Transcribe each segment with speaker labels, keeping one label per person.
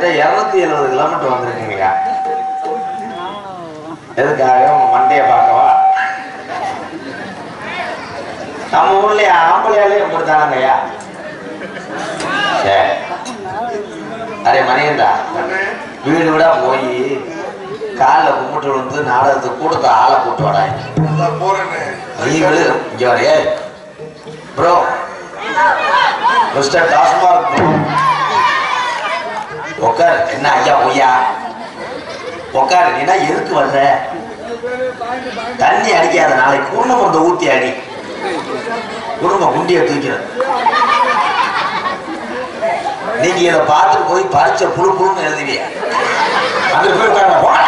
Speaker 1: கிட்டத்தட்ட இருநூத்தி எழுபது கிலோமீட்டர் வந்திருக்கீங்க எதுக்காக உங்க மண்டையை பார்க்கவா நம்ம ஊர்லயே ஆம்பளையாலே கொடுத்தாங்கய்யா சரி அரே மணியண்டா வீடு வீடா போய் காலில் கும்பிட்டு விழுந்து நாடகத்துக்கு கூட்டத்தை ஆளை கூட்டு வராங்க
Speaker 2: நான் போறேன்னு
Speaker 1: நீங்களு இங்க வரே ப்ரோ மிஸ்டர் டாஸ்மார்க் ப்ரோ உட்கார் என்ன ஐயா ஒய்யா உட்கார் நீனா எதுக்கு வர்ற தண்ணி அடிக்காத நாளைக்கு குருணை மருந்த ஊத்தி அடி குடும்ப குண்டியை தூக்கிற நீங்க இதை பார்த்துட்டு போய் பறிச்ச புழு புழுன்னு எழுதுவீங்க அங்க போய் உட்காருங்க, போடா.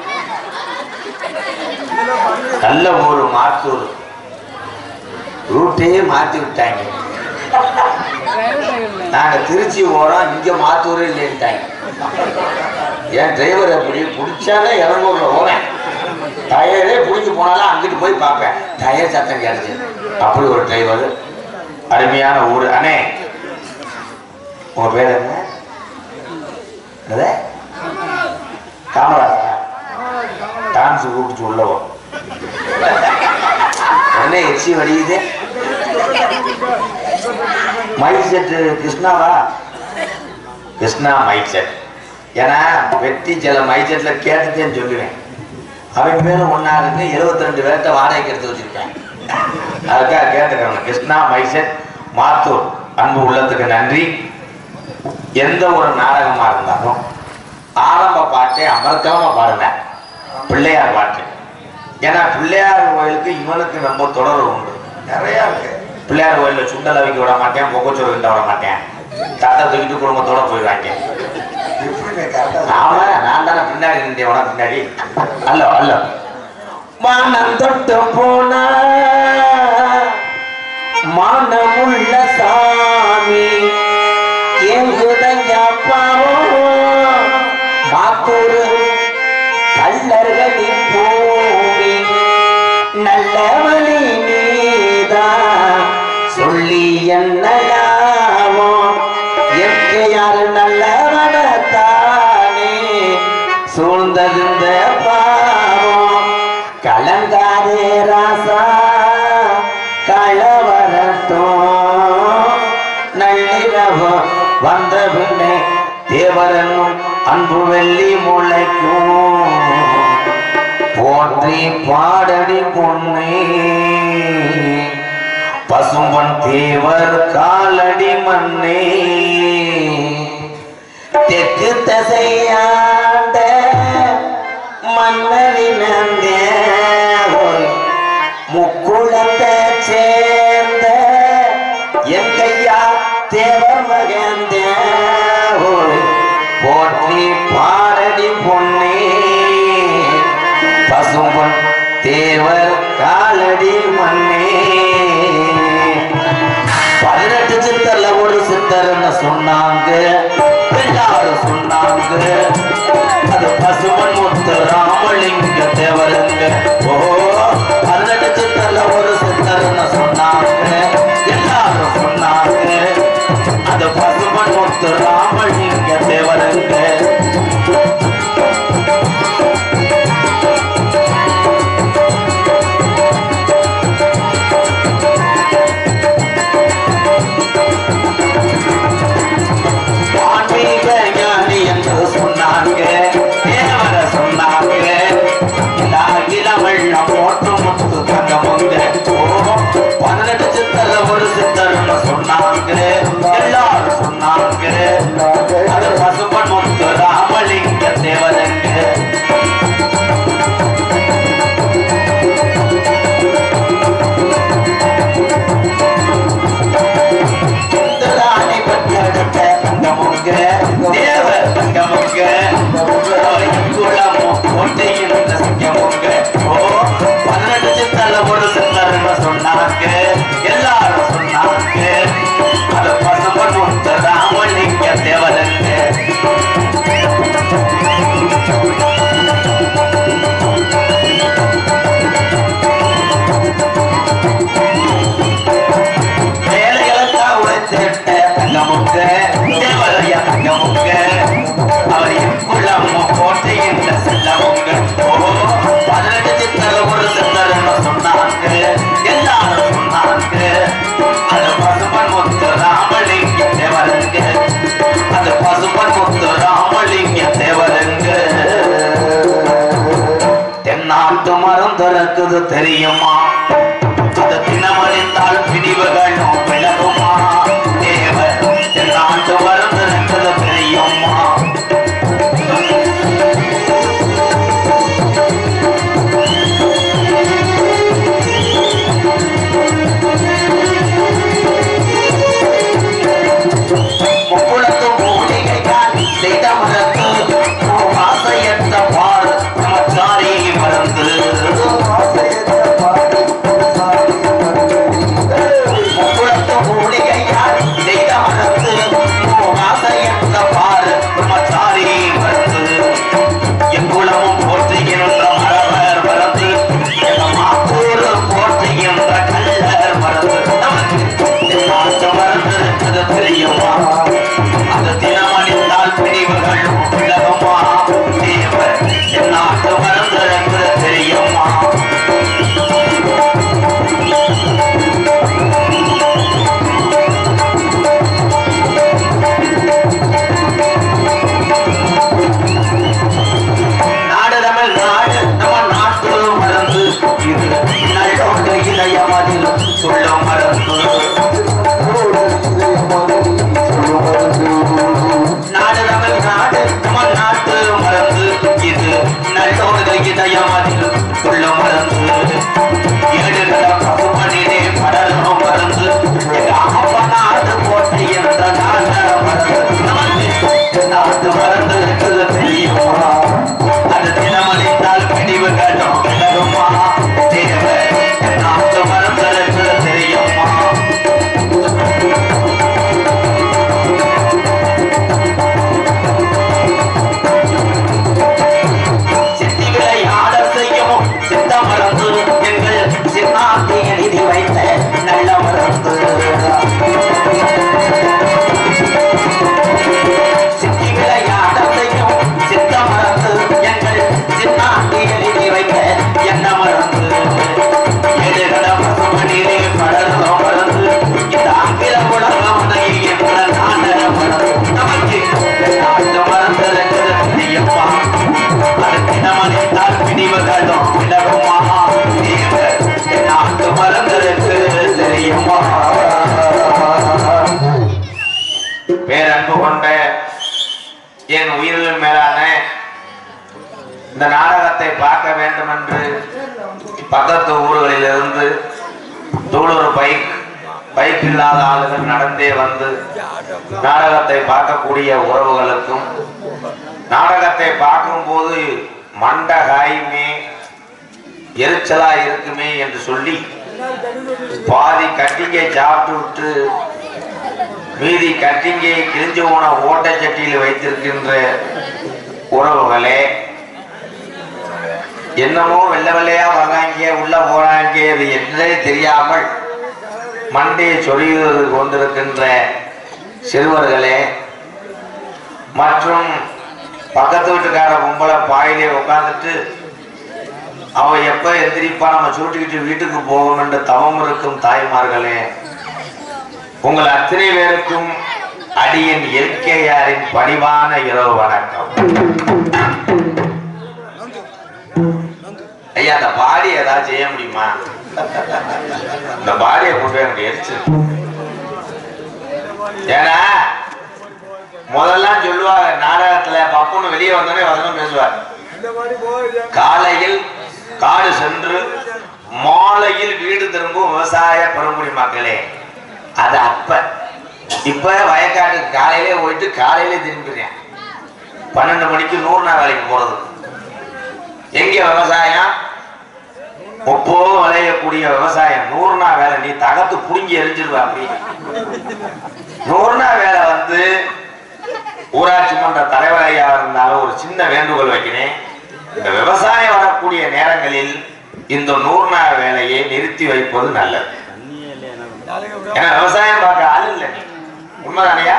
Speaker 1: நல்ல ஒரு மாத்தூர் ரூட்டே மாத்தி விட்டாங்க நாங்க திருச்சி ஓரோம் இங்க மாத்தூரே இல்லைன்ட்டாங்க என் டிரைவர் அப்படி பிடிச்சாலே இரநூறுல போவேன் டயரே பிடிச்சி போனாலும் அங்கிட்டு போய் பார்ப்பேன் டயர் சத்தம் கேட்டுச்சு அப்படி ஒரு டிரைவர் அருமையான ஊர் அண்ணே உங்க பேர் என்ன என்னது? காமராஜா டான்ஸ் கூப்பிட்டு உள்ளவோ என்ன எச்சி வடியுது மைக் செட்டு கிருஷ்ணாவா கிருஷ்ணா மைக் செட் ஏன்னா வெட்டி சில மைக் செட்ல கேட்டுட்டேன்னு சொல்லுவேன் அவன் பேரும் ஒன்னா இருக்கு எழுபத்தி ரெண்டு பேர்த்த வாடகைக்கு எடுத்து வச்சிருக்கேன் அதுக்காக கேட்டுக்கிறேன் கிருஷ்ணா மைக் செட் மாத்தூர் அன்பு உள்ளத்துக்கு நன்றி எந்த ஒரு நாடகமா இருந்தாலும் ஆரம்ப பாட்டை அமர்க்காம பாடுங்க பிள்ளையார் பாட்டு ஏன்னா பிள்ளையார் கோயிலுக்கு இவனுக்கு ரொம்ப தொடர்பு உண்டு
Speaker 2: நிறைய இருக்கு
Speaker 1: பிள்ளையார் கோயில்ல சுண்டலை வைக்க விட மாட்டேன் பொக்கச்சோறு கிட்ட விட மாட்டேன் தட்டை தூக்கிட்டு குடும்பத்தோட போயிடுவாங்க
Speaker 2: எப்படி கரெக்டா
Speaker 1: ஆமா நான் தானே பின்னாடி நின்றேன் உனக்கு பின்னாடி அல்ல அல்ல மானம் தொட்டு போனா மானமுள்ள சாமி எங்குதையா பாவம் மாத்தூரு கல்லர்களின் பூமி நல்லவழி நீதான் சொல்லி என்ன லாபம் எங்கே யாரு நல்லவனத்தானே சூழ்ந்ததிருந்த பாவம் கலங்காதே ராசா களவரட்டும் நள்ளிரவு வந்த பின்னே தேவரனும் அன்பு வெள்ளி முளைக்கும் போற்றி பாடடி பொன்னே பசும்பன் தேவர் காலடி மண்ணே தெற்கு தசையாண்ட மன்னரின் முக்குளத்தை சேர்ந்த என் கையா தேவர் மகந்த போற்றி பாரடி பொன்னே பசும்பொன் தேவர் காலடி மண்ணே பதினெட்டு சித்தர்ல ஒரு சித்தர்னு சொன்னாங்க எல்லாரும் சொன்னாங்க அது பசுமன் முத்து ராமலிங்க தேவருங்க ஓ பதினெட்டு சித்தர்ல ஒரு சித்தர்னு சொன்னாங்க எல்லாரும் சொன்னாங்க அது பசுமன் முத்து ராமலிங்க தேவருங்க ஆன்மீக ஞானி என்று சொன்னான் மறந்திருக்குது தெரியுமா அது தினமறிந்தால் பிடிவுகளும் விலகுமா தேவர் ஆண்டு மறந்திருக்குது தெரியுமா முக்குளத்து மூலிகையால் செய்த மரத்து ஆசையற்ற பார் நமச்சாரி மறந்து முக்குளத்து மூலிகையால் செய்த மரத்து ஆசையற்ற பார் நமச்சாரி மறந்து எங்குளமும் போற்றுகின்ற மரவர் மறந்து எங்கள் மாப்பூர் போற்றுகின்ற கல்லர் மறந்து நமக்கு நாட்டு மறந்து இருக்கிறது தெரியுமா அந்த தினமணிந்தால் பிரிவுகள் விலகுமா தேவர் என் நாட்டு மறந்து இருக்கிறது தெரியுமா நாடு தமிழ் நாடு நம்ம நாட்டு மறந்து இது நல்லோடு இளையமதில் சொல்ல மறந்து நாடு தமிழ் நாடு நம்ம நாட்டு மறந்து இது நல்லோடு இதயமதில் சொல்ல மறந்து ஏடுகள பசுமணிலே படலும் மறந்து எங்க அப்பா நாடு போட்டு என்ற நாட மறந்து நமக்கு நாட்டு மறந்து இருக்குது தெரியுமா அது தினமளித்தால் பிடிவு கட்டும் விலகுமா தேவர் நாட்டு மறந்து இருக்குது தெரியுமா சித்தி விளையாட செய்யும் சித்த மறந்து எங்கள் சின்னாந்தி எழுதி வைத்த நல்ல மறந்து சித்தி விளையாட செய்யும் சித்த மறந்து எங்கள் சின்னாந்தி எழுதி வைத்த என்ன மறந்து எழுகட பசுமணிலே படர்ந்தோ மறந்து இந்த ஆங்கில உலகமனை என்ற நாடக மறந்து நமக்கு நாட்டு மறந்து தெரியுமா அது தினமணித்தால் பிடிவுகளும் விலகுமா தேவர் என் நாட்டு மறந்திருக்கு தெரியுமா பேரன்பு கொண்ட என் உயிரிலும் மேலான இந்த நாடகத்தை பார்க்க வேண்டும் என்று பக்கத்து ஊர்களிலிருந்து தூளூர் பைக் பைக் இல்லாத ஆளுகள் நடந்தே வந்து நாடகத்தை பார்க்கக்கூடிய உறவுகளுக்கும் நாடகத்தை பார்க்கும்போது மண்ட காயுமே எரிச்சலா இருக்குமே என்று சொல்லி பாதி கட்டிங்கை சாப்பிட்டு விட்டு மீதி கட்டிங்கை கிழிஞ்சு போன ஓட்டச்சட்டியில் வைத்திருக்கின்ற உறவுகளே என்னமோ வெள்ளை வெள்ளையா வராங்க உள்ள போறாங்க இது என்னதே தெரியாமல் மண்டையை சொறிவது கொண்டிருக்கின்ற சிறுவர்களே மற்றும் பக்கத்து வீட்டுக்கார பொம்பளை பாயிலே உட்கார்ந்துட்டு அவ எப்ப எந்திரிப்பா நம்ம சுருட்டிக்கிட்டு வீட்டுக்கு போவோம் என்று தவம் இருக்கும் தாய்மார்களே உங்கள் அத்தனை பேருக்கும் அடியின் இயற்கையாரின் பணிவான இரவு வணக்கம் ஐயா அந்த பாடி ஏதாவது செய்ய முடியுமா இந்த பாடியை கொண்டு போய் எனக்கு எரிச்சு ஏன்னா முதல்லாம் சொல்லுவாங்க நாடகத்துல பப்புன்னு வெளியே வந்தோடனே வசனம் பேசுவார் காலையில் காடு சென்று மாலையில் வீடு திரும்பும் விவசாய பெருங்குடி மக்களே அது அப்ப இப்ப வயக்காட்டுக்கு காலையிலே போயிட்டு காலையிலே திரும்பிடுறேன் பன்னெண்டு மணிக்கு நூறு நாள் வேலைக்கு போறது எங்க விவசாயம் ஒப்போ விளையக்கூடிய விவசாயம் நூறு நாள் வேலை நீ தகத்து புடுங்கி எரிஞ்சிருவ அப்படி நூறு நாள் வேலை வந்து ஊராட்சி மன்ற தலைவரையா இருந்தாலும் ஒரு சின்ன வேண்டுகோள் வைக்கிறேன் இந்த விவசாயம் வரக்கூடிய நேரங்களில் இந்த நூறு நாள் வேலையை நிறுத்தி வைப்பது நல்லது ஏன்னா விவசாயம் பார்க்க ஆள் இல்லை நீ உண்மைதானையா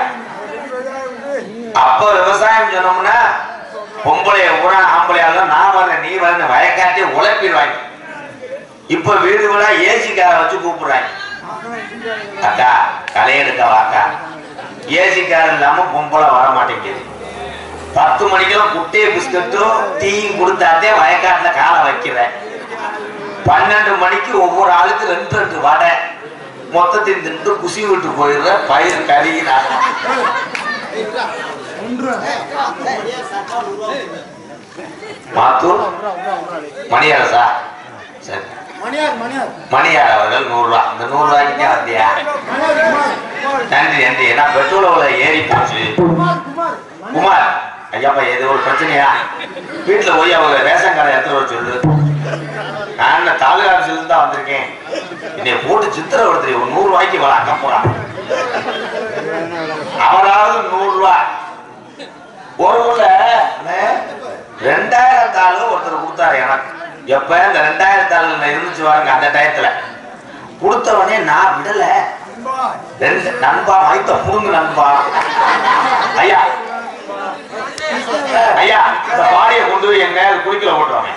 Speaker 1: அப்ப விவசாயம் சொன்னோம்னா பொம்பளைய ஊரா ஆம்பளையாலும் நான் வரேன் நீ வரேன் வயக்காட்டி உழைப்பிடுவாங்க இப்ப வீடு வீடா ஏசிக்கார வச்சு கூப்பிடுறாங்க அக்கா களையெடுக்க வாக்கா ஏசிக்காரன் இல்லாம பொம்பளை வர மாட்டேங்குது பத்து மணிக்கெல்லாம் குட்டைய பிஸ்கட்டும் டீயும் கொடுத்தாத்தே வயக்காட்டுல காலை வைக்கிறேன் பன்னெண்டு மணிக்கு ஒவ்வொரு ஆளுக்கு ரெண்டு ரெண்டு வடை மொத்தத்தையும் தின்று குசி விட்டு போயிடுற பயிர் கறி நாசம். மாத்தூர் மணியரசா சரி
Speaker 3: மணியார் மணியார்
Speaker 1: மணியார் அவர்கள் நூறு ரூபா இந்த நூறு ரூபாய்க்கு வந்தியா
Speaker 3: மணியார் குமார் குமார்
Speaker 1: நன்றி நன்றி ஏன்னா பெட்ரோல் விலை ஏறி போச்சு
Speaker 3: குமார் குமார்
Speaker 1: குமார் ஐயாப்பா இது ஒரு பிரச்சனையா வீட்டுல போய் அவங்க ரேஷன் கடை எடுத்துட்டு வர சொல்லு நான் என்ன தாலுகா ஆஃபீஸ்ல தான் வந்திருக்கேன் என்னை போட்டு சித்திரவடுத்து ஒரு நூறு ரூபாய்க்கு வர அக்க போறான் அவராவது நூறு ரூபாய் ஒரு ஊர்ல அண்ணே, ரெண்டாயிரம் தாள் ஒருத்தர் கொடுத்தாரு எனக்கு எப்ப இந்த ரெண்டாயிரம் தாள் இருந்துச்சு பாருங்க அந்த டயத்துல கொடுத்தவனே நான் விடல ரெண்டு நண்பா மைத்த புடுங்கு நண்பா ஐயா ஐயா இந்த பாடியை கொண்டு போய் எங்க குளிக்கல போட்டுவாங்க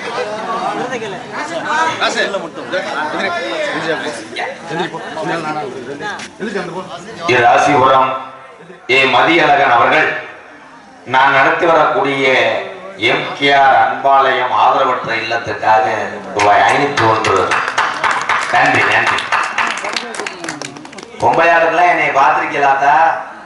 Speaker 1: ஏ ராசிபுரம் ஏ மதியழகன் அவர்கள் நான் நடத்தி வரக்கூடிய எம்கேஆர் அன்பாலயம் ஆதரவற்ற இல்லத்துக்காக ரூபாய் ஐநூத்தி ஒன்று நன்றி நன்றி பொம்பளையாளுக்கெல்லாம் என்னை பார்த்திருக்கலாத்தா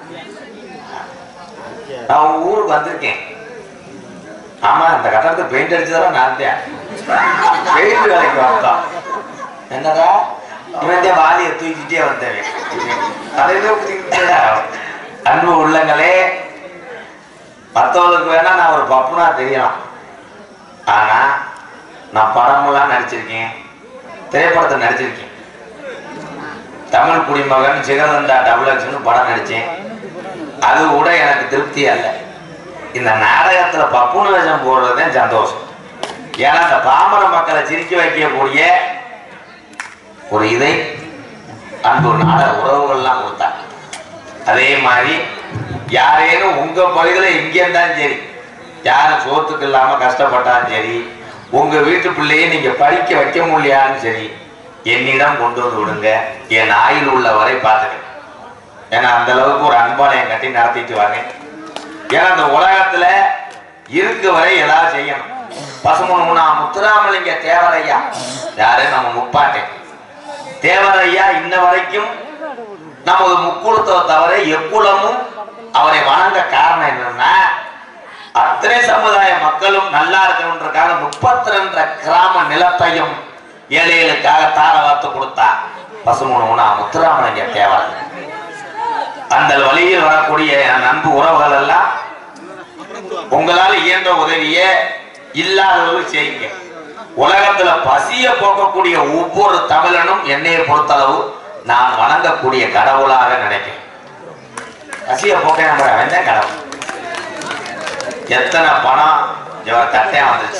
Speaker 1: நான் உங்க ஊருக்கு வந்திருக்கேன் ஆமா இந்த கட்டடத்துக்கு பெயிண்ட் அடிச்சதெல்லாம் நான் தான் பெயிண்ட் வேலைக்கு வந்தோம் என்னடா இவன் தான் வாலியை தூக்கிட்டே வந்தவன் தலையில ஊத்திக்கிட்டே. அன்பு உள்ளங்களே மற்றவங்களுக்கு வேணா நான் ஒரு பப்புனா தெரியலாம் ஆனா நான் படமெல்லாம் நடிச்சிருக்கேன் திரைப்படத்தை நடிச்சிருக்கேன் தமிழ் குடிமகன் சிகரந்தா டபுள் எக்ஸ்னு படம் நடிச்சேன் அது கூட எனக்கு திருப்தி அல்ல இந்த நாடகத்துல பப்புனு வேஷம் போடுறதே சந்தோஷம் ஏன்னா இந்த பாமர மக்களை சிரிக்க வைக்கக்கூடிய ஒரு இதை அன்பு நாடக உறவுகள்லாம் கொடுத்தாங்க அதே மாதிரி யாரேனும் உங்க பகுதியில எங்கே இருந்தாலும் சரி யாரும் சோத்துக்கு இல்லாம கஷ்டப்பட்டாலும் சரி உங்க வீட்டு பிள்ளையை நீங்க படிக்க வைக்க முடியான்னு சரி என்னிடம் கொண்டு வந்து விடுங்க என் ஆயுள் உள்ள வரை பார்த்துக்க ஏன்னா அந்த அளவுக்கு ஒரு அன்பாலயம் கட்டி நடத்திட்டு வரேன் ஏன்னா அந்த உலகத்துல இருக்க வரை ஏதாவது செய்யணும் பசுமன் முத்துராமலிங்க தேவரையா யாரு நம்ம முப்பாட்டேன் தேவரையா இன்ன வரைக்கும் நமது முக்குளத்தை தவிர எக்குளமும் அவரை வணங்க காரணம் என்னன்னா அத்தனை சமுதாய மக்களும் நல்லா இருக்கணுன்றக்காக முப்பத்தி ரெண்டு கிராம நிலத்தையும் ஏழைகளுக்காக தார வார்த்து கொடுத்தா பசுமனுனா முத்துராமலிங்க தேவரை அந்த வழியில் வரக்கூடிய என் அன்பு உறவுகள் எல்லாம் உங்களால் இயன்ற உதவியை இல்லாதவர்கள் செய்யுங்க உலகத்துல பசிய போக்கக்கூடிய ஒவ்வொரு தமிழனும் என்னையை பொறுத்தளவு நான் வணங்கக்கூடிய கடவுளாக நினைக்கிறேன் பசிய போக்க நம்ம அவன் தான் கடவுள் எத்தனை பணம் இவர் தட்டையா வந்துச்சு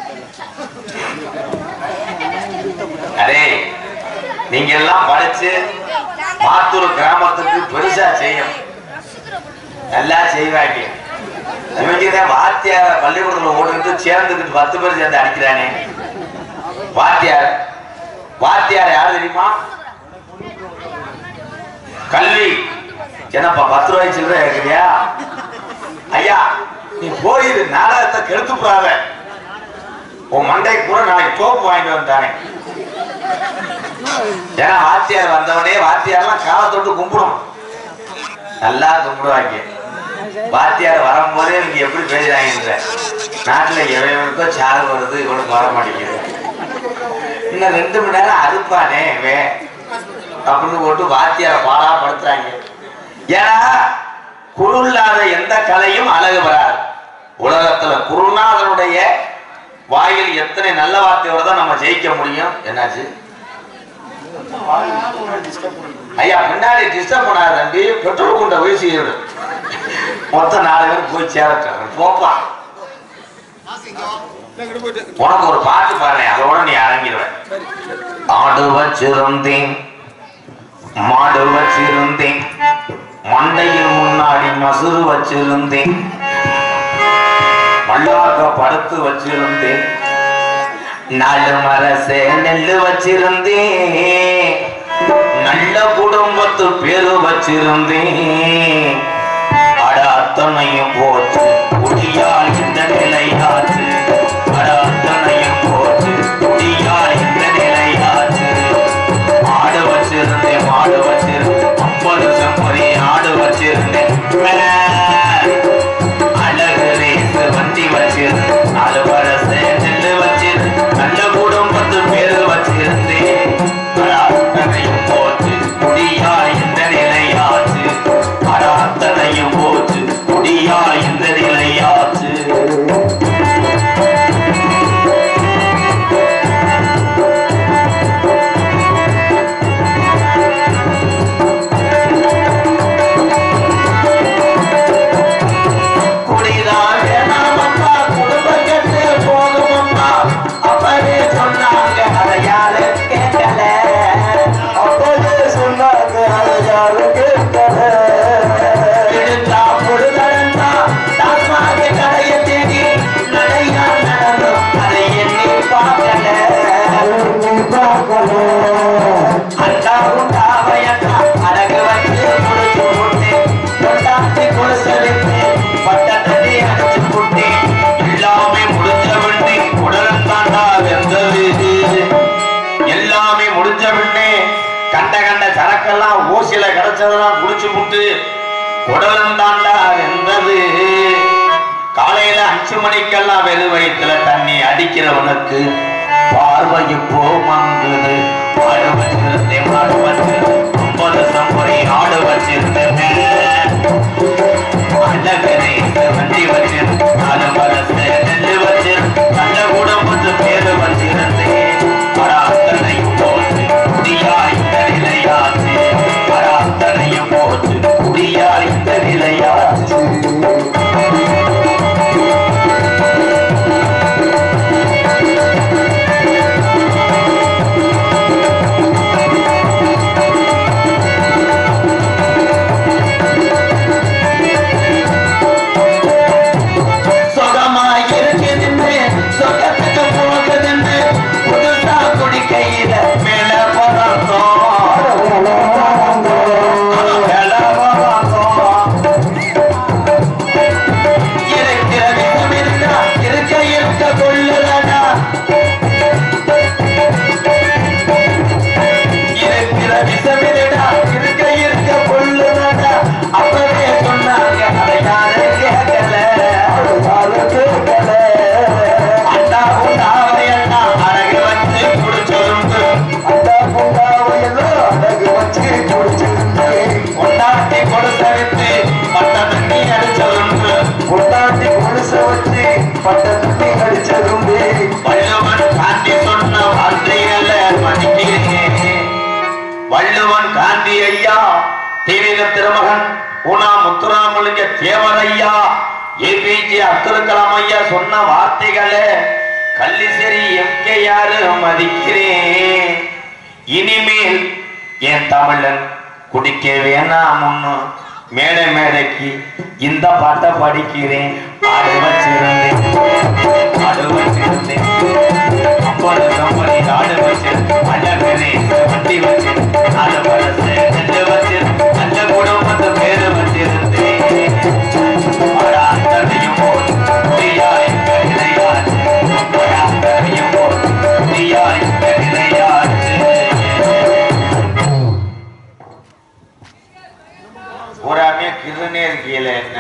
Speaker 1: அரே நீங்க எல்லாம் படிச்சு மாத்தூர் கிராமத்துக்கு பெருசா செய்யணும் நல்லா செய்வாங்க இவங்கதான் வாத்தியார பள்ளிக்கூடத்துல ஓடிட்டு சேர்ந்துக்கிட்டு பத்து பேர் சேர்ந்து அடிக்கிறானே வாத்தியார் வாத்தியார் யாரு தெரியுமா கல்வி என்னப்பா பத்து ரூபாய் சில்லறை இருக்கிறியா ஐயா நீ போயிரு நாடகத்தை கெடுத்து போறாத உன் மண்டைக்கு கூட நாளைக்கு தோப்பு வாங்கிட்டு வந்தானே ஏன்னா வாத்தியார் வந்தவனே வாத்தியார்லாம் காலை தொட்டு கும்பிடும் நல்லா கும்பிடுவாங்க வாத்தியார் வரும்போதே இவங்க எப்படி பேசுறாங்கன்ற நாட்டுல எவனுக்கோ சாவு வருது இவனுக்கு வர மாட்டேங்குது இன்னும் ரெண்டு மணி நேரம் அறுப்பானே இவன் அப்படின்னு போட்டு வாத்தியார பாடா படுத்துறாங்க ஏன்னா குரு இல்லாத எந்த கலையும் அழகு வராது உலகத்துல குருநாதனுடைய வாயில் எத்தனை நல்ல வார்த்தையோட தான் நம்ம ஜெயிக்க முடியும் என்னாச்சு ஐயா பின்னாடி டிஸ்டர்ப் பண்ணாத தம்பி பெட்ரோல் குண்ட வீசி விடு மொத்த நாலு பேர் போய் சேரட்டும் போப்பா உனக்கு ஒரு பாட்டு பாரு அதோட நீ அடங்கிடுவேன் ஆடு வச்சிருந்தேன் மாடு வச்சிருந்தேன் மண்டையில் முன்னாடி மசுறு வச்சிருந்தேன் மல்லாக்க படுத்து வச்சிருந்தேன் நாலு மரசே நெல்லு வச்சிருந்தேன் நல்ல குடும்பத்து பேரு வச்சிருந்தேன் அட அத்தனையும் போச்சு குடியால் இந்த நிலையாச்சு அட அத்தனையும் போச்சு குடியால் இந்த குடலம் தாண்டா வெந்தது காலையில அஞ்சு மணிக்கெல்லாம் வெறு வயிற்றுல தண்ணி அடிக்கிறவனுக்கு பார்வை இப்போ மங்குது ஆடு வச்சிருந்தேன் மாடு வச்சு ஐம்பது சம்பரி ஆடு வச்சிருந்தேன் அழகனை வண்டி வச்சிரு நாலு மரத்து நெல்லு வச்சிரு நல்ல குடும்பத்து பேரு வச்சிருந்தேன் அராத்தனையும் போச்சு குடியா இந்த நிலையாச்சு அராத்தனையும் போச்சு குடியா இந்த நிலையாச்சு சொகமாய் இருக்குதுன்னு சொகத்துக்கு போகுதுன்னு புதுசா குடிக்கையில மேல பறந்தோம் மேல பறந்தோம் இருக்கிற விஷம் இருந்தா இருக்க இருக்க கொள்ளுதடா இருக்கிற விஷம் இருந்தா இருக்க இருக்க கொள்ளுதடா அப்பவே சொன்னாங்க அதை யாரும் கேட்கல யாரும் கேட்கல அண்டா உண்டாவையெல்லாம் அழகு வச்சு குடிச்சிருந்து அண்டா உண்டாவையெல்லாம் அழகு வச்சு குடிச்சிருந்து கொண்டாட்டி கொடுத்த விட்டு பட்ட தண்ணி அடிச்சதுண்டு கொண்டாட்டி கொடுச வச்சு பட்ட தண்ணி அடிச்சதுண்டு வள்ளுவன் காந்தி சொன்ன வார்த்தைகளை மதிக்கிறேன் வள்ளுவன் காந்தி ஐயா தீவிர திருமகன் உனா முத்துராமலிங்க தேவர் ஐயா ஏபிஜே அப்துல் கலாம் ஐயா சொன்ன வார்த்தைகளை கள்ளிசேரி எம்கேஆர் மதிக்கிறேன் இனிமேல் என் தமிழன் குடிக்க வேணாம்னு மேடை மேடைக்கு இந்த பாட்டை படிக்கிறேன் ஆடு வச்சிருந்தேன் ஆடு வச்சிருந்தேன் ஐம்பது கம்பெனி ஆடு வச்சு அழகனே வண்டி வச்சு ஆடு பழசு நெல்லு வச்சு நல்ல குடும்பத்து பேரு வச்சிருந்தேன் அடா, அத்தனையும் போல் நீயா எங்க நிலையாச்சு. அடா, அத்தனையும் போல் நீயா எங்க நிலையாச்சு. பூராமே கிருனே இருக்கீல என்ன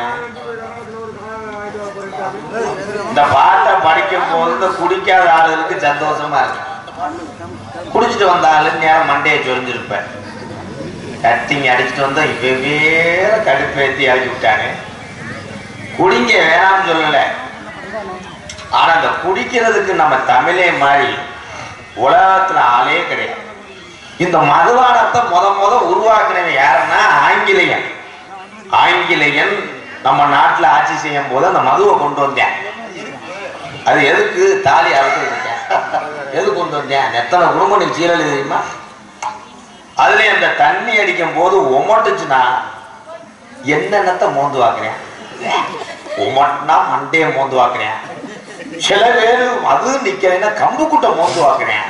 Speaker 1: இந்த பாட்டை படிக்கும் போது இந்த குடிக்காத ஆளுகளுக்கு சந்தோஷமா இருக்கு குடிச்சிட்டு வந்த ஆளு நேரம் மண்டையை சொரிஞ்சிருப்பேன் கத்திங்க அடிச்சுட்டு வந்தா இப்ப வேற கடுப்பேத்தி அழைச்சி விட்டானே குடிங்க வேணாம்னு சொல்லல ஆனா இந்த குடிக்கிறதுக்கு நம்ம தமிழே மாறி உலகத்துல ஆளே கிடையாது இந்த மதுபானத்தை முத முத உருவாக்குனவன் யாருன்னா ஆங்கிலேயன் ஆங்கிலேயன் நம்ம நாட்டுல ஆட்சி செய்யும் போது அந்த மதுவை கொண்டு வந்தேன் அது எதுக்கு தாலி அறுத்துருக்கேன் எது கொண்டு வந்தேன் எத்தனை குடும்பம் நீ சீரழி தெரியுமா அதுல அந்த தண்ணி அடிக்கும் போது உமட்டுச்சுன்னா என்னென்னத்தை மோந்து வாக்குறேன் உமட்டுனா மண்டையை மோந்து வாக்குறேன் சில பேரு அது நிக்கிறேன்னா கம்பு குட்டை மோந்து வாக்குறேன்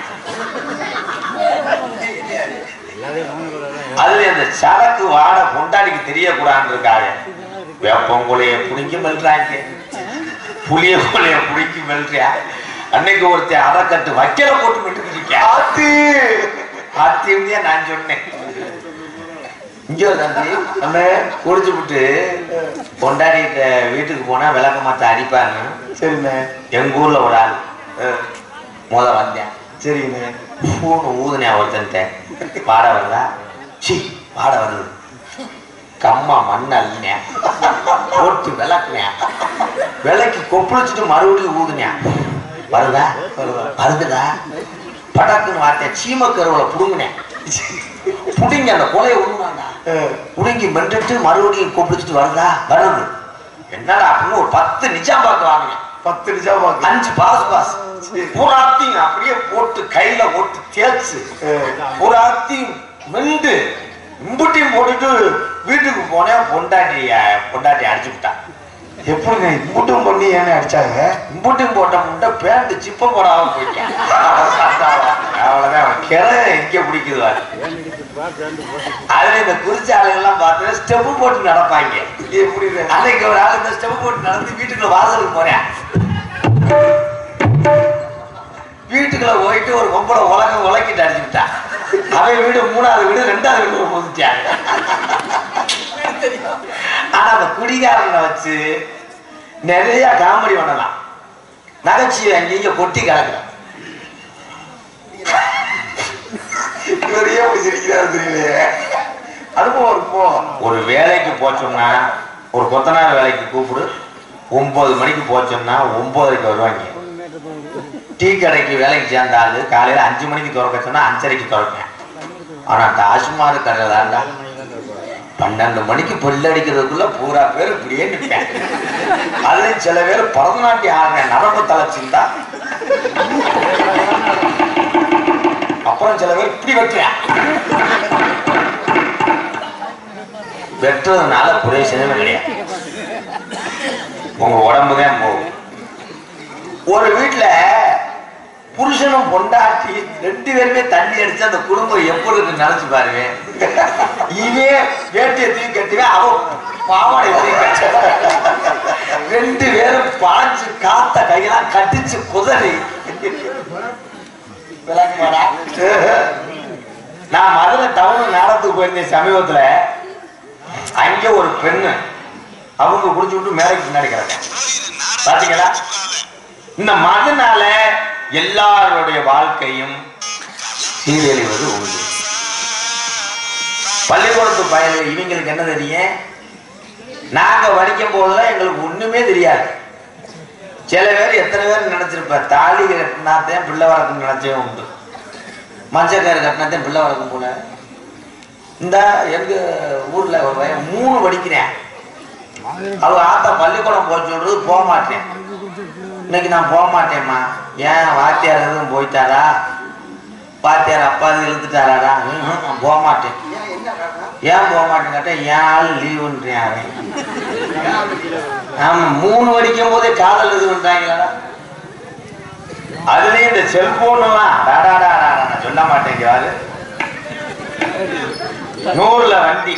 Speaker 1: அதுல அந்த சரக்கு வாட கொண்டாடிக்கு தெரியக்கூடாதுன்னு இருக்காங்க வேப்பங்குலைய புடிங்கி மெல்றாங்க புளிய கொலைய புடிங்கி மெல்றியா அன்னைக்கு ஒருத்தன் அதை கட்டு வைக்கல போட்டு விட்டு இருக்கேன் ஆத்து ஆத்தியே நான் சொன்னேன் இங்க ஒரு தம்பி நம்ம குடிச்சு விட்டு கொண்டாடிட்ட வீட்டுக்கு போனா விளக்க மாத்த அடிப்பாங்க
Speaker 2: சரிண்ணே
Speaker 1: எங்க ஊர்ல ஒரு ஆள் முத வந்தேன்
Speaker 2: சரிண்ணே
Speaker 1: பூன்னு ஊதுனேன் ஒருத்தன்ட்டேன் பாட வருதா சி பாட வருது கம்மா மண் அள்ளினேன் போட்டு விளக்குனேன் விளக்கி கொப்பளிச்சுட்டு மறுபடியும் ஊதுனேன் வருதா
Speaker 2: வருதா.
Speaker 1: வருதுடா படக்குன்னு வார்த்தேன் சீமக்கருவலை புடுங்கினேன் புடுங்கி அந்த கொலையை விடுவாண்டா புடுங்கி மென்றுட்டு மறுபடியும் கொப்பளிச்சுட்டு வருதா வருது என்னடா அப்படின்னு ஒரு பத்து நிஜாம் பார்க்க வாங்கினேன்
Speaker 2: பத்து நிமிஷம் பாக்கு
Speaker 1: அஞ்சு பாஸ் பாஸ் பூராத்தையும் அப்படியே போட்டு கையில போட்டு தேய்ச்சு பூராத்தையும் மெண்டு இம்புட்டியும் போட்டுட்டு வீட்டுக்கு போனேன் பொண்டாட்டி பொண்டாட்டி அடிச்சு விட்டான்
Speaker 2: எப்படிங்க இம்புட்டும் பண்ணி ஏன்னு அடிச்சாங்க
Speaker 1: இம்புட்டியும் போட்ட முட்டை பேண்ட் சிப்ப போடாம போயிட்டேன் அவ்வளவுதான் அவன் கிரை எங்க பிடிக்குது பாரு. அதுல இந்த குறிச்சி ஆளுங்கெல்லாம் பார்த்தா ஸ்டெப்பு போட்டு நடப்பாங்க
Speaker 2: எப்படி
Speaker 1: அன்னைக்கு ஒரு ஆள் இந்த ஸ்டெப் போட்டு நடந்து வீட்டுக்குள்ள வாசலுக்கு போறேன் வீட்டுக்குள்ள போயிட்டு ஒரு கொம்பளை உலக உலக்கிட்டு அடிச்சு விட்டான் அவன் வீடு மூணாவது வீடு ரெண்டாவது வீடு போந்துட்டான் ஆனா அந்த குடிகாரனை வச்சு நிறைய காமெடி பண்ணலாம் நகைச்சுவை அங்கேயும் கொட்டி கிடக்குறான்
Speaker 2: இவரையே போய் சிரிக்கிறாரு தெரியலையே அனுபவம் இருக்கும்
Speaker 1: ஒரு வேலைக்கு போச்சோம்னா ஒரு கொத்தனார் வேலைக்கு கூப்பிடு ஒன்பது மணிக்கு போச்சோம்னா ஒன்பதரைக்கு வருவாங்க டீ கடைக்கு வேலைக்கு சேர்ந்தாலு காலையில அஞ்சு மணிக்கு திறக்க சொன்னா அஞ்சரைக்கு திறப்பேன் ஆனா டாஸ்மாக் கடை தாண்டா பன்னெண்டு மணிக்கு புல் அடிக்கிறதுக்குள்ள பூரா பேர் இப்படியே நிற்பேன் அதுலயும் சில பேர் பரதநாட்டியம் ஆடுறேன் நரம்பு தலைச்சிருந்தா அப்புறம் சில பேர் இப்படி வெட்டுறேன் வெட்டுறதுனால பிரயோஜனமே கிடையாது உங்க உடம்பு தான் போகும் ஒரு வீட்டுல புருஷனும் பொண்டாட்டி ரெண்டு பேருமே தண்ணி அடிச்சு அந்த குடும்பம் எப்படி இருக்கு நினைச்சு பாருங்க இவே வேட்டியை தூக்கி கட்டுவேன் அவ பாவாடை தூக்கி கட்டு ரெண்டு பேரும் பாஞ்சு காத்த கையெல்லாம் கட்டிச்சு குதறி விளக்குமாடா நான் மதுரை டவுன் நேரத்துக்கு போயிருந்தேன் சமீபத்துல அங்க ஒரு பெண்ணு அவங்க குடிச்சு விட்டு மேலைக்கு பின்னாடி கிடக்க பாத்தீங்களா இந்த மதுனால எல்லாருடைய வாழ்க்கையும் சீரழிவது உண்டு பள்ளிக்கூடத்து பயல் இவங்களுக்கு என்ன தெரியும் நாங்க படிக்கும் போதெல்லாம் எங்களுக்கு ஒண்ணுமே தெரியாது சில பேர் எத்தனை பேர் நினைச்சிருப்ப தாலி கட்டினாத்தையும் பிள்ளை வளர்க்கும் நினைச்சே உண்டு மஞ்சக்காரு கட்டினாத்தையும் பிள்ளை வளர்க்கும் போல இந்த எங்க ஊர்ல ஒரு பையன் மூணு படிக்கிறேன் அவ ஆத்தா பள்ளிக்கூடம் போக சொல்றது போக மாட்டேன் இன்னைக்கு நான் போக மாட்டேம்மா ஏன் வாத்தியார் எதுவும் போயிட்டாரா வாத்தியார் அப்பா எதுவும் இழுத்துட்டாரா ம்ஹும், நான் போக மாட்டேன் ஏன் போக மாட்டேன்னு கேட்டேன் ஏன் ஆள் லீவுன்றேன் அவன் ஆமா மூணு படிக்கும் போதே காதல் இது பண்றாங்களா அதுலயும் இந்த செல்போன்லாம் டாடாடா நான் சொல்ல மாட்டேங்க யாரு நூறுல வண்டி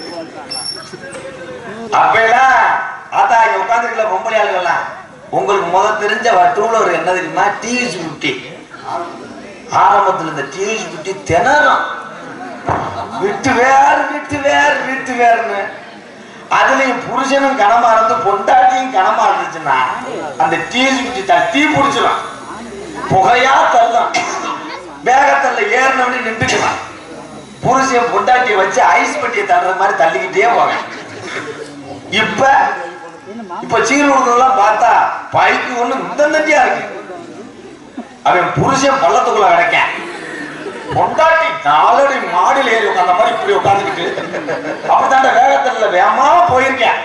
Speaker 1: அப்பெல்லாம் ஆத்தா இங்க உட்காந்துருக்கல பொம்பளை ஆளுகள்லாம் உங்களுக்கு முத தெரிஞ்ச டூலர் என்ன தெரியுமா டிவிஎஸ் பிப்டி ஆரம்பத்துல இந்த டிவிஎஸ் பிப்டி திணறும் விட்டு வேறு விட்டு வேறு விட்டு வேறுன்னு அதுலயும் புருஷனும் கனமா இருந்து பொண்டாட்டியும் கனமா இருந்துச்சுன்னா அந்த டிவிஎஸ் பிப்டி தீ பிடிச்சிடும் புகையா தள்ளும் வேகத்துல ஏறினவனே நின்றுக்கலாம் புருஷன் பொண்டாட்டியை வச்சு ஐஸ் பெட்டியை தள்ளுற மாதிரி தள்ளிக்கிட்டே போவேன் இப்ப இப்ப சீரூர்கள்லாம் பார்த்தா பைக்கு ஒண்ணு முந்தந்தியா இருக்கு அவன் புருஷன் பள்ளத்துக்குள்ள கிடக்க பொண்டாட்டி நாலடி மாடியில் ஏறி உட்காந்த மாதிரி இப்படி உட்காந்துக்கிட்டு அப்படித்தாண்ட வேகத்துல வேகமா போயிருக்கேன்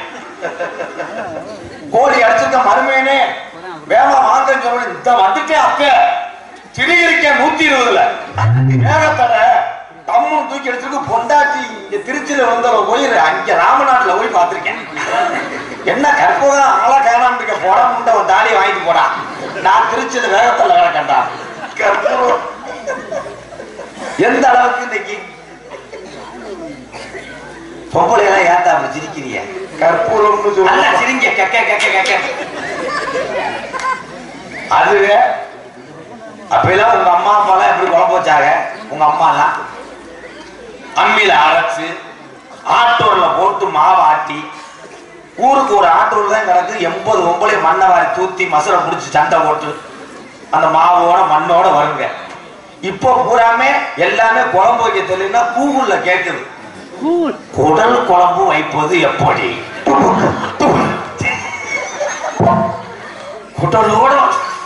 Speaker 1: கோழி அடிச்சிருக்க மருமையனே வேகமா வாங்கன்னு சொல்லி இந்த வந்துட்டேன் அப்ப திரியிருக்கேன் நூத்தி இருபதுல வேகத்தட தம்முன்னு தூக்கி எடுத்துருக்கு பொண்டாட்டி இங்க திருச்சியில வந்தவ போய் அங்க ராமநாட்டுல போய் பார்த்திருக்கேன் என்ன கற்பகம் ஆளா காணாம இருக்க போட முண்டை ஒரு தாலியை வாங்கிட்டு போடா நான் திருச்சியில வேகத்துல வேலை கண்டா கற்பூரம் எந்த அளவுக்கு இன்னைக்கு பொம்பளை எல்லாம் ஏத்தா அப்படி சிரிக்கிறீங்க
Speaker 2: கற்பூரம்னு
Speaker 1: நல்லா
Speaker 2: சொல்லி
Speaker 1: சிரிங்க கக்க கக்க கக்க அது அப்பெல்லாம் உங்க அம்மா அப்பா எல்லாம் எப்படி குழம்பு வச்சாங்க உங்க அம்மா எல்லாம் அம்மியில அரைச்சு ஆட்டோர்ல போட்டு மாவு ஆட்டி ஊருக்கு ஒரு ஆட்டோர் தான் கிடக்கு எண்பது ஒம்பளை மண்ணை வாரி தூத்தி மசுரை முடிச்சு சண்டை போட்டு அந்த மாவோட மண்ணோட வருங்க இப்போ பூராமே எல்லாமே குழம்பு வைக்க தெரியலன்னா கூகுள்ல கேக்குது குடல் குழம்பு வைப்பது எப்படி குடலோட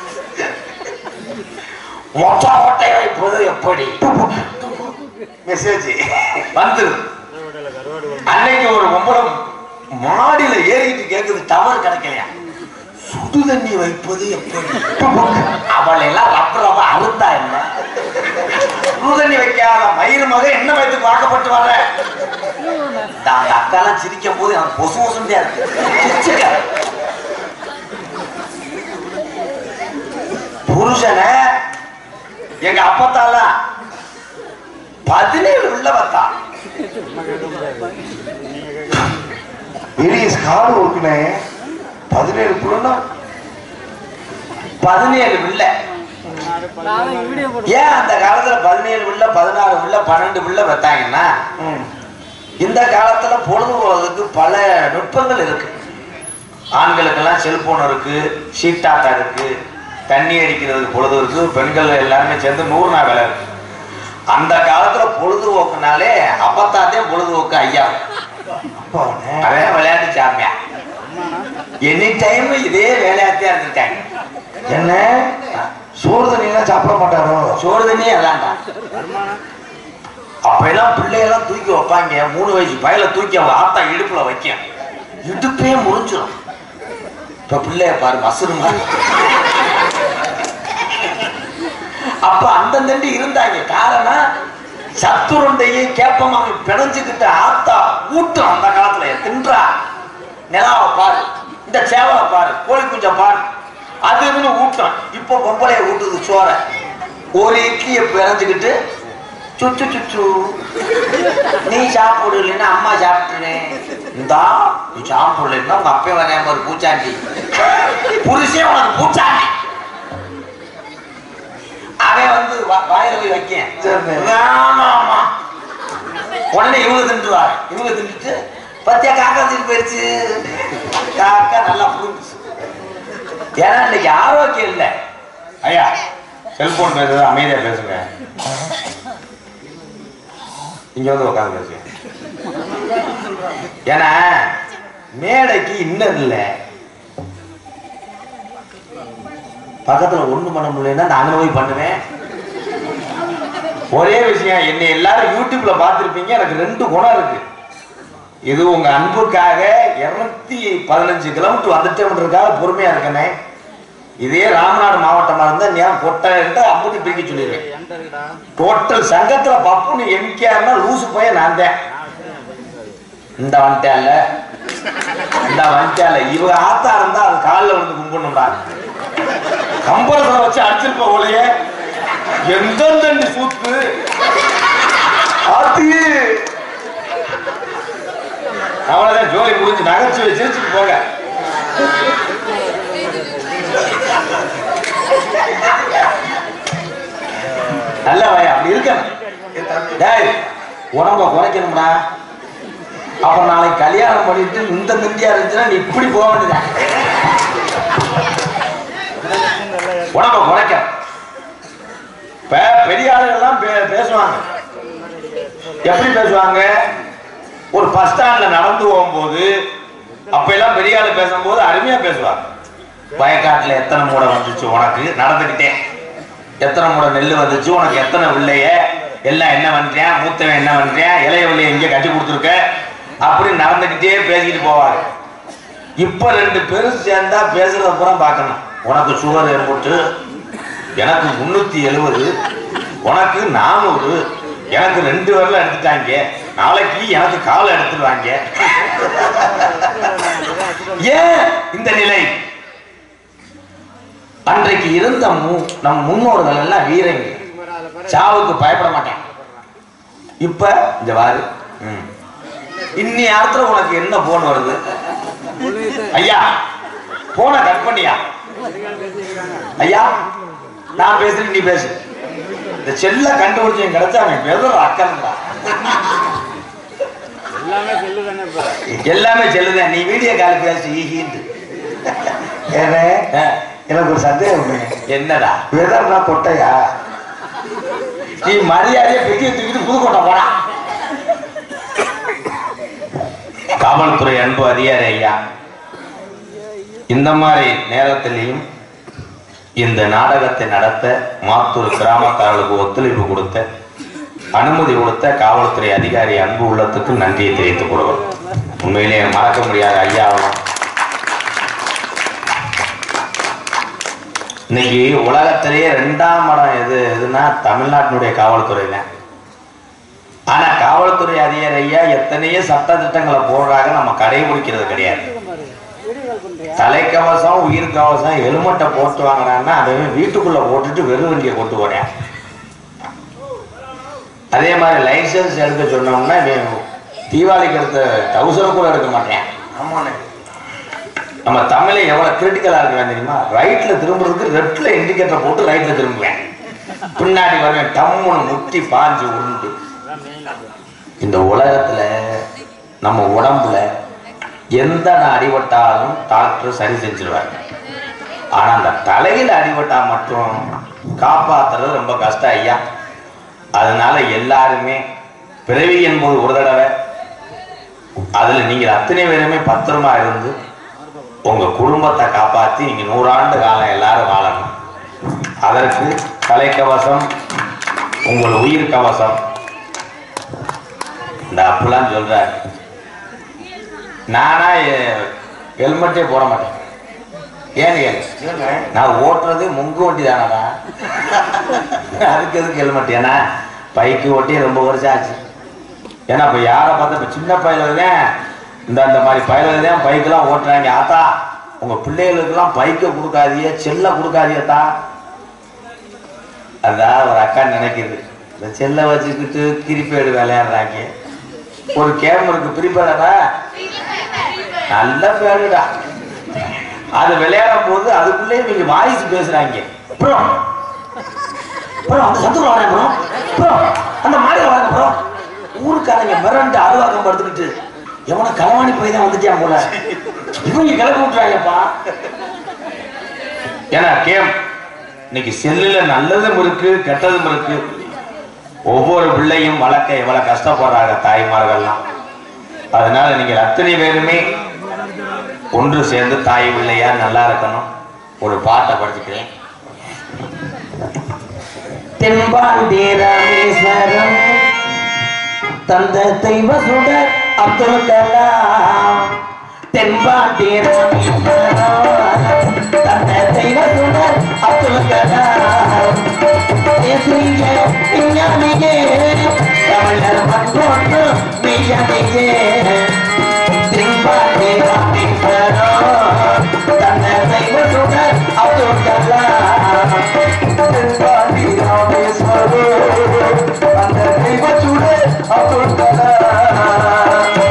Speaker 1: மொத்த ஓட்டை வைப்பது எப்படி
Speaker 2: மெசேஜ்
Speaker 1: வந்துரு அன்னைக்கு ஒரு ஒம்பளம் மாடியில ஏறிட்டு கேக்குது டவர் கிடைக்கலையா சுடு தண்ணி வைப்பது எப்படி அவளை எல்லாம் ரப்ப ரப்ப அறுத்தா என்ன சுடு தண்ணி வைக்காத மயிறு மக என்ன வைத்து பார்க்கப்பட்டு வர இந்த அந்த அக்காலாம் சிரிக்கும் போது எனக்கு பொசு பொசுண்டியா இருக்கு சிரிச்சுக்க. புருஷனை எங்க அப்பத்தால பதினேழு உள்ள பார்த்தா
Speaker 2: பெரிய ஸ்கார் ஒர்க்குனே பதினேழு புலன்னா
Speaker 1: பதினேழு பிள்ளை ஏன் அந்த காலத்துல பதினேழு பிள்ளை பதினாறு பிள்ளை பன்னெண்டு பிள்ளை வைத்தாங்கன்னா இந்த காலத்துல பொழுதுபோகிறதுக்கு பல நுட்பங்கள் இருக்கு ஆண்களுக்கெல்லாம் செல்போன் இருக்கு ஷீட்டாட்டா இருக்கு தண்ணி அடிக்கிறதுக்கு பொழுது இருக்கு பெண்கள் எல்லாருமே சேர்ந்து நூறு நாள் வேலை இருக்கு அந்த காலத்துல பொழுதுபோக்குனாலே அப்பத்தாத்தே பொழுதுபோக்கு ஐயா
Speaker 2: அப்பாவனே
Speaker 1: அவன் விளையாட்டு சாமியா எனி டைம் இதே வேலையாத்தே இருந்துட்டாங்க
Speaker 2: என்ன சோறு தண்ணியெல்லாம் சாப்பிட மாட்டாரோ
Speaker 1: சோறு தண்ணி அதான்டா அப்ப எல்லாம் பிள்ளையெல்லாம் தூக்கி வைப்பாங்க மூணு வயசு பயல தூக்கி அவங்க ஆத்தா இடுப்புல வைக்க இடுப்பே முறிஞ்சிடும் இப்ப பிள்ளைய பாரு மசுறு மாதிரி அப்ப அந்தந்தண்டி இருந்தாங்க காரணம் சத்துருண்டையை கேப்பமாக பிணைஞ்சுக்கிட்ட ஆத்தா ஊட்டும் அந்த காலத்துல தின்றா நிலாவை பாரு இந்த சேவலை பாரு கோழி குஞ்சை பாரு அது இதுன்னு ஊட்டும் இப்போ பொம்பளைய ஊட்டுது சோற ஒரு இட்லியை பிணைஞ்சுக்கிட்டு சுச்சு சுச்சு நீ சாப்பிடு இல்லைன்னா அம்மா சாப்பிட்டுனேன் இந்தா நீ சாப்பிடலைன்னா உங்க அப்பே வரேன் ஒரு பூச்சாண்டி புருஷே உனக்கு பூச்சாண்டி அவன் வந்து வா- வாயில போய் வைக்கேன்
Speaker 2: சரி.
Speaker 1: ஆமா உடனே இவங்க தின்றுவாங்க இவங்க தின்றுட்டு பத்தியா காக்கா தின்னு போயிருச்சு காக்கா நல்லா புரிஞ்சுச்சு ஏன்னா இன்னைக்கு ஆரோக்கியம் இல்லை ஐயா செல்போன் பேசுறது அமைதியா பேசுங்க இங்க வந்து உட்காந்து பேசுங்க ஏன்னா மேடைக்கு இன்னும் இல்லை பக்கத்துல ஒண்ணு பண்ண முடியலன்னா நாங்க போய் பண்ணுவேன் ஒரே விஷயம் என்னை எல்லாரும் யூடியூப்ல பார்த்திருப்பீங்க எனக்கு ரெண்டு குணம் இருக்கு இது உங்க அன்புக்காக இருநூத்தி பதினஞ்சு கிலோமீட்டர் வந்துட்டேன்றதுக்காக பொறுமையா இருக்கனே இதே ராமநாடு மாவட்டமா இருந்தா ஞான் கொட்டை இருந்தா அம்புட்டி பிரிக்க சொல்லிடுவேன் டோட்டல் சங்கத்துல பப்புன்னு எம்கேஆர்னா லூசு போய் நான் தான் இந்த வந்துட்டேன்ல இந்த வந்துட்டேன்ல இவங்க ஆத்தா இருந்தா அது காலில் வந்து கும்பிடணும்டா கம்பரத்தை வச்சு அடிச்சிருப்ப போலயே எந்தெந்த சூத்து
Speaker 2: ஆத்தி
Speaker 1: அவ்வளவுதான் ஜோலி முடிஞ்சு நகைச்சுவை சிரிச்சுட்டு போங்க நல்ல வய அப்படி இருக்கணும் டேய் உடம்ப குறைக்கணும்டா அப்புறம் நாளைக்கு கல்யாணம் பண்ணிட்டு இந்த மிந்தியா இருந்துச்சுன்னா நீ இப்படி போக வேண்டியதான் உடம்ப குறைக்கணும் இப்ப பெரிய ஆளுகள்லாம் பே- பேசுவாங்க எப்படி பேசுவாங்க ஒரு பஸ் ஸ்டாண்ட்ல நடந்து போகும்போது அப்ப எல்லாம் பெரிய ஆளு பேசும்போது அருமையா பேசுவாங்க வயக்காட்டுல எத்தனை மூடை வந்துச்சு உனக்கு நடந்துக்கிட்டே எத்தனை மூடை நெல் வந்துச்சு உனக்கு எத்தனை பிள்ளைய எல்லாம் என்ன பண்றேன் மூத்தவன் என்ன பண்றேன் இளைய பிள்ளைய எங்க கட்டி கொடுத்துருக்க அப்படி நடந்துக்கிட்டே பேசிக்கிட்டு போவாங்க இப்ப ரெண்டு பேரும் சேர்ந்தா பேசுறத பூரா பார்க்கணும் உனக்கு சுகர் ஏற்பட்டு எனக்கு முன்னூத்தி எழுபது உனக்கு நானூறு எனக்கு ரெண்டு வரல எடுத்துட்டாங்க நாளைக்கு எனக்கு காலை எடுத்துருவாங்க ஏன் இந்த நிலை அன்றைக்கு இருந்த மு- நம் முன்னோர்கள் எல்லாம் வீரங்க சாவுக்கு பயப்பட மாட்டாங்க இப்ப இந்த வாரு ம். இன்னி நேரத்துல உனக்கு என்ன போன் வருது ஐயா போனை கட் பண்ணியா ஐயா நான் பேசுறேன் நீ பேசு இந்த செல்ல கண்டுபிடிச்சவன் கிடைச்சா அவன் வெறும் அக்கறா
Speaker 3: எல்லாமே செல்லுதானே இப்ப
Speaker 1: எல்லாமே செல்லுதான் நீ வீடியோ கால் பேசு ஈஹின்னு
Speaker 2: ஏனே
Speaker 1: ஆ,
Speaker 2: எனக்கு ஒரு சந்தேகம்
Speaker 1: என்னடா
Speaker 2: வெதர்னா கொட்டையா
Speaker 1: நீ மரியாதையை பெரிய தூக்கிட்டு புதுக்கோட்டை போடா காவல்துறை அன்பு அதிகாரி ஐயா இந்த மாதிரி நேரத்திலையும் இந்த நாடகத்தை நடத்த மாத்தூர் கிராமத்தார்களுக்கு ஒத்துழைப்பு கொடுத்த அனுமதி கொடுத்த காவல்துறை அதிகாரி அன்பு உள்ளத்துக்கு நன்றியை தெரிவித்துக் கொள்வோம் உண்மையிலே மறக்க முடியாத ஐயாவெல்லாம் இன்னைக்கு உலகத்திலேயே ரெண்டாம் இடம் எது எதுனா தமிழ்நாட்டினுடைய காவல்துறை தான் ஆனா காவல்துறை அதிகாரி ஐயா எத்தனையோ சட்ட திட்டங்களை போடுறாங்க நம்ம கடைபிடிக்கிறது கிடையாது தலைக்கவசம் உயிர் கவசம் ஹெல்மெட்டை போட்டு வாங்குறான்னா அவன் வீட்டுக்குள்ள போட்டுட்டு வெறும் வண்டியை கொண்டு போறேன் அதே மாதிரி லைசன்ஸ் எடுக்க சொன்னோம்னா இவன் தீபாவளிக்கு எடுத்த டவுசர் கூட எடுக்க மாட்டேன்
Speaker 2: ஆமாண்ணே
Speaker 1: நம்ம தமிழை எவ்வளவு கிரிட்டிக்கலா இருக்கிறான் தெரியுமா ரைட்ல திரும்புறதுக்கு லெஃப்ட்ல இண்டிகேட்டர் போட்டு ரைட்ல திரும்புவேன் பின்னாடி வருவேன் டம்முன்னு முட்டி பாஞ்சு உருண்டு இந்த உலகத்துல நம்ம உடம்புல எந்த அடிபட்டாலும் டாக்டர் சரி செஞ்சிருவார் ஆனா அந்த தலையில அடிபட்டா மட்டும் காப்பாத்துறது ரொம்ப கஷ்டம் ஐயா அதனால எல்லாருமே பிறவி என்பது ஒரு தடவை அதுல நீங்க அத்தனை பேருமே பத்திரமா இருந்து உங்க குடும்பத்தை காப்பாத்தி நீங்க நூறாண்டு காலம் எல்லாரும் வாழணும் அதற்கு தலைக்கவசம் உங்கள் உயிர் கவசம் இந்த அப்பெல்லாம் சொல்றாரு நானா ஹெல்மெட்டே போட மாட்டேன் ஏன் கேளு
Speaker 2: ஏங்க?
Speaker 1: நான் ஓட்டுறது முங்கு வண்டி தானடா அதுக்கு எதுக்கு ஹெல்மெட் ஏன்னா பைக்கு ஓட்டி ரொம்ப வருஷம் ஆச்சு ஏன்னா இப்போ யாரை பார்த்தா இப்போ சின்ன பையலுக்கு தான் இந்த அந்த மாதிரி பையலுக்கு தான் பைக்கெல்லாம் ஓட்டுறாங்க ஆத்தா உங்கள் பிள்ளைகளுக்கெல்லாம் பைக்கை கொடுக்காதீங்க செல்லை கொடுக்காதீங்கத்தா அதான் ஒரு அக்கா நினைக்குது இந்த செல்லை வச்சுக்கிட்டு கிரிப்பேடு விளையாடுறாங்க ஒரு கேம் இருக்கு பிரிப்பேடா நல்ல பேருடா அது விளையாடும் போது அதுக்குள்ளே நீங்க வாய்ஸ் பேசுறாங்க ப்ரோ ப்ரோ அந்த சத்துரு வரேன் ப்ரோ ப்ரோ அந்த மாடி வரேன் ப்ரோ ஊருக்காரங்க மிரண்டு அருவாக்கம் படுத்துக்கிட்டு எவன களவாணி போய் தான் வந்துட்டான் போல இவங்க கிளப்பி விட்டுறாங்கப்பா ஏன்னா கேம் இன்னைக்கு செல்லுல நல்லதும் இருக்கு கெட்டதும் இருக்கு ஒவ்வொரு பிள்ளையும் வளர்க்க எவ்வளவு கஷ்டப்படுறாங்க தாய்மார்கள்லாம் அதனால நீங்க அத்தனை பேருமே ஒன்று சேர்ந்து தாய் பிள்ளையா நல்லா இருக்கணும் ஒரு பாட்டை படிச்சுக்கிறேன் தென்பாண்டி ராமேஸ்வரம் தந்த தெய்வ சுடர் அப்துல் கலாம் தென்பாண்டி ராமேஸ்வரம் தந்த தெய்வ சுடர் அப்துல் கலாம் தேசிய விஞ்ஞானியே தமிழர் மற்றொன்று மெய்யமையே தென்பாண்டி ராமேஸ்வரம் தந்த தெய்வ சுடர் அப்துல் கலாம் தென்பாண்டி ராமேஸ்வரம் அந்த தெய்வ சுடர் அப்துல் கலாம்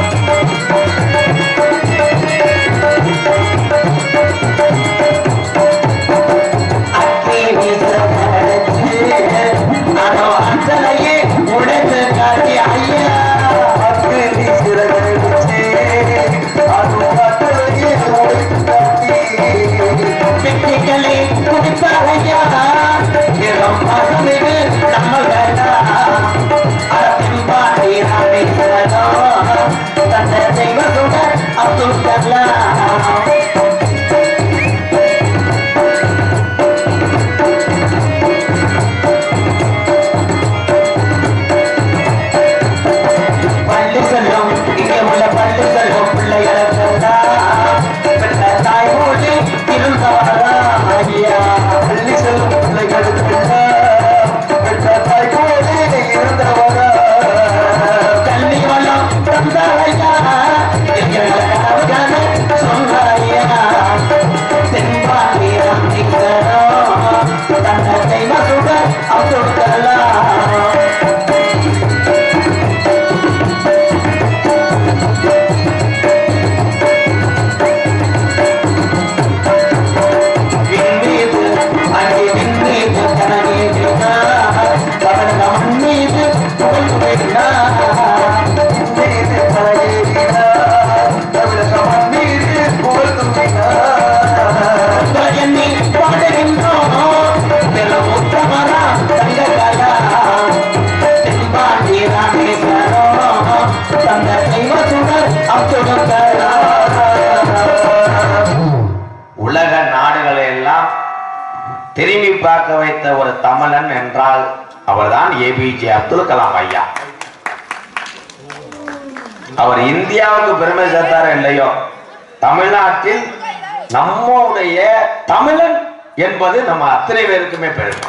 Speaker 1: அக்கி வீசப்படுச்சு அதோ அத்தனையே உடைத்து காட்டி ஐயா அக்கி வீசப்படுச்சு அதோ அத்தனையே உடைத்து காட்டி பிட்டிகளை குடிப்பாரையா இளம் பசுமிகு நம்ம வேண்டாம் அரசிம்பாடி ராமேஸ்வரம் தந்த தெய்வத்துடன் அப்துல் கலாம் பள்ளி செல்லும் இங்கே உள்ள பள்ளி செல்லும் பிள்ளைகளுக்கெல்லாம் பெற்ற தாய் போலே இருந்தவரா ஐயா பள்ளி செல்லும் பிள்ளைகளுக்கெல்லாம் பெற்ற தாய் போலே இருந்தவரா கல்வி வளம் தந்த ஐயா எங்களுக்காக சொன்ன ஐயா தென்பாண்டி ராமேஸ்வரம் தன்னை தெய்வத்துடன் அப்துல் கலாம் விண்ணீது அங்கே விண்ணீது கனவீது கவன மண்ணீது புகழ் விண்ணீது கனவீது கவன மண்ணீது புகழ் எண்ணி பாடுகின்றோம் உத்தமரா தங்ககலா தென்பாண்டி ராமேஸ்வரம் தந்த தெய்வத்துடன் அப்துல் உலக நாடுகளை எல்லாம் திரும்பி பார்க்க வைத்த ஒரு தமிழன் என்றால் அவர்தான் ஏபிஜே அப்துல் கலாம் ஐயா அவர் இந்தியாவுக்கு பெருமை சேர்த்தாரோ இல்லையோ தமிழ்நாட்டில் நம்முடைய தமிழன் என்பது நம்ம அத்தனை பேருக்குமே பெருமை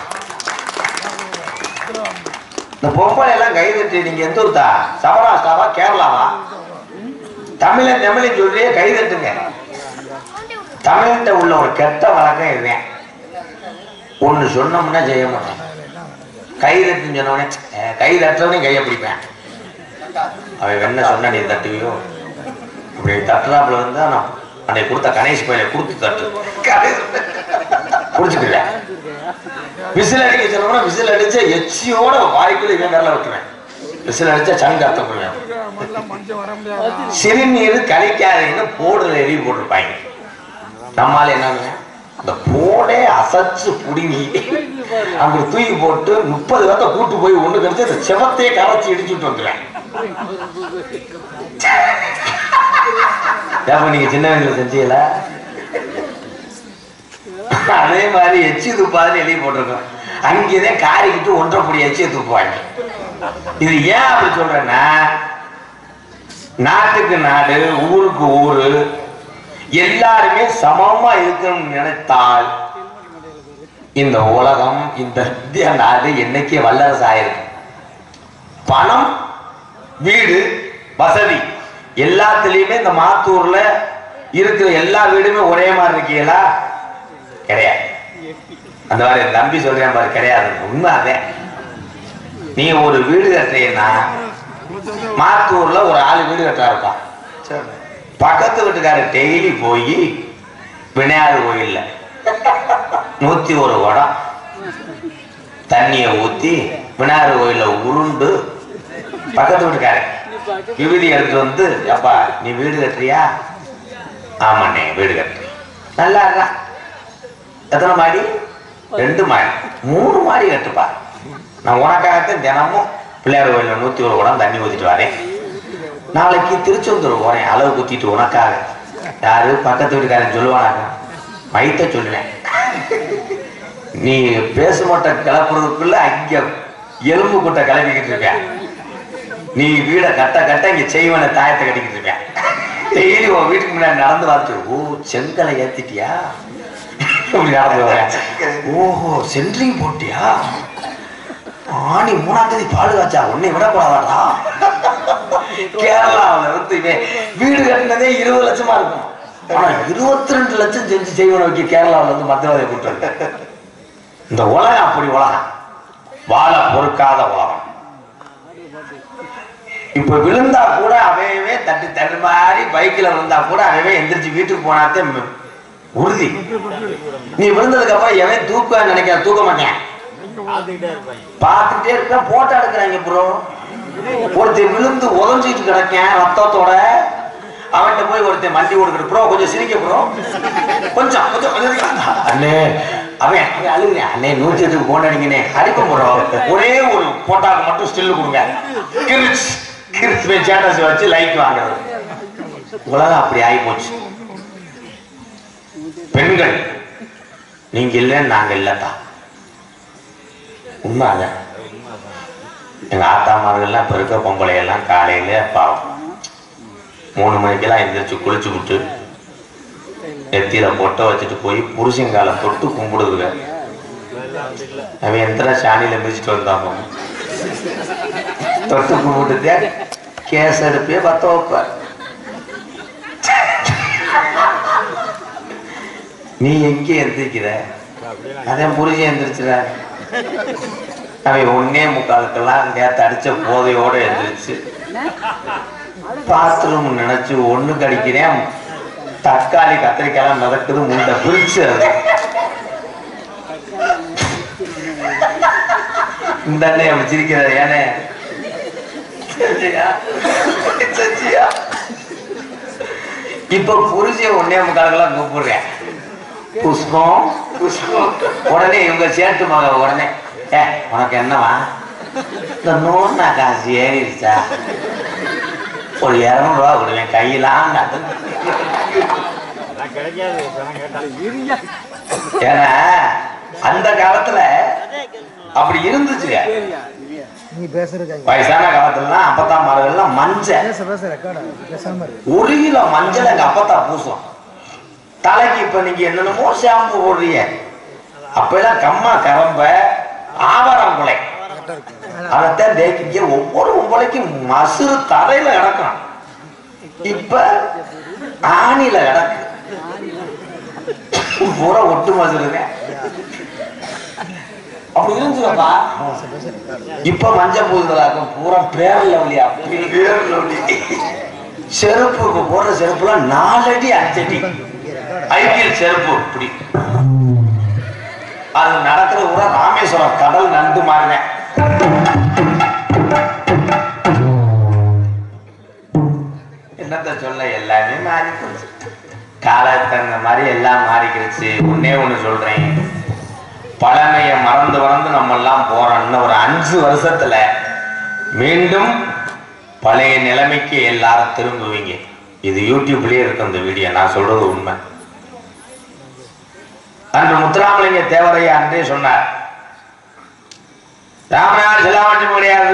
Speaker 1: இந்த பொம்பளை எல்லாம் கைதட்டி நீங்க எந்த ஊர்த்தா சவராஷ்டிராவா கேரளாவா தமிழன் தமிழன் சொல்றியே கைதட்டுங்க தமிழ்கிட்ட உள்ள ஒரு கெட்ட வழக்கம் இதுதான் ஒண்ணு சொன்னோம்னா செய்ய மாட்டேன் கை தட்டுன்னு சொன்னவனே அஹ், கை தட்டுறவனே கையை பிடிப்பேன் அவன் என்ன சொன்ன நீ தட்டுவியோ இப்படி தட்டுறாப்புல இருந்தா நான் அன்னைக்கு கொடுத்த கணேஷ் பையில கொடுத்து தட்டு குடிச்சுக்கல விசில் அடிக்க சொன்னோம்னா விசில் அடிச்சு எச்சியோட வாய்க்குள்ள இவன் விரல விட்டுருவேன் விசில் அடிச்சா சங்கு அர்த்தம் பண்ணுவேன் சிறுநீர் கழிக்காதீங்கன்னு போடுல எழுதி போட்டிருப்பாங்க நம்மால என்ன அந்த போடே அசைச்சு புடுங்கி அங்க தூக்கி போட்டு முப்பது பேர்த்த கூட்டு போய் ஒண்ணு கழிச்சு அந்த செவத்தையே கரைச்சி இடிச்சுட்டு வந்துடுவேன் ஏப்ப நீங்க சின்ன வயசுல செஞ்சீங்களா அதே மாதிரி எச்சி துப்பாதுன்னு எழுதி போட்டிருக்கோம் அங்கேதான் காரிக்கிட்டு ஒன்றரை பொடி எச்சியை துப்புவாங்க இது ஏன் அப்படி சொல்றேன்னா நாட்டுக்கு நாடு ஊருக்கு ஊரு எல்லாருமே சமமா இருக்கணும்னு நினைத்தால் இந்த உலகம் இந்த இந்திய நாடு என்னைக்கே வல்லரசு ஆயிருக்கு பணம் வீடு வசதி எல்லாத்துலயுமே இந்த மாத்தூர்ல இருக்கிற எல்லா வீடுமே ஒரே மாதிரி இருக்கீங்களா கிடையாது அந்த மாதிரி என் தம்பி சொல்றேன் பாரு கிடையாது உண்மை அதே நீ ஒரு வீடு கட்டுறீன்னா மாத்தூர்ல ஒரு ஆளு வீடு கட்டா இருப்பான்
Speaker 2: சரி
Speaker 1: பக்கத்து வீட்டுக்காரர் டெய்லி போய் விநாயகர் கோயில்ல நூத்தி ஒரு குடம் தண்ணியை ஊத்தி விநாயகர் கோயில்ல உருண்டு பக்கத்து வீட்டுக்காரர் விபூதி எடுத்துட்டு வந்து அப்பா நீ வீடு கட்டுறியா ஆமாண்ணே வீடு கட்டுறேன் நல்லா இருக்கா எத்தனை மாடி ரெண்டு மாடி மூணு மாடி கட்டுப்பா நான் உனக்காகத்தான் தினமும் பிள்ளையார் கோயில்ல நூத்தி ஒரு குடம் தண்ணி ஊத்திட்டு வரேன் நாளைக்கு திருச்செந்தூர் போறேன் அளவு குத்திட்டு உனக்காக யாரு பக்கத்து வீட்டுக்காரன் சொல்லுவானாங்க மைத்த சொல்லுவேன் நீ பேச மாட்ட கிளப்புறதுக்குள்ள அங்க எலும்பு கூட்ட கிளப்பிக்கிட்டு இருக்க நீ வீடை கட்ட கட்ட இங்க செய்வன தாயத்தை கட்டிக்கிட்டு இருக்க டெய்லி உன் வீட்டுக்கு முன்னாடி நடந்து பார்த்து ஓ செங்கலை ஏத்திட்டியா இப்படி நடந்து வரேன் ஓஹோ சென்ட்ரிங் போட்டியா ஆணி மூணாம் தேதி பாடு காய்ச்சா உன்னை விடக்கூடாதாடா கேரளாவில் இருந்து இவன் வீடு கட்டினதே இருபது லட்சமா இருக்கும் ஆனா இருபத்தி ரெண்டு லட்சம் செஞ்சு செய்வன வைக்க கேரளாவில் இருந்து மத்தியவாதியை கூட்டு வந்து. இந்த உலகம் அப்படி உலகம் வாழ பொறுக்காத உலகம் இப்ப விழுந்தா கூட அவையவே தட்டு தட்டு மாதிரி பைக்ல விழுந்தா கூட அவையவே எந்திரிச்சு வீட்டுக்கு போனாத்தே ம- உறுதி நீ விழுந்ததுக்கு அப்புறம் எவன் தூக்க நினைக்கிற தூக்க மாட்டேன் பார்த்துட்டே இருப்பேன் போட்டோ எடுக்கிறாங்க ப்ரோ ஒருத்தன் விழுந்து உதஞ்சிட்டு கிடக்கேன் ரத்தத்தோட அவன்கிட்ட போய் ஒருத்தன் மண்டி கொடுக்குற ப்ரோ கொஞ்சம் சிரிக்க ப்ரோ கொஞ்சம் கொஞ்சம் கொஞ்சம் அண்ணே அவன் அவன் அழுகுறேன் அண்ணே நூத்தி எட்டுக்கு போன் அடிங்கண்ணே அடிப்போம் ப்ரோ ஒரே ஒரு போட்டாக்கு மட்டும் ஸ்டில் கொடுங்க கிரிச் கிரிச் போய் சேட்டஸ் வச்சு லைக் வாங்குறது உலகம் அப்படி ஆகி போச்சு பெண்கள் நீங்க இல்லைன்னு நாங்க இல்லத்தா உண்மை அதான் எங்க ஆத்தாமார்கள்லாம் இப்ப இருக்க பொம்பளையெல்லாம் காலையில பாவம் மூணு மணிக்கெல்லாம் எந்திரிச்சு குளிச்சு விட்டு நெத்தியில பொட்டை வச்சுட்டு போய் புருஷங்கால தொட்டு கும்பிடுதுங்க அவன் எத்தனை சாணியில மிதிச்சுட்டு வந்தாங்க தொட்டு கும்பிட்டுட்டே கேஸ் எடுப்பே பத்த வைப்ப நீ எங்கே எந்திரிக்கிற அதே புருஷன் எந்திரிச்சுற அவன் ஒன்னே முக்காலுக்கெல்லாம் நேத்து அடிச்ச போதையோட எந்திரிச்சு பாத்ரூம் நினைச்சு ஒண்ணு கடிக்கிறேன் தக்காளி கத்திரிக்காய் மிதக்குது முண்டை பிரிச்சு அது இந்த அண்ணன் அப்படி சிரிக்கிறாரு ஏனே செஞ்சியா? செஞ்சியா? இப்ப புருஷன் ஒன்னே முக்காலுக்கெல்லாம் கூப்பிடுறேன் புஷ்பம் புஷ்பம் உடனே இவங்க சேட்டு மக உடனே ஏ உனக்கு என்னவா இந்த நூறுனா காசு ஏறிடுச்சா ஒரு இரநூறுவா விடுவேன் கையெல்லாம் நட்டு. ஏன்னா அந்த காலத்துல அப்படி இருந்துச்சுங்க
Speaker 3: நீ பேசுறது
Speaker 1: வயசான காலத்துலலாம் அப்பத்தான் மாடுகள்லாம் மஞ்சள்
Speaker 3: பேச பேச ரெக்கார்டா பேசாம இருக்கு
Speaker 1: ஒரு கிலோ மஞ்சள் எங்க அப்பத்தா பூசும் தலைக்கு இப்ப நீங்க என்னென்னமோ ஷாம்பு போடுறீங்க அப்பெல்லாம் கம்மா கரம்ப ஆவாரம் குலை அதைத்தான் தேய்க்கிங்க ஒவ்வொரு உங்களைக்கும் மசுறு தரையில கிடக்கும் இப்ப ஆணில கிடக்கு பூரா ஒட்டு மசுருங்க அப்படி இருந்துச்சுப்பா இப்ப மஞ்சள் பூதுகளாக்கும் பூரா பேரல் லவ்லி அப்படி பேரல் லவ்லி செருப்பு இப்ப போடுற செருப்புலாம் நாலடி அஞ்சடி ஐபிஎல் செருப்பு இப்படி அது நடக்கிற கூட ராமேஸ்வரம் கடல் நண்டு மாறினேன் சொல்ல எல்லாமே மாறி போச்சு காலத்துக்கு தகுந்த மாதிரி எல்லாம் மாறிக்கிடுச்சு ஒன்னே ஒண்ணு சொல்றேன் பழமையை மறந்து மறந்து நம்ம எல்லாம் போறோம் இன்னும் ஒரு அஞ்சு வருஷத்துல மீண்டும் பழைய நிலைமைக்கு எல்லாரும் திரும்புவீங்க இது யூடியூப்லயே இருக்கும் இந்த வீடியோ நான் சொல்றது உண்மை அன்று முத்துராமலிங்க தேவரையா அன்றே சொன்னார் ராமநாத செல்லாமட்டும் கிடையாது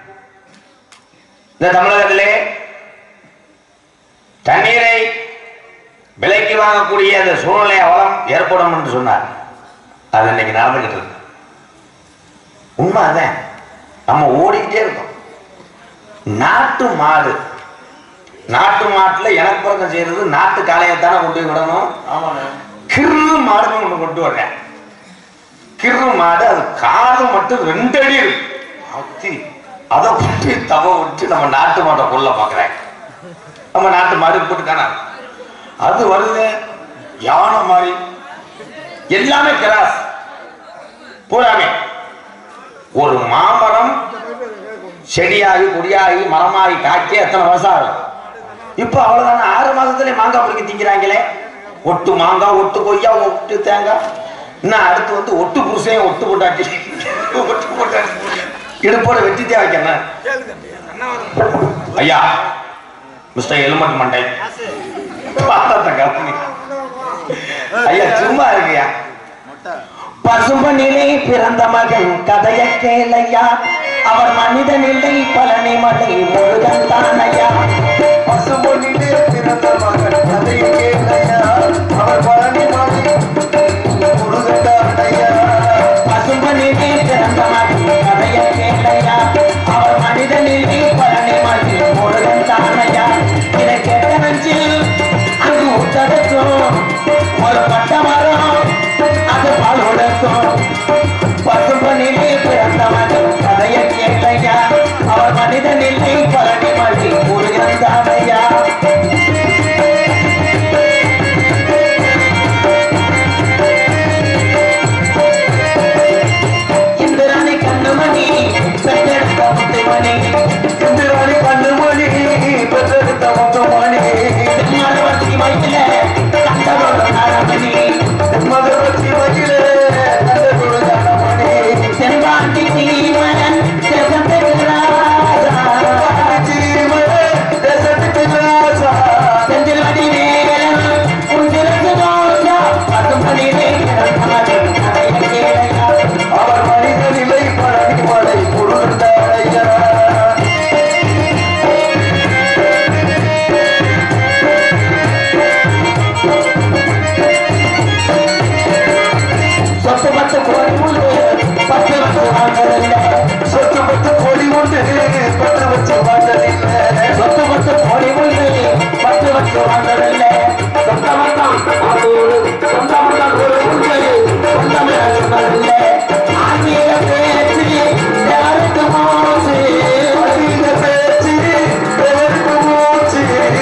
Speaker 1: இந்த தமிழகத்திலே தண்ணீரை விலைக்கு வாங்கக்கூடிய அந்த சூழ்நிலை அவலம் ஏற்படும் என்று சொன்னார் அது இன்னைக்கு நடந்துகிட்டு இருக்கு உண்மை அதான் நம்ம ஓடிக்கிட்டே இருக்கோம் நாட்டு மாடு நாட்டு மாட்டுல இனப்பறக்கம் செய்யறது நாட்டு காளையத்தானே கொண்டு போய் விடணும் கிரு மாடுன்னு ஒண்ணு கொண்டு வர்றேன் கிரு மாடு அது காது மட்டும் ரெண்டு அடி இருக்கு அத்தி அதை விட்டு தவ விட்டு நம்ம நாட்டு மாட்டை கொல்ல பாக்குறேன் நம்ம நாட்டு மாடு போட்டு காணாது அது வருது யானை மாதிரி எல்லாமே கிராஸ் பூராமே ஒரு மாமரம் செடியாகி கொடியாகி மரமாகி காய்ச்சி எத்தனை வருஷம் ஆகும் இப்போ அவ்வளவுதானே ஆறு மாசத்துல மாங்காய் பிடிக்க திங்கிறாங்களே ஒட்டு மாங்காய் ஒட்டு கொய்யா ஒட்டு தேங்காய் இன்னும் அடுத்து வந்து ஒட்டு புருஷன் ஒட்டு போட்டாட்டி ஒட்டு போட்டாட்டி இடுப்போட வெட்டித்தே வைக்கணும் ஐயா மிஸ்டர் எலுமட் மண்டை பாத்தத்தை கவனி. ஐயா சும்மா இருக்கியா
Speaker 4: பசும்பனிலே பிறந்த மகன் கதைய கேளையா அவர் மனிதனில்லை பழனி மலை முருகன் தானையா
Speaker 2: பசும்பொன்னிலே பிறந்த மகன் கதையை கேளையா அவர் பழனி மலை முருகட்டானையா
Speaker 4: பசும்பனிலே பிறந்த மகன் கதைய கேளையா அவர் மனிதனில்லை பழனி மலை முருகன் தானையா இதை கேட்ட நெஞ்சில் அங்கு உச்சடக்கும் ஒரு பட்ட மரம் அது பால் உடக்கும் பசும்பனிலே பிறந்த மகன் கதைய கேளையா அவர் மனிதனில்லை பழனி மலை முருகன் தானையா இந்திராணி கண்ணுமணி பெற்றெடுத்த முத்துமணி
Speaker 2: இந்திராணி கண்ணுமணி பெற்றெடுத்த முத்துமணி
Speaker 4: திருமாவளவன் மயில கண்டதொரு நரமணி
Speaker 2: மதுரட்சி மகிழே கண்டகுரு கணமணி
Speaker 4: செம்பாண்டி சீமன் செந்தில் வடி வேலன் உந்திரத்து மோசா பசும்படியிலே கதைய கேளையா
Speaker 2: அவர் மனித நிலை பழனி மலை முருகட்டானையா
Speaker 4: சொத்து பத்து கோடி முழு பத்து பத்து வாங்கல
Speaker 2: சொத்து பத்து கோடி உண்டு பத்து வச்ச வாண்டலில்லை
Speaker 4: சொத்து பத்து கோடி முழு பத்து பத்து வாங்கல சொந்த மத்தம் அது ஒரு சொந்த மத்தம் ஒரு உண்டு சொந்தமே சொன்னதில்ல ஆங்கில பேச்சு யாருக்கு மோசு
Speaker 2: அதிக பேச்சு எதற்கு மூச்சு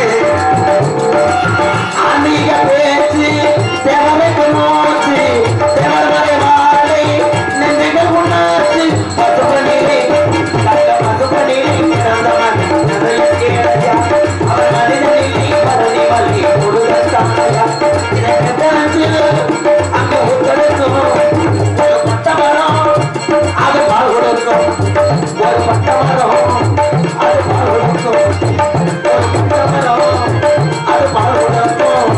Speaker 4: ஆன்மீக பேச்சு தேவமைக்கு மூச்சு தேவர்மறை வாழை நெஞ்சுகள் உணர்ச்சி மதுபனிலே கண்ட மதுபனிலே பிறந்தவன் நிறைய கேளையா அவர் மனிதனிலே பரணி வள்ளி முருகன் தானையா இதற்கு தெரிஞ்சு அங்க உத்தரக்கும் ஒரு பட்ட மரம் அது பால் கொடுக்கும் ஒரு பட்ட மரம் அது பால் கொடுக்கும் ஒரு பட்ட மரம் அது பால் கொடுக்கும்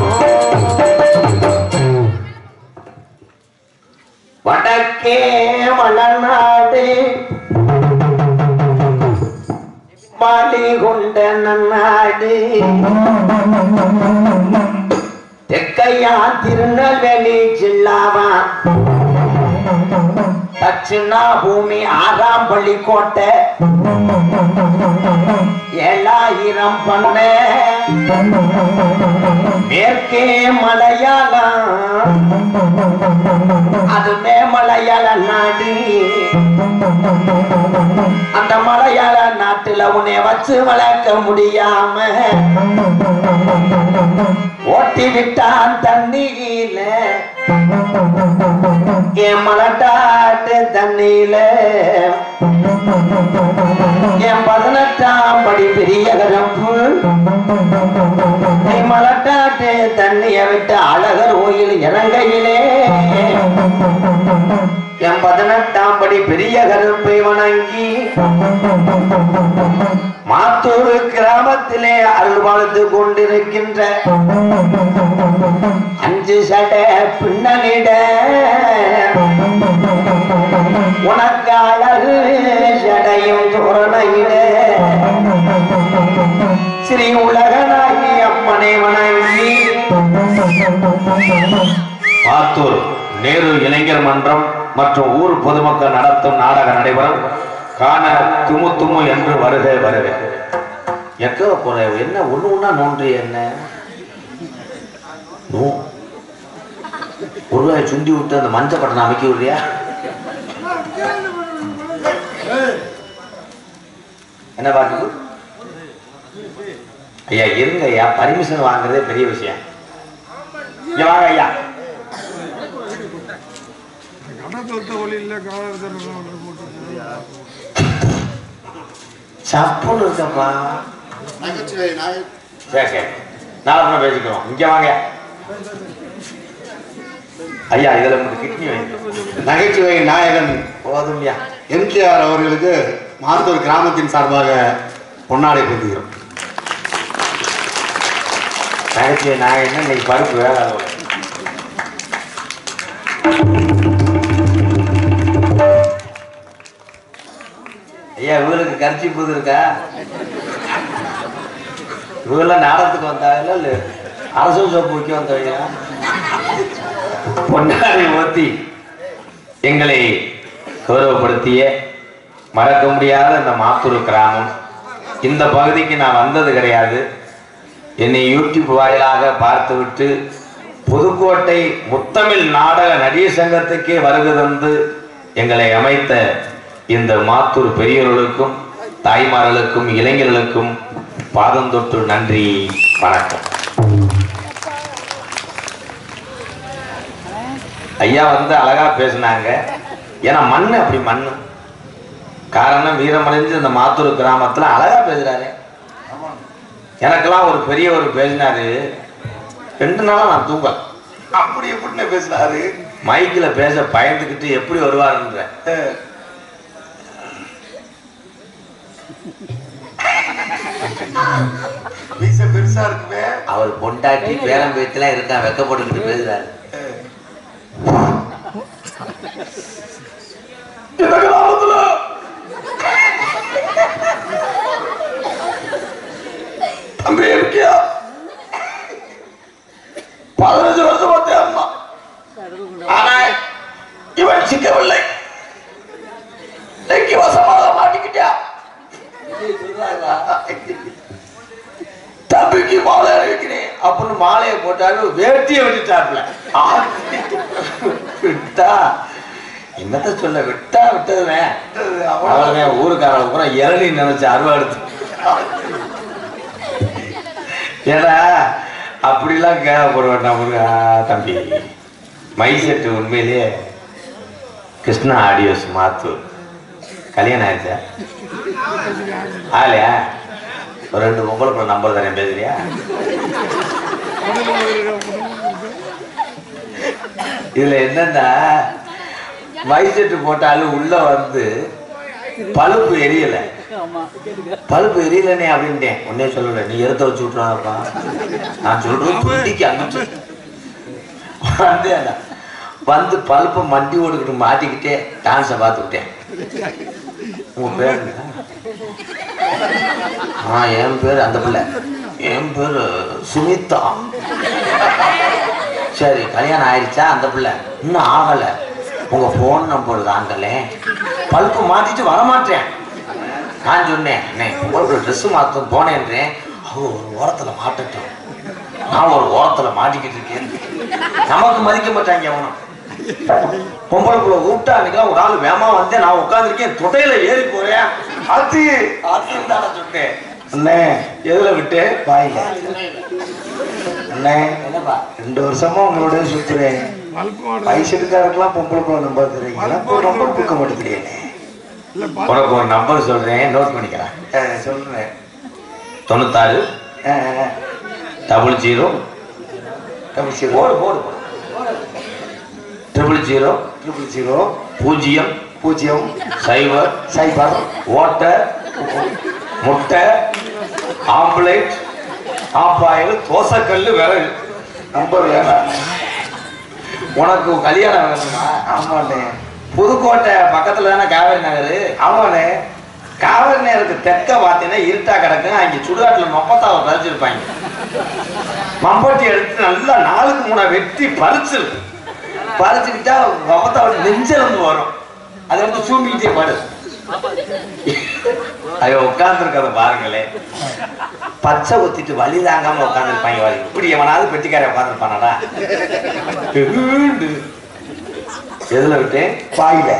Speaker 4: வடக்கே மலநாடு மாலி கொண்ட நன்னாடு தெக்கையா திருநெல்வேலி ஜில்லாவா தட்சிணா பூமி ஆறாம் பள்ளி கோட்டை ஏழாயிரம் பண்ண மேற்கே மலையாளம் அது மேமலையாள நாடு அந்த மலையாள நாட்டுல உன்னை வச்சு வளர்க்க முடியாம ஓட்டி விட்டான் தண்ணியில என் மலட்டாட்டு தண்ணியில என் பதினெட்டாம் படி பெரிய கருப்பு நீ மலட்டாட்டு தண்ணிய விட்டு அழகர் கோயில் இறங்கையிலே
Speaker 1: என் பதினெட்டாம் படி பெரிய கருப்பை வணங்கி மாத்தூர் கிராமத்திலே அருள் வாழ்ந்து கொண்டிருக்கின்ற
Speaker 4: அஞ்சு சடை பின்னலிட உனக்கு அழகு சடையும் தோரணையிட ஸ்ரீ உலகனாகி அம்மனை வணங்கி
Speaker 1: மாத்தூர் நேரு இளைஞர் மன்றம் மற்றும் ஊர் பொதுமக்கள் நடத்தும் நாடகம் நடைபெறும் காண துமு துமு என்று வருக வருக எக்கோ குறை என்ன ஒண்ணு ஒண்ணா நோன்றி என்ன நோ ஒரு ரூபாய் சுண்டி விட்டு அந்த மஞ்சள் பட்டனை அமைக்க விடுறியா என்ன பாட்டு ஐயா இருங்க ஐயா பர்மிஷன் வாங்குறதே பெரிய விஷயம் இங்க வாங்க ஐயா சப்புன்னு இருக்கப்பா
Speaker 5: நகைச்சுவை நாய்
Speaker 1: சரி சரி நாளை பேசிக்கிறோம் இங்க வாங்க ஐயா இதுல உங்களுக்கு கிட்னி வைங்க
Speaker 5: நகைச்சுவை நாயகன்
Speaker 1: போதும்யா
Speaker 5: எம்கேஆர் அவர்களுக்கு மாத்தூர் கிராமத்தின் சார்பாக பொன்னாடை கொடுக்கிறோம்
Speaker 1: நகைச்சுவை நான் என்ன இன்னைக்கு பருப்பு வேகாத போல. ஐயா இவருக்கு கரிச்சி புது இருக்கா இவங்கெல்லாம் நாடகத்துக்கு வந்தாங்கல்ல இல்ல அரசு சோப்பு வைக்க வந்தவங்க பொன்னாடி ஊத்தி எங்களை கௌரவப்படுத்திய மறக்க முடியாத இந்த மாத்தூர் கிராமம் இந்த பகுதிக்கு நான் வந்தது கிடையாது என்னை யூடியூப் வாயிலாக பார்த்துவிட்டு புதுக்கோட்டை முத்தமிழ் நாடக நடிகர் சங்கத்துக்கே வருகை தந்து எங்களை அமைத்த இந்த மாத்தூர் பெரியவர்களுக்கும் தாய்மார்களுக்கும் இளைஞர்களுக்கும் பாதம் தொட்டு நன்றி வணக்கம் ஐயா வந்து அழகா பேசினாங்க ஏன்னா மண்ணு அப்படி மண்ணு காரணம் வீரமடைஞ்சு இந்த மாத்தூர் கிராமத்துல அழகா பேசுறாரு எனக்கெல்லாம் ஒரு பெரியவர் பேசினாரு ரெண்டு நாளா நான் தூங்கல அப்படி எப்படின்னு பேசினாரு மைக்கில் பேச பயந்துக்கிட்டு எப்படி வருவாருன்ற
Speaker 5: மீச பெருசா இருக்குமே
Speaker 1: அவர் பொண்டாட்டி பேரம் பேச்செல்லாம் இருக்கா வெக்கப்பட்டுக்கிட்டு பேசுறாரு இந்த கிராமத்துல தம்பி இருக்கியா பதினஞ்சு வருஷம் பார்த்தேன் அம்மா ஆனா இவன் சிக்கவில்லை இன்னைக்கு வசமாக மாட்டிக்கிட்டியா தம்பிக்கு மாலை அணிவிக்கிறேன் அப்படின்னு மாலையை போட்டாலும் வேட்டியை விட்டுட்டாப்ல விட்டா என்னத்த சொல்ல விட்டா விட்டதுவேன் அவ்வளவுதான் ஊருக்காரங்க பூரா இளநீ நினைச்சு அருவா எடுத்து ஏடா அப்படிலாம் கேட்கப்பட வேண்டாம் முருகா தம்பி மை செட்டு உண்மையிலேயே கிருஷ்ணா ஆடியோஸ் மாத்தூர் கல்யாணம் ஆயிடுச்சா ஆலையா ஒரு ரெண்டு பொம்பளை பிள்ளை நம்பர் தரேன் பேசுறியா இதுல என்னன்னா மைசெட்டு போட்டாலும் உள்ள வந்து பழுப்பு எரியல பழுப்பு எரியலனே அப்படின்ட்டேன் உன்னே சொல்லல நீ எடுத்து வச்சு விட்டுறாப்பா நான் சொல்றேன் துண்டிக்கு அங்கிட்டு வந்தேன் வந்து பழுப்பை மண்டி ஓடிக்கிட்டு மாட்டிக்கிட்டே டான்ஸை பார்த்துக்கிட்டேன் உங்க பேர் என்ன? ஆ என் பேர் அந்த பிள்ளை என் பேர் சுமிதா சரி கல்யாணம் ஆயிடுச்சா அந்த பிள்ளை இன்னும் ஆகல உங்க ஃபோன் நம்பர் தாங்கலே பல்பு மாத்திட்டு வரமாட்டேன் நான் சொன்னேன் அண்ணே உங்களுக்கு ட்ரெஸ் மாற்றும் போனேன்றேன் அவ ஒரு ஓரத்துல மாட்டட்டும் நான் ஒரு ஓரத்துல மாட்டிக்கிட்டு இருக்கேன் நமக்கு மதிக்க மாட்டாங்க அவனும் பொம்பளைக்குள்ள கூப்பிட்டா அன்னைக்கெல்லாம் ஒரு ஆள் வேமா வந்தேன் நான் உட்காந்துருக்கேன் தொடையில ஏறி போறேன் ஆத்தி ஆத்தி தானே சொன்னேன் அண்ணே எதுல விட்டு
Speaker 3: வாயில
Speaker 1: அண்ணே என்னப்பா
Speaker 3: ரெண்டு வருஷமா உங்களோட சுத்துறேன் வயசு எடுக்காருக்கெல்லாம் பொம்பளை பிள்ளை நம்பர் தெரியுங்க எனக்கு ஒரு நம்பர் கொடுக்க மாட்டேங்கிறீங்க
Speaker 1: உனக்கு ஒரு நம்பர் சொல்றேன் நோட் பண்ணிக்கிறேன்
Speaker 5: அஹ், சொல்றேன்
Speaker 1: தொண்ணூத்தாறு
Speaker 5: அஹ்,
Speaker 1: டபுள் ஜீரோ
Speaker 5: டபுள் ஜீரோ
Speaker 1: போடு போடு ட்ரிபிள் ஜீரோ
Speaker 5: ட்ரிபிள் ஜீரோ
Speaker 1: பூஜ்ஜியம்
Speaker 5: பூஜ்ஜியம்
Speaker 1: சைபர்
Speaker 5: சைபர்
Speaker 1: ஓட்டை முட்டை ஆம்ப்லேட் ஆப்பாயில் தோசைக்கல் விறகு
Speaker 5: நம்பர் வேணாம்
Speaker 1: உனக்கு கல்யாணம் வேணுமா
Speaker 5: ஆமாண்ணே
Speaker 1: புதுக்கோட்டை பக்கத்துல தானே காவேரி நகர்
Speaker 5: ஆமாண்ணே
Speaker 1: காவேரி நேருக்கு தெற்க பார்த்தீங்கன்னா இருட்டா கிடக்கும் அங்கே சுடுகாட்டில் மொப்பத்தாவை பறிச்சிருப்பாங்க மம்பட்டி எடுத்து நல்லா நாளுக்கு மூணா வெட்டி பறிச்சிரு பறிச்சுக்கிட்டா மொப்பத்தாவோட நெஞ்செலும்பு வரும் அதை வந்து சூம்பிக்கிட்டே பாடு ஐயோ உட்கார்ந்துருக்கத பாருங்களே பச்சை ஊத்திட்டு வழி தாங்காம உட்காந்துருப்பாங்க வழி இப்படி எவனாவது பெட்டிக்கார உட்காந்துருப்பானடா எதுல விட்டேன்
Speaker 5: பாயில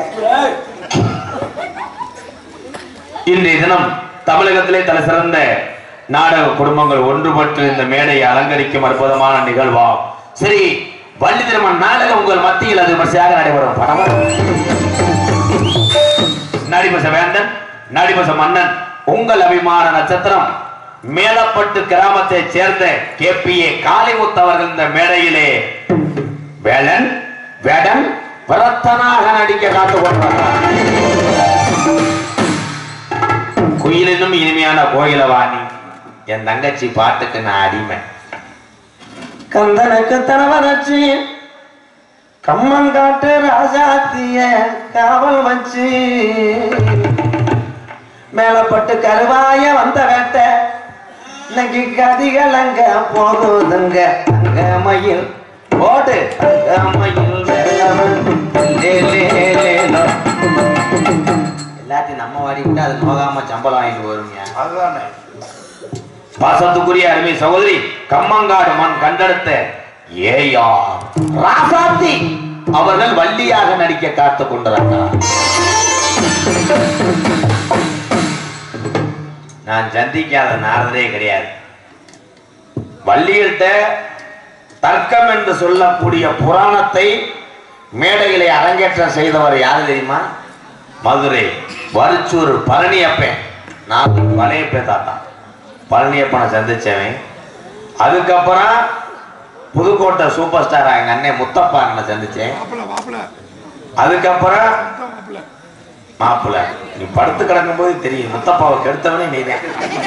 Speaker 1: இன்றைய தினம் தமிழகத்திலே தலை சிறந்த நாடக குடும்பங்கள் ஒன்றுபட்டு இந்த மேடையை அலங்கரிக்கும் அற்புதமான நிகழ்வாம் சரி வள்ளி திருமண் நாடகம் உங்கள் மத்தியில் அது விமர்சையாக நடைபெறும் பணம் நடிபச வேந்தன் நடிபச மன்னன் உங்கள் அபிமான நட்சத்திரம் மேலப்பட்டு கிராமத்தைச் சேர்ந்த கே பி ஏ காளிமுத்து அவர்கள் இந்த மேடையிலே வேலன் வேடன் விரத்தனாக நடிக்க காத்துக் கொண்டார் குயிலினும் இனிமையான கோயிலவாணி என் தங்கச்சி பாட்டுக்கு நான் அடிமை கந்தனுக்கு தனவரட்சி கம்மங்காட்டு ராஜாத்திய காவல் வச்சு மேலப்பட்டு கருவாய வந்த வேட்ட இன்னைக்கு கதிகள் அங்க போகுதுங்க அங்க மயில் ஓடு அங்க மயில் வேலவன் லே, லே, லே, லோ. எல்லாத்தையும் நம்ம வாடி விட்டு அது நோகாம சம்பளம் வாங்கிட்டு வருங்க
Speaker 5: அதுதானே
Speaker 1: பாசத்துக்குரிய அருமை சகோதரி கம்மங்காடு மண் கண்டெடுத்த ஏயார் ராசாத்தி அவர்கள் வள்ளியாக நடிக்க காத்து கொண்டிருக்கிறார் நான் சந்திக்காத நாரதரே கிடையாது வள்ளிகள்கிட்ட தர்க்கம் என்று சொல்லக்கூடிய புராணத்தை மேடையிலே அரங்கேற்றம் செய்தவர் யாரு தெரியுமா மதுரை வரிச்சூர் பழனியப்பன் நான் பழையப்பன் தாத்தா பழனியப்பனை சந்திச்சவன் அதுக்கப்புறம் புதுக்கோட்டை சூப்பர் ஸ்டார் எங்க அண்ணன் முத்தப்பா அண்ணனை சந்திச்சேன் அதுக்கப்புறம் மாப்பிள்ள நீ படுத்து கிடக்கும் போது தெரியும் முத்தப்பாவை கெடுத்தவனே நீதான்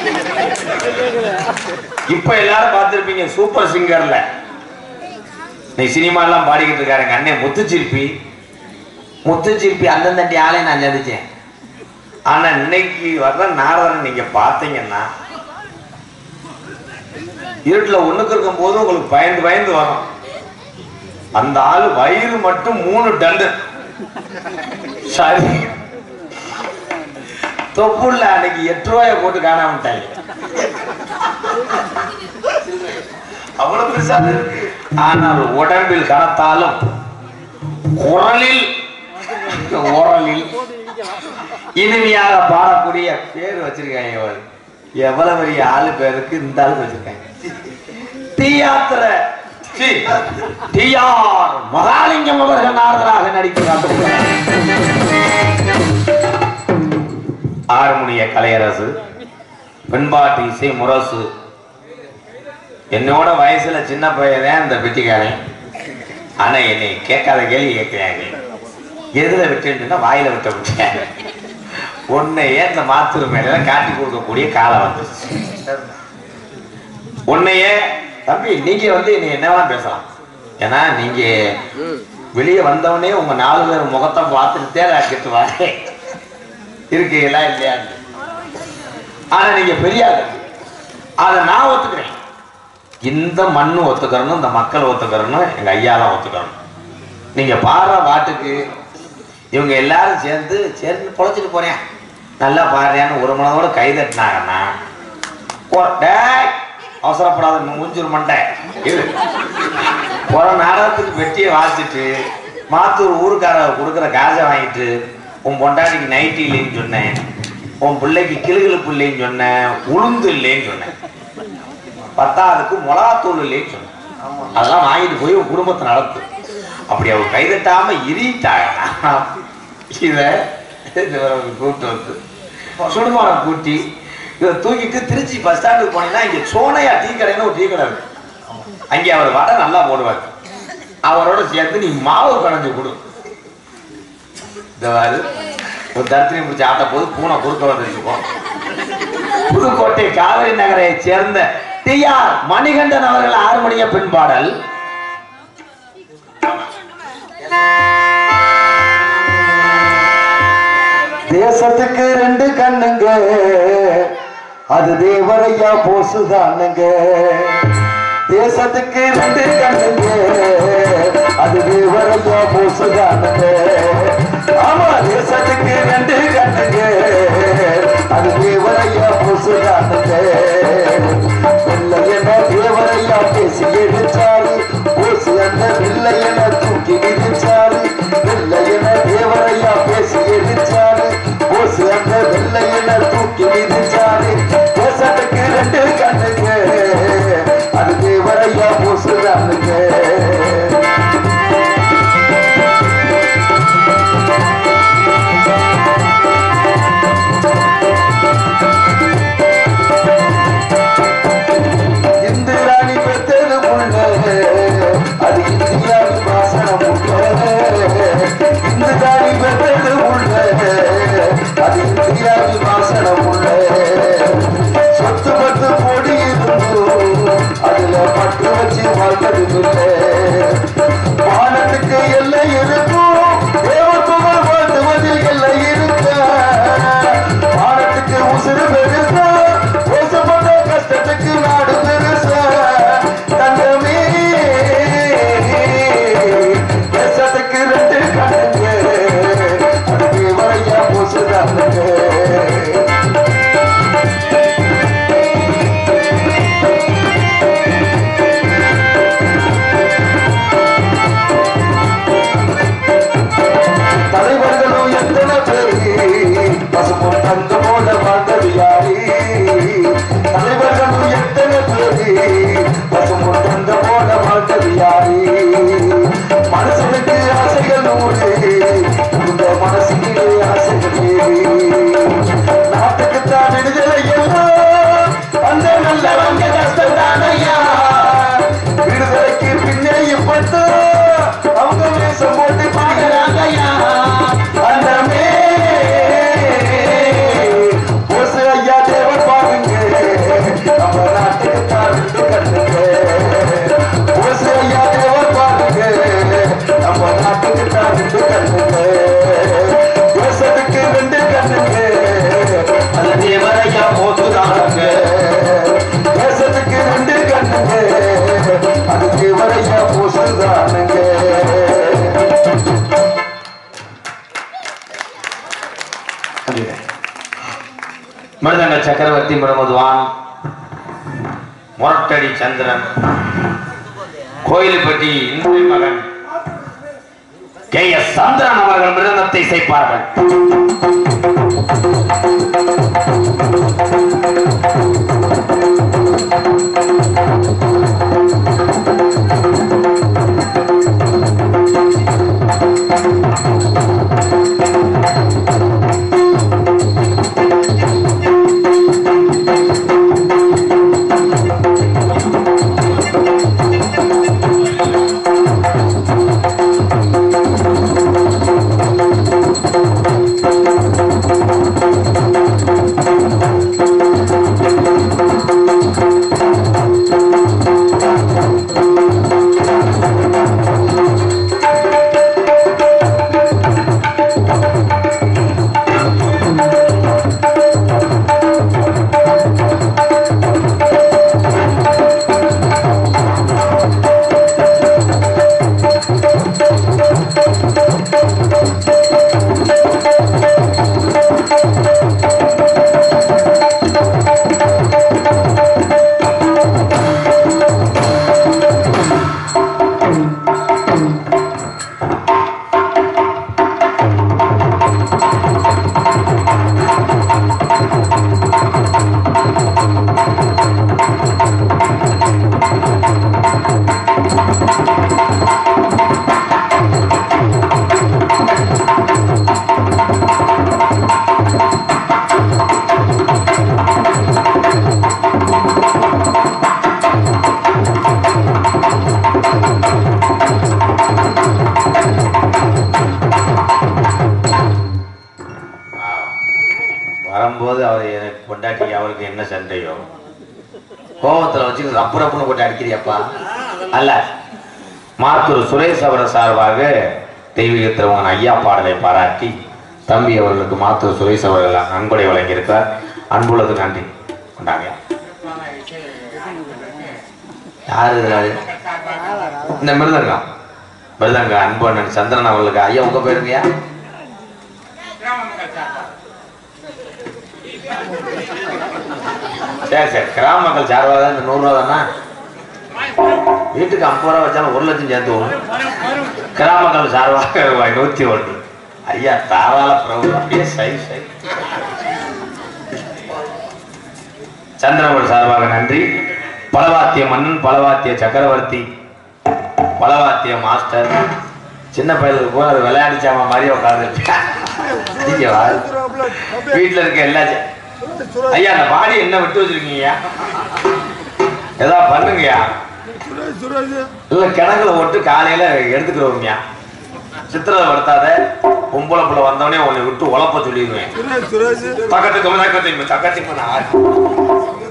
Speaker 1: இப்ப எல்லாரும் பார்த்திருப்பீங்க சூப்பர் சிங்கர்ல நீ சினிமா எல்லாம் பாடிக்கிட்டு இருக்காரு எங்க அண்ணன் முத்துச்சிற்பி முத்துச்சிற்பி அந்தந்தண்டி ஆளே நான் சந்திச்சேன் ஆனா இன்னைக்கு வர்ற நாரதனை நீங்க பார்த்தீங்கன்னா இருட்டுல ஒண்ணுக்கு இருக்கும் போது உங்களுக்கு பயந்து பயந்து வரும் அந்த ஆளு வயிறு மட்டும் மூணு டண்டு சரி தொப்புள்ள அன்னைக்கு எட்டு ரூபாய போட்டு காணாமட்டாங்க அவ்வளவு பெருசா இருக்கு. ஆனால் உடம்பில் கனத்தாலும் குரலில் உரலில் இனிமையாக பாடக்கூடிய பேர் வச்சிருக்காங்க இவர் எவ்வளவு பெரிய ஆளு பேருக்கு இந்த ஆளுக்கு வச்சிருக்காங்க தீயாத்திர டிஆர் மகாலிங்கம் அவர்கள் நாரதராக நடிக்கிறார் ஆறுமுனிய கலையரசு பெண்பாட்டு இசை முரசு என்னோட வயசுல சின்ன பையன் தான் இந்த பெட்டிக்காரன் ஆனா என்னை கேட்காத கேள்வி கேட்கிறாங்க எதுல விட்டுன்னு சொன்னா வாயில விட்ட விட்டேன் உன்னையே இந்த மாத்தூர் மேல காட்டி கொடுக்கக்கூடிய காலம் வந்துச்சு உன்னையே தம்பி நீங்க வந்து நீ என்னவா பேசலாம் ஏன்னா நீங்க வெளியே வந்தவொடனே உங்க நாலு பேர் முகத்தை பார்த்துட்டு நான் கட்டுவாங்க இருக்கீங்களா இல்லையா ஆனா நீங்க பெரிய ஆளு. அதை நான் ஒத்துக்கிறேன் இந்த மண்ணு ஒத்துக்கிறணும் இந்த மக்கள் ஒத்துக்கிறணும் எங்க ஐயாலாம் ஒத்துக்கிறணும் நீங்க பாடுற பாட்டுக்கு இவங்க எல்லாரும் சேர்ந்து சேர்ந்து பொழைச்சிட்டு போறேன் நல்லா பாடுறியான்னு ஒரு மனதோட கை தட்டினாங்கன்னா கொ- டேய், அவசரப்படாத மூஞ்சிரு மண்டை இது ஒரு நாடகத்துக்கு வெட்டியை வாசிச்சுட்டு மாத்தூர் ஊருக்கார கொடுக்குற காசை வாங்கிட்டு உன் பொண்டாட்டிக்கு நைட்டி இல்லைன்னு சொன்னேன் உன் பிள்ளைக்கு கிளுகிழப்பு இல்லைன்னு சொன்னேன் உளுந்து இல்லைன்னு சொன்னேன் பத்தாவதுக்கு மிளகாத்தூள் இல்லைன்னு சொன்னேன் அதெல்லாம் வாங்கிட்டு போய் உன் குடும்பத்தை நடத்து அப்படி அவ கைதட்டாம இரிட்டாங்க இத இவரை கூப்பிட்டு வந்து சுடுமானம் கூட்டி இதை தூக்கிட்டு திருச்சி பஸ் ஸ்டாண்டுக்கு போனீங்கன்னா இங்க சோனையா டீ கடைன்னு ஒரு டீ கடை இருக்கு அங்கே அவர் வடை நல்லா போடுவார் அவரோட சேர்த்து நீ மாவு கடைஞ்சு கொடு இந்த மாதிரி ஒரு தரித்திரம் பிடிச்ச ஆட்ட போது பூனை குறுக்க வந்துருச்சுப்போம் புதுக்கோட்டை காவிரி நகரை சேர்ந்த டி ஆர் மணிகண்டன் அவர்கள் ஆறு மணிய பின்பாடல்
Speaker 5: தேசத்துக்கு ரெண்டு கண்ணுங்க அது தேவரையா போசுதானுங்க தேசத்துக்கு ரெண்டு கண்ணுங்க அது தேவரையா போசுதானுங்க ஆமா தேசத்துக்கு ரெண்டு கண்ணுங்க அது தேவரையா போசுதானுங்க வெள்ளையன தேவரையா பேசி எடுத்தாரு போசு அந்த வெள்ளையன தூக்கி விதிச்சாரு வெள்ளையன தேவரையா பேசி எடுத்தாரு போசு அந்த வெள்ளையன தூக்கி விதிச்சாரு தேசத்துக்கு ரெண்டு கண்ணுங்க அது தேவரையா போசுதானுங்க இந்திராணி பெற்றது புள்ள அது இந்தியாவின் வாசனம் உள்ள இந்திராணி பெற்றது புள்ள அது இந்தியாவின் வாசனம் உள்ள சொத்து பத்து பொடி இருந்தும் அதுல பட்டு வச்சு வாழ்ந்தது இல்லை வானத்துக்கு எல்லை இருக்கும் தேவத்துவர் வாழ்த்துவதில் எல்லை இருக்கா வானத்துக்கு உசுறு பெருசா மோசப்பட்ட கஷ்டத்துக்கு நாடு பெருசா தங்கமே தேசத்துக்கு ரெண்டு கண்ணுங்க அதுக்கு வரையா போசுதானுங்க தலைவர்களும் எத்தனை பேரு பசுமும் தங்க போல வாழ்ந்தது யாரு தலைவர்களும் எத்தனை பேரு பசுமும் தங்க போல வாழ்ந்தது யாரு மனசனுக்கு ஆசைகள் நூறு இந்த மனசுக்கு ஆசைகள் ஏறு நாட்டுக்குத்தான் விடுதலை எல்லாம் அந்த நல்லவங்க கஷ்டம் தானையா விடுதலைக்கு பின்னே இப்பட்டு அவங்க வேஷம் போட்டு பாடுறாங்கய்யா அண்ணமே ஓசு ஐயா தேவர் பாருங்க நம்ம நாட்டுக்கு தான் ரெண்டு கண்ணுங்க ஓசு ஐயா தேவர் பாருங்க நம்ம நாட்டுக்கு தான் ரெண்டு கண்ணுங்க தேசத்துக்கு ரெண்டு கண்ணுங்க அது தேவரையா போதுதானுங்க தேசத்துக்கு ரெண்டு கண்ணுங்க அது தேவரையா போசுதானுங்க
Speaker 1: மிருதங்க சக்கரவர்த்தி முகமதுவான் முரட்டடி சந்திரன் கோயிலுப்பட்டி இந்து மகன் கே எஸ் சந்திரன் அவர்கள் மிருதங்கத்தை இசைப்பார்கள் வரும்போது அவர் எனக்கு பொண்டாட்டி அவருக்கு என்ன சண்டையோ கோபத்துல வச்சு ரப்பு ரப்புன்னு போட்டு அடிக்கிறியப்பா அல்ல மாத்தூர் சுரேஷ் அவர் சார்பாக தெய்வீக திருமகன் ஐயா பாடலை பாராட்டி தம்பி அவர்களுக்கு மாத்தூர் சுரேஷ் அவர்கள் நன்கொடை வழங்கியிருக்கிறார் அன்புள்ளது நன்றி கொண்டாங்க யாரு இது ஆளு? இந்த மிருதங்கம் மிருதங்க அன்பு அண்ணன் சந்திரன் அவர்களுக்கு ஐயா உங்க பேருங்கய்யா சரி சரி கிராம மக்கள் சார்பாக தான் இந்த நூறுரூவா தானா வீட்டுக்கு ஐம்பது ரூபா வச்சாலும் ஒரு லட்சம் சேர்த்து வரும் கிராம மக்கள் சார்பாக ரூபாய் நூற்றி ஒன்று ஐயா தாராள பிரபு அப்படியே சை சை சந்திரவள் சார்பாக நன்றி பலவாத்திய மன்னன் பலவாத்திய சக்கரவர்த்தி பலவாத்திய மாஸ்டர் சின்ன பையனுக்கு போய் அது விளையாடிச்சாம மாதிரி உட்காந்து வீட்டுல இருக்க எல்லா செ- ஐயா அந்த பாடி என்ன விட்டு வச்சிருக்கீங்கய்யா ஏதாவது பண்ணுங்கய்யா இல்ல கிணங்குல போட்டு காலையில எடுத்துக்கிறோம்யா சித்திரத்தை படுத்தாத பொம்பளை புள்ள வந்தவனே உன்னை விட்டு உழப்ப சொல்லிடுவேன் பக்கத்துக்கு தக்கத்துக்கு தக்கத்துக்கு நான்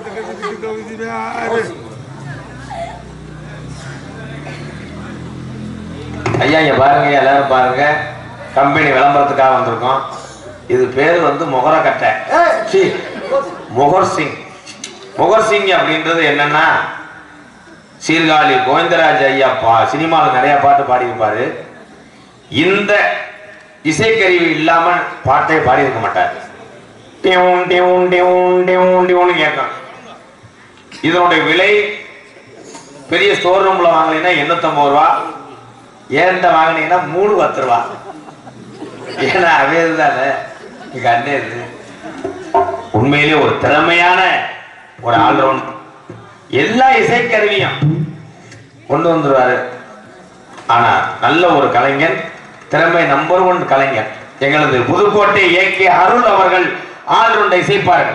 Speaker 1: ஐயா இங்க பாருங்க எல்லாரும் பாருங்க கம்பெனி விளம்பரத்துக்காக வந்திருக்கோம் இது பேர் வந்து முகரக்கட்டை சீ, முகர் சிங் முகர் சிங் அப்படின்றது என்னன்னா சீர்காழி கோவிந்தராஜ் ஐயா பா சினிமாவில் நிறைய பாட்டு பாடியிருப்பாரு இந்த இசைக்கருவி இல்லாம பாட்டை பாடியிருக்க மாட்டார் டியூன் டியூன் டியூன் டியூன் டியூன்னு கேட்கும் இதனுடைய விலை பெரிய ஸ்டோர் ரூம்ல வாங்கினீங்கன்னா எண்ணூத்தம்பது ரூபா ஏன்ட்ட வாங்கினீங்கன்னா மூணு பத்து ரூபா ஏன்னா அவே தானே இங்க அண்ணே இது உண்மையிலே ஒரு திறமையான ஒரு ஆல்ரவுண்ட் எல்லா இசைக்கருவியும் கொண்டு வந்துருவாரு ஆனா நல்ல ஒரு கலைஞன் திறமை நம்பர் ஒன் கலைஞர் எங்களது புதுக்கோட்டை ஏகே அருள் அவர்கள் ஆல்ரவுண்டை இசைப்பார்கள்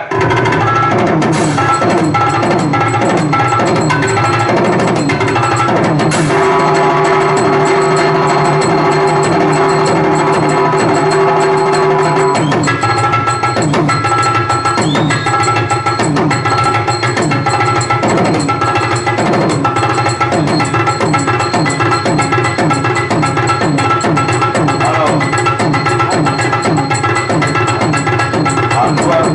Speaker 1: ஹலோ அக்பர்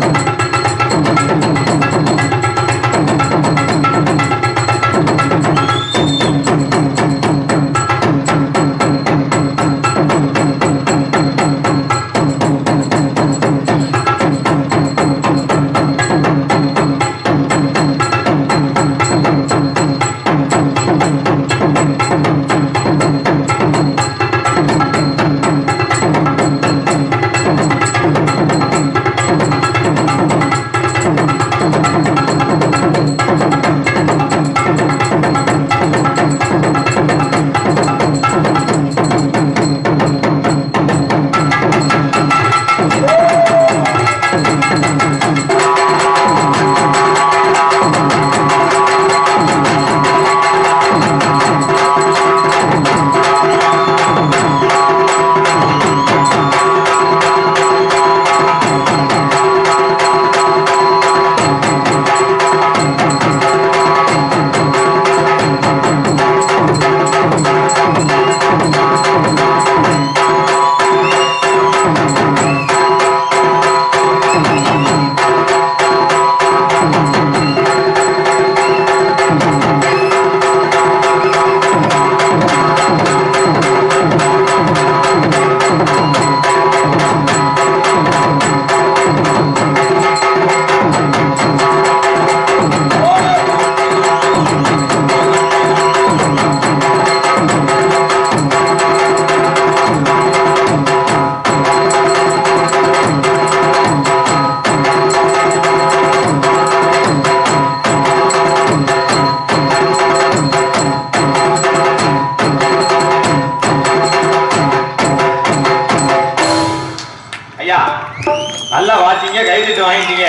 Speaker 1: ஐயா நல்லா வாச்சிங்க கைதிட்டு வாங்கிட்டீங்க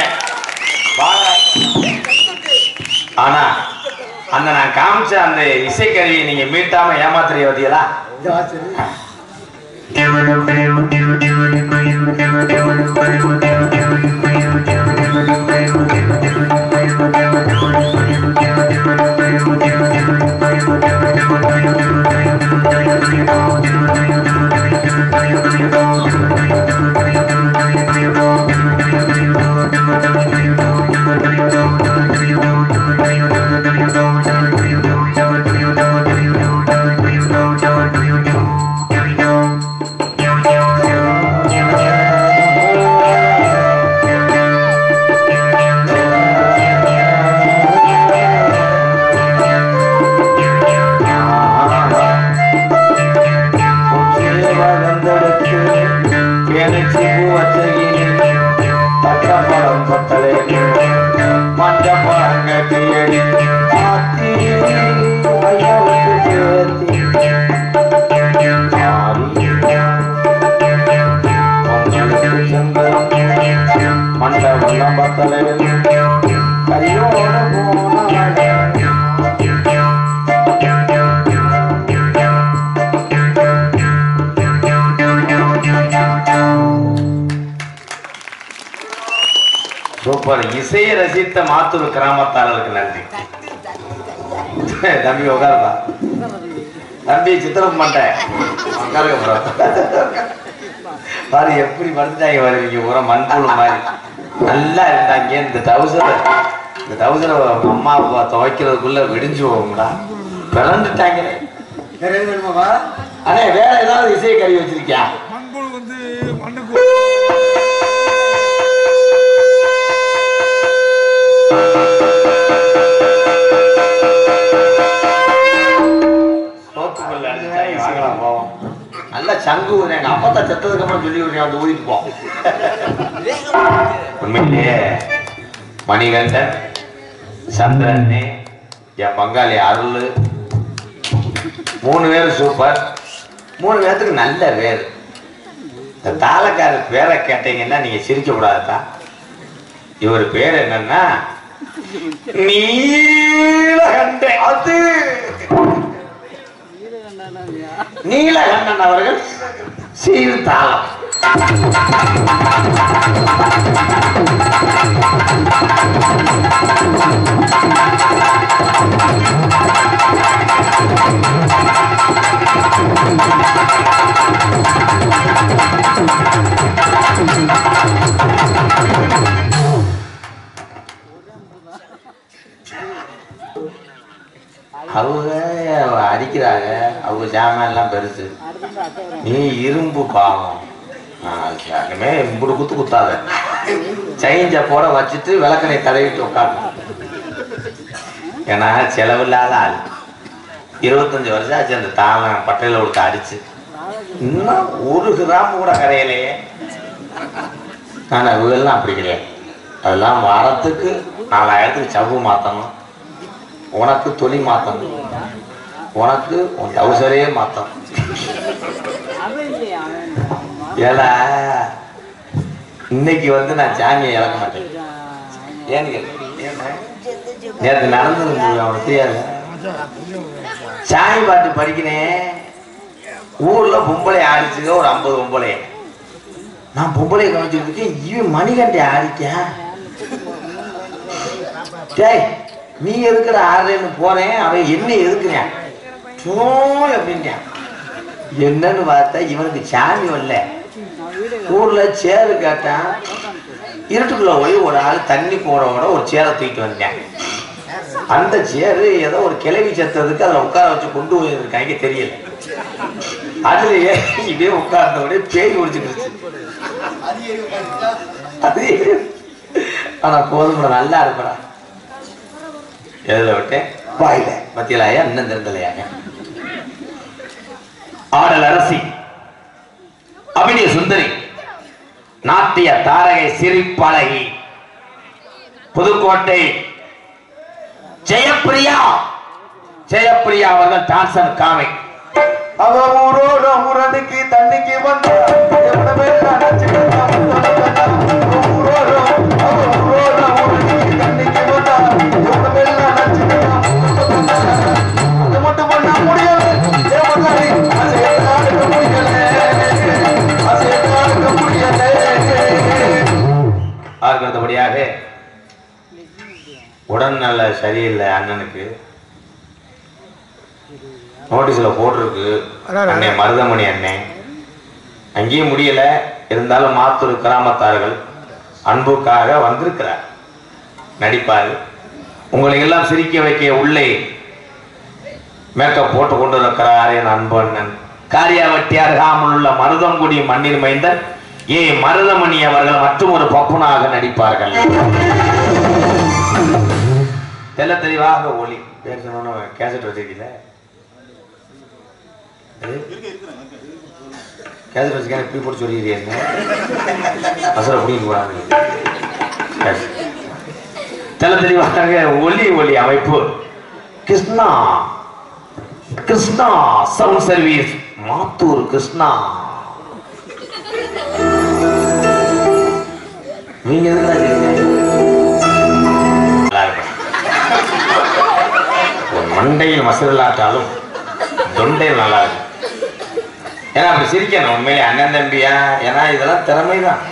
Speaker 1: வாங்க. ஆனா அந்த நான் காமிச்ச அந்த இசைக்கருவியை நீங்க மீட்டாம ஏமாத்துறிய வதியலா
Speaker 3: சரி
Speaker 1: தலைவன் கையோட போனவனே சூப்பர் இசையை ரசித்த மாத்தூர் கிராமத்தாளருக்கு நன்றி தம்பி உட்காருப்பா தம்பி சித்திரம் மாட்டேன் உட்காருங்க bro. பாரு எப்படி படுத்துட்டாங்க வருவீங்க பூரா மண்புழு மாதிரி நல்லா இருந்தாங்க இந்த தௌசண்ட் இந்த தௌசண்ட் அம்மா அப்பா துவைக்கிறதுக்குள்ள விடிஞ்சு போகும்டா பிறந்துட்டாங்களே
Speaker 3: வேற எது வேணுமாவா
Speaker 1: அண்ணே வேற ஏதாவது இசை கறி வச்சிருக்கியா
Speaker 3: மண்புழு வந்து மண்ணுக்கு
Speaker 1: சோத்துக்குள்ள அடிச்சாங்க வாங்கலாம் போவோம் நல்லா சங்கு ஊதுறேன். எங்க அப்பா தான் செத்ததுக்கு அப்புறம் சொல்லி விடுறேன் வந்து ஊதிட்டு போ உண்மையிலேயே மணிகண்டன் சந்திரன் என் பங்காளி அருள் மூணு பேர் சூப்பர் மூணு பேர்த்துக்கு நல்ல பேர் இந்த தாளக்கார பேரை கேட்டீங்கன்னா நீங்க சிரிக்க கூடாதுதான் இவர் பேர் என்னன்னா நீலகண்டன் அது நீலகண்டன் அவர்கள் சீர்தாளம் அவங்க அடிக்கிறாங்க அவங்க சாமான் எல்லாம் பெருசு நீ இரும்பு பாவம் இனிமே இப்படி குத்து குத்தாத செயிஞ்ச போட வச்சுட்டு விளக்கணை தடவிட்டு உட்காந்து ஏன்னா செலவில்லாத ஆள் இருபத்தஞ்சு வருஷம் ஆச்சு அந்த தாளம் பட்டையில கொடுத்து அடிச்சு இன்னும் ஒரு கிராம் கூட கரையிலையே ஆனால் இவங்கெல்லாம் அப்படி கிடையாது அதெல்லாம் வாரத்துக்கு நாலாயிரத்துக்கு சவ்வு மாற்றணும் உனக்கு தொலி மாற்றணும் உனக்கு உன் டவுசரே மாற்றணும் ஏடா இன்னைக்கு வந்து நான் சாமியை இழக்க மாட்டேன் ஏன்னு கேட்டேன். ஏன்னா, நேத்து நடந்திருந்தது அவனுக்கு தெரியாது சாமி பாட்டு படிக்கினேன் ஊர்ல பொம்பளை ஆடிச்சுங்க ஒரு ஐம்பது பொம்பளை நான் பொம்பளை கவனிச்சுட்டு இருக்கேன் இவன் மணிகண்டை ஆடிட்டேன் டேய் நீ எதுக்குற ஆடுறேன்னு போறேன் அவன் என்ன எதுக்குறேன் சோ அப்படின்ட்டான் என்னன்னு பார்த்தா இவனுக்கு சாமி வரல ஊர்ல சேரு கேட்டான் இருட்டுக்குள்ள போய் ஒரு ஆள் தண்ணி போட விட ஒரு சேரை தூக்கிட்டு வந்தேன் அந்த சேரு ஏதோ ஒரு கிளவி செத்ததுக்கு அதில் உட்கார வச்சு கொண்டு போயிருக்காங்க தெரியல அதுல ஏறி இதே உட்கார்ந்த உடனே பேய் குடிச்சுக்கிடுச்சு அது ஆனா கோதுமை நல்லா இருப்படா எதுல விட்டேன் வாயில பத்தியலாயா இன்னும் தெரிந்தலையாங்க ஆடல் அரசி அபிநய சுந்தரி நாட்டிய தாரகை சிரிப்பழகி புதுக்கோட்டை ஜெயப்பிரியா ஜெயப்பிரியா அவர்கள் டான்சர் காமை
Speaker 5: அவ ஊரோட ஊரனுக்கு தண்ணிக்கு வந்தா எவ்வளவு நினைச்சுக்கிட்டா ஊரோட அவ ஊரோட ஊரனுக்கு தண்ணிக்கு வந்தா எவ்வளவு நினைச்சுக்கிட்டா அது மட்டும் பண்ண முடியாது ஏன் பண்ணாடி? அசையை காடுக்க முடியல அசையை காடுக்க முடியல
Speaker 1: அதற்கு அடுத்தபடியாக உடல்நல சரியில்லை அண்ணனுக்கு நோட்டீஸ்ல போட்டிருக்கு அண்ணே மருதமணி அண்ணே அங்கேயும் முடியல இருந்தாலும் மாத்தூர் கிராமத்தார்கள் அன்புக்காக வந்திருக்கிறார் நடிப்பார் உங்களை எல்லாம் சிரிக்க வைக்க உள்ளே மேக்கப் போட்டு கொண்டு இருக்கிறார் என் அன்பு அண்ணன் காரியாவட்டி அருகாமல் உள்ள மருதங்குடி மண்ணில் மைந்தன் ஏ மருதமணி அவர்கள் மற்றும் ஒரு பப்புனாக நடிப்பார்கள் தெல்ல தெளிவாக ஒளி பேர் சொன்னோன்னு கேசட் வச்சிருக்கீங்கள கேசட் வச்சுக்க இப்படி போட்டு சொல்லிடுறீங்க அசர பிடிக்க கூடாது தெல்ல தெளிவாக ஒளி ஒளி அமைப்பு கிருஷ்ணா கிருஷ்ணா சவுண்ட் சர்வீஸ் மாத்தூர் கிருஷ்ணா நீங்க எதுக்கு தொண்டையில் மசிலாட்டாலும் தொண்டையில் நல்லா இருக்கு ஏன்னா அப்படி சிரிக்கணும் உண்மையிலே அண்ணன் தம்பியா ஏன்னா இதெல்லாம் திறமை தான்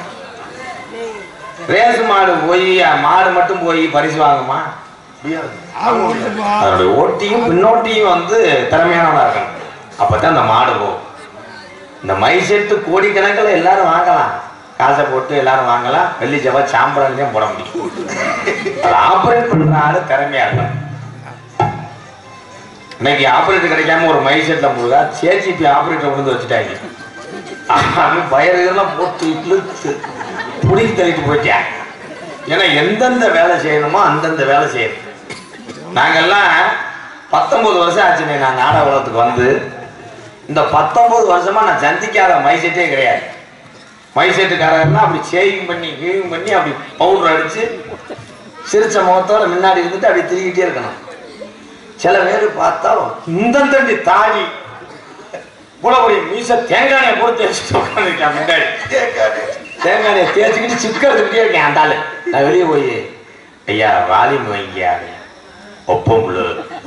Speaker 1: ரேஸ் மாடு போய் மாடு மட்டும் போய் பரிசு வாங்குமா முடியாது
Speaker 3: ஆள் ஓட்டுப்பா
Speaker 1: அதனுடைய ஓட்டியும் பின்னோட்டியும் வந்து திறமையானவனா இருக்கணும் அப்பதான் அந்த மாடு போகும் இந்த மை செட்டு கோடிக்கணக்கில் எல்லாரும் வாங்கலாம் காசை போட்டு எல்லாரும் வாங்கலாம் வெள்ளி செவ்வாய் சாம்பிராணியும் போட முடியும் அதை ஆப்ரேட் பண்ற ஆளு திறமையா இருக்கணும் இன்னைக்கு ஆப்ரேட்டர் கிடைக்காம ஒரு மை செட்ல முழுதா சேச்சிபி ஆப்ரேட்டர் கொண்டு வந்து வச்சுட்டாங்க அவன் வயறு இதெல்லாம் போட்டு இழுத்து புடிக்கு தள்ளிட்டு போயிட்டான் ஏன்னா எந்தெந்த வேலை செய்யணுமோ அந்தந்த வேலை செய்யணும் நாங்கெல்லாம் பத்தொன்பது வருஷம் ஆச்சுண்ணே நான் நாடக உலகத்துக்கு வந்து இந்த பத்தொன்பது வருஷமா நான் சந்திக்காத மைசெட்டே கிடையாது மைசெட்டுக்காரர்னா அப்படி சேவிங் பண்ணி கீவிங் பண்ணி அப்படி பவுடர் அடிச்சு சிரிச்ச முகத்தோட முன்னாடி இருந்துட்டு அப்படி திரிகிட்டே இருக்கணும் சில பேர் பார்த்தா இந்தந்தண்டி தாடி புலபுரி மீச தேங்காயை போட்டு தேய்ச்சிட்டு உட்காந்துருக்கேன் முன்னாடி தேங்காயை தேய்ச்சிக்கிட்டு சிக்க எடுத்துக்கிட்டே இருக்கேன் அந்த ஆளு நான் வெளியே போய் ஐயா வாலிம் வைங்கயா ஒப்பம்புழு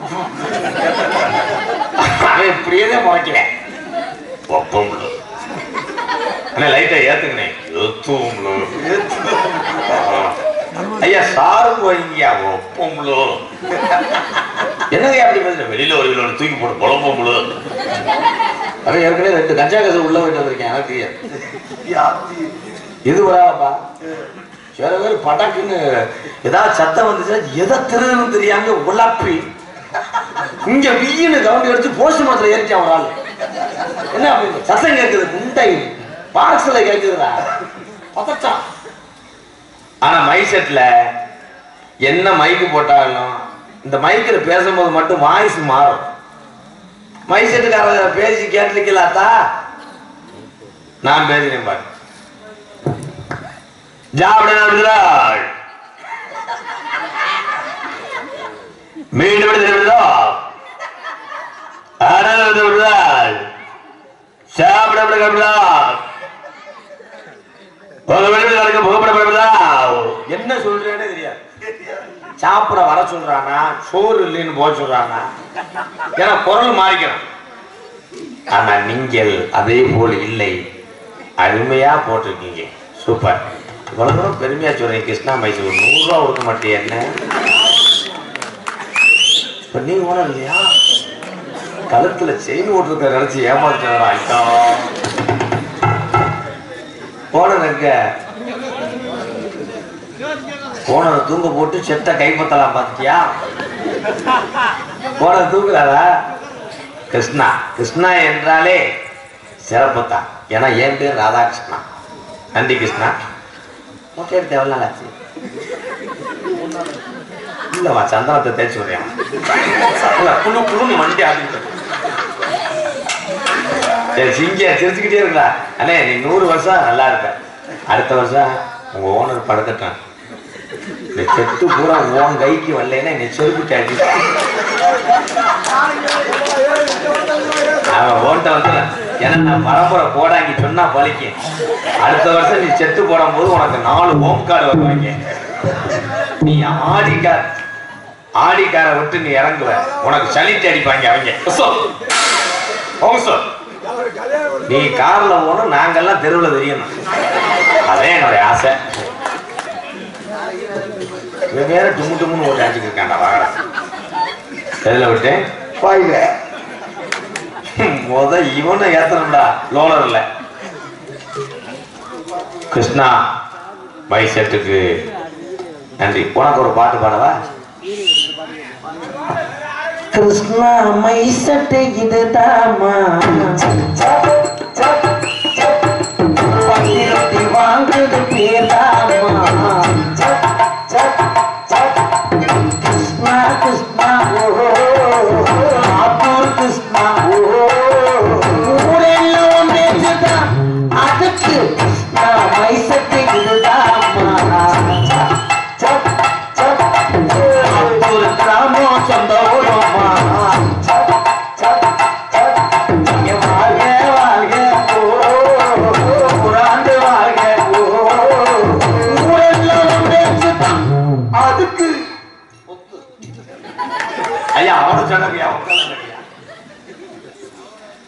Speaker 1: அவன் இப்படியே தான் முறைக்கிறேன் ஒப்பம்புழு அண்ணா லைட்டா ஏத்துக்கினே ஏத்தும்புழு ஐயா சாரும் வைங்கயா ஒப்பம்புழு என்னங்க அப்படி பேசுற வெளியில ஒரு கிலோ தூக்கி போட்டு புலம்புழு அவன் ஏற்கனவே ரெண்டு கஞ்சா கசு உள்ள போயிட்டு வந்திருக்கேன் எனக்கு இது வராப்பா சில பேர் பட்டாக்குன்னு ஏதாவது சத்தம் வந்துச்சுன்னா எதை திருன்னு தெரியாம உழப்பி இங்க வீயின்னு கவுண்டி அடிச்சு போஸ்ட் மரத்துல ஏறிச்சான் ஒரு ஆள் என்ன அப்படின்னு சத்தம் கேட்குது முண்டை பாக்ஸ்ல கேட்குதுடா பதட்டம் ஆனா மைக் செட்ல என்ன மைக்கு போட்டாலும் இந்த மைக்கில் பேசும்போது மட்டும் வாய்ஸ் மாறும் மைக் செட்டுக்கார பேசி கேட்டிருக்கலாத்தா நான் பேசுறேன் பாரு ஜாபட நடந்தாள் மீண்டும் விடுதல் ஆனந்த விடுதாள் சாப்பிட கவிதாள் என்ன சொல்றேன்னு தெரியாது சாப்பிட வர சொல்றானா சோறு இல்லைன்னு போக சொல்றானா ஏன்னா குரல் மாறிக்கணும் ஆனா நீங்கள் அதே போல் இல்லை அருமையா போட்டிருக்கீங்க சூப்பர் இவ்வளவு தூரம் பெருமையா சொல்றீங்க கிருஷ்ணா மைசூர் ஒரு நூறு ரூபா கொடுக்க மாட்டேன் என்ன இப்ப நீ ஓனர் இல்லையா கழுத்துல செயின் ஓட்டிருக்க நினைச்சு ஏமாத்துறா ஐயா ஓனர் எங்க ஓனரை தூங்க போட்டு செத்த கைப்பற்றலாம் பார்த்தியா ஓனர் தூங்குறாரா கிருஷ்ணா கிருஷ்ணா என்றாலே சிறப்பு தான் ஏன்னா என் பேர் ராதாகிருஷ்ணா நன்றி கிருஷ்ணா மொட்டை எடுத்து எவ்வளோ நாள் ஆச்சு இல்லைம்மா சந்தனத்தை தேய்ச்சி விடுறேன் இல்ல, குழு குழுன்னு மண்டி ஆடிட்டு சரி சிங்க சிரிச்சுக்கிட்டே இருக்கா அண்ணே நீ நூறு வருஷம் நல்லா இருக்க அடுத்த வருஷம் உங்க ஓனர் படுக்கட்டும் இந்த செத்து பூரா உன் கைக்கு வரலைன்னா நீ செருப்பு காட்டி அவன் ஓன்ட்ட வந்து ஏன்னா நான் பரம்பரை போடாங்கி சொன்னா பலிக்கும் அடுத்த வருஷம் நீ செத்து போடும்போது உனக்கு நாலு ஹோம் கார்டு வருவாங்க நீ ஆடிக்கார் ஆடிக்கார விட்டு நீ இறங்குவ உனக்கு சலிட்டு அடிப்பாங்க அவங்க உசோ. உசோ. நீ கார்ல போகணும் நாங்கெல்லாம் தெருவில் தெரியணும் அதே என்னுடைய ஆசை இவன் வேற டும்மு டும்முன்னு ஓட்டி அடிச்சுட்டு இருக்காண்டா வாகனம் எதுல விட்டேன்
Speaker 5: பாயில
Speaker 1: முத இவனை ஏத்தணும்டா லோனர்ல கிருஷ்ணா பை செட்டுக்கு நன்றி உனக்கு ஒரு பாட்டு பாடவா
Speaker 4: கிருஷ்ணா மை சட்டை இதுதாமா பத்திரத்தை வாங்குது பேராமா கிருஷ்ணா கிருஷ்ணா ஓஹோ ஆத்தூர் கிருஷ்ணா ஓஹோ ஊரெல்லாம் பேசுதான் அதுக்கு கிருஷ்ணா மை சட்டை இதுதாமா ஒரு கிராமம் சொந்த ஊரமா வாழ்க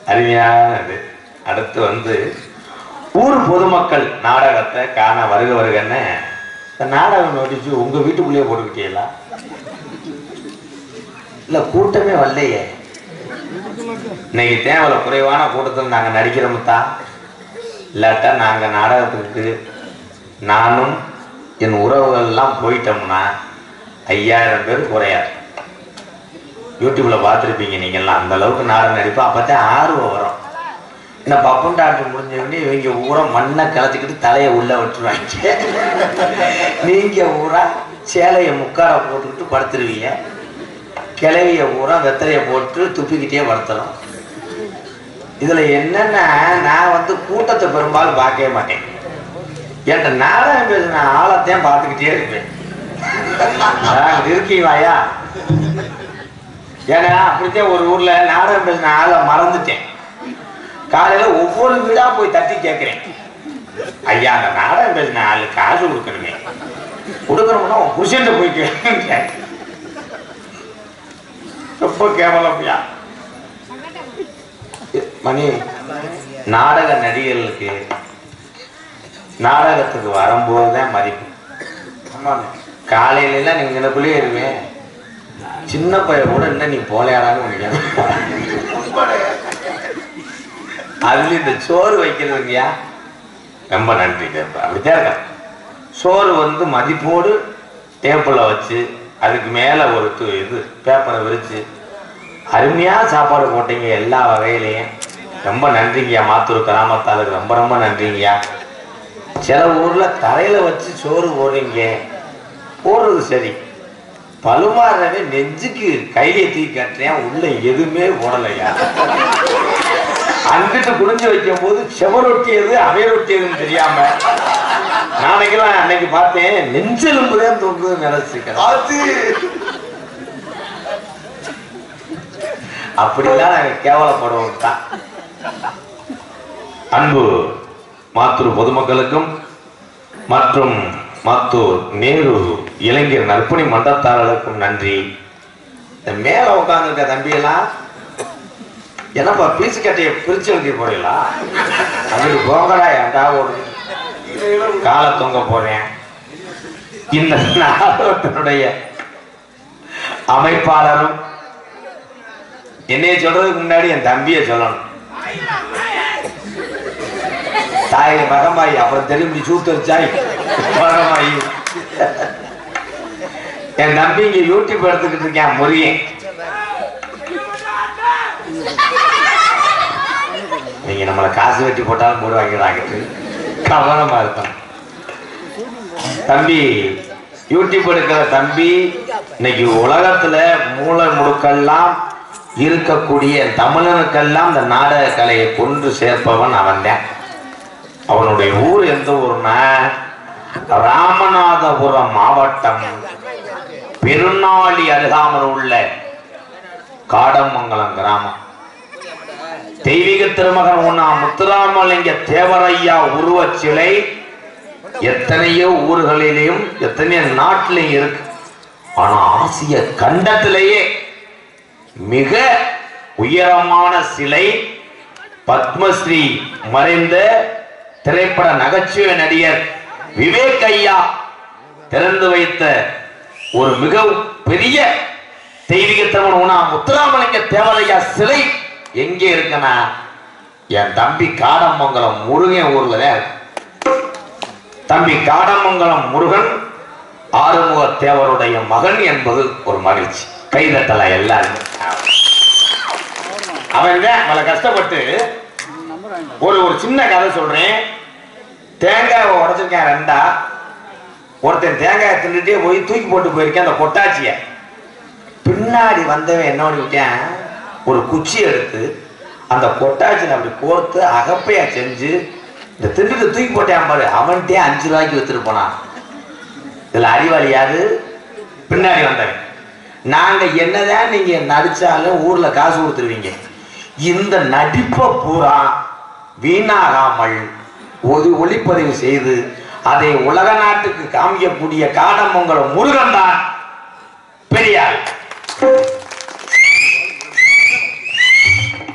Speaker 1: அருமையானது அடுத்து வந்து ஊர் பொதுமக்கள் நாடகத்தை காண வருக வருகன்னு இந்த நாடகம் நோட்டிச்சு உங்க வீட்டுக்குள்ளேயே போட்டுக்கிட்டீங்களா இல்ல கூட்டமே வரலையே இன்னைக்கு தேவையில்ல குறைவான கூட்டத்தில் நாங்க நடிக்கிறோம்தா இல்லாட்டா நாங்க நாடகத்துக்கு நானும் என் உறவுகள் எல்லாம் போயிட்டோம்னா ஐயாயிரம் பேர் குறையாது யூடியூப்ல பார்த்துருப்பீங்க நீங்கெல்லாம் அந்த அளவுக்கு நாடகம் நடிப்போம் அப்பதான் ஆர்வம் வரும் என்ன பப்புன் டாக்டர் முடிஞ்சவொடனே இவங்க ஊரை மண்ணை கலச்சிக்கிட்டு தலையை உள்ள விட்டுருவாங்க நீங்க ஊரா சேலையை முக்கார போட்டுக்கிட்டு படுத்துருவீங்க கிளவிய ஊரா வெத்தலையை போட்டு துப்பிக்கிட்டே படுத்தணும் இதுல என்னன்னா நான் வந்து கூட்டத்தை பெரும்பாலும் பார்க்கவே மாட்டேன் என்கிட்ட நாடகம் பேசின ஆளத்தையும் பார்த்துக்கிட்டே இருப்பேன் அதான் இருக்கீங்களாயா ஏன்னா அப்படித்தான் ஒரு ஊர்ல நாடகம் பேசின ஆளை மறந்துட்டேன் காலையில ஒவ்வொரு வீடா போய் தட்டி கேட்கிறேன் ஐயா அந்த நாடகம் பேசின ஆளு காசு கொடுக்கணுமே கொடுக்கணும்னா உன் புருஷன் போய் கேட்க ரொம்ப கேவலம்யா மணி நாடக நடிகர்களுக்கு நாடகத்துக்கு வரும்போது தான் மதிப்பு காலையில எல்லாம் நீங்க எனக்குள்ளேயே இருவேன் சின்ன பையன் கூட என்ன நீ போலையாடான்னு நினைக்கிறேன் அதுல இந்த சோறு வைக்கிறதுங்கய்யா ரொம்ப நன்றி கேப்ப அப்படித்தான் இருக்க சோறு வந்து மதிப்போடு டேபிளில் வச்சு அதுக்கு மேலே ஒரு து- இது பேப்பரை விரிச்சு அருமையா சாப்பாடு போட்டீங்க எல்லா வகையிலையும் ரொம்ப நன்றிங்கய்யா மாத்தூர் கிராமத்தாளுக்கு ரொம்ப ரொம்ப நன்றிங்கய்யா சில ஊர்ல தரையில வச்சு சோறு போடுறீங்க போடுறது சரி பழுமாறவே நெஞ்சுக்கு கையை தீ கட்டுறேன் உள்ள எதுவுமே போடலையா அங்கிட்டு குடிஞ்சு வைக்கும் போது செவரொட்டியது அவையொட்டியதுன்னு தெரியாம நாளைக்கெல்லாம் அன்னைக்கு பார்த்தேன் நெஞ்செலும்பு தான் தூக்குதுன்னு நினைச்சுக்கிறேன்
Speaker 5: ஆத்து
Speaker 1: அப்படிலாம் நாங்க கேவலப்படுவோம் தான் அன்பு மாத்தூர் பொதுமக்களுக்கும் மற்றும் மாத்தூர் நேரு இளைஞர் நற்பணி மன்றத்தாரர்களுக்கும் நன்றி இந்த மேல உட்காந்துருக்க தம்பியெல்லாம் என்னப்பா பீசு கட்டையை பிரிச்சு எழுதி போறீங்களா அங்கிட்டு போங்கடா ஏன்டா ஒரு காலை தொங்க போறேன் இந்த நாடகத்தினுடைய அமைப்பாளரும் என்னைய சொல்றதுக்கு முன்னாடி என் தம்பியை சொல்லணும் தாய் மகமாயி அப்புறம் திரும்பி சூத்தரிச்சாய் மகமாயி என் தம்பி இங்க யூடியூப் எடுத்துக்கிட்டு இருக்கேன் முருகன் நீங்க நம்மளை காசு வெட்டி போட்டாலும் போடுவாங்கிறாங்க கவனமா இருக்கும் தம்பி யூடியூப் எடுக்கிற தம்பி இன்னைக்கு உலகத்துல மூளை முடுக்கெல்லாம் இருக்கக்கூடிய தமிழனுக்கெல்லாம் இந்த நாடக கலையை கொண்டு சேர்ப்பவன் அவன்தான் அவனுடைய ஊர் எந்த ஊர்னா ராமநாதபுரம் மாவட்டம் பெருநாளி அருகாமல் உள்ள காடமங்கலம் கிராமம் தெய்வீக திருமகன் உண்ணா முத்துராமலிங்க தேவரையா உருவச் சிலை எத்தனையோ ஊர்களிலேயும் எத்தனையோ நாட்டிலையும் இருக்கு ஆனா ஆசிய கண்டத்திலேயே மிக உயரமான சிலை பத்மஸ்ரீ மறைந்த திரைப்பட நகைச்சுவை நடிகர் விவேக் ஐயா திறந்து வைத்த ஒரு மிக பெரிய தெய்வீக தமிழ் உணா முத்துராமலிங்க தேவரையா சிலை எங்கே இருக்குன்னா என் தம்பி காடமங்கலம் முருகன் ஊர்ல தான் இருக்கு தம்பி காடமங்கலம் முருகன் ஆறுமுக தேவருடைய மகன் என்பது ஒரு மகிழ்ச்சி கைதட்டல எல்லாரும் அவன் தான் பல கஷ்டப்பட்டு ஒரு ஒரு சின்ன கதை சொல்றேன் தேங்காய் உடைச்சிருக்கேன் ரெண்டா ஒருத்தன் தேங்காயை தின்னுட்டே போய் தூக்கி போட்டு போயிருக்கேன் அந்த கொட்டாச்சிய பின்னாடி வந்தவன் என்ன பண்ணி விட்டேன் ஒரு குச்சி எடுத்து அந்த கொட்டாச்சியில் அப்படி கோர்த்து அகப்பையா செஞ்சு இந்த திண்டுட்டு தூக்கி போட்டேன் பாரு அவன்கிட்டயே அஞ்சு ரூபாய்க்கு வித்துட்டு போனான் இதுல அறிவாளி யாரு பின்னாடி வந்தவன் நாங்க என்னதான் நீங்க நடிச்சாலும் ஊர்ல காசு கொடுத்துருவீங்க இந்த நடிப்பை பூரா வீணாகாமல் ஒரு ஒளிப்பதிவு செய்து அதை உலக நாட்டுக்கு காமிக்கக்கூடிய காடமங்கலம் முருகன் தான் பெரியார்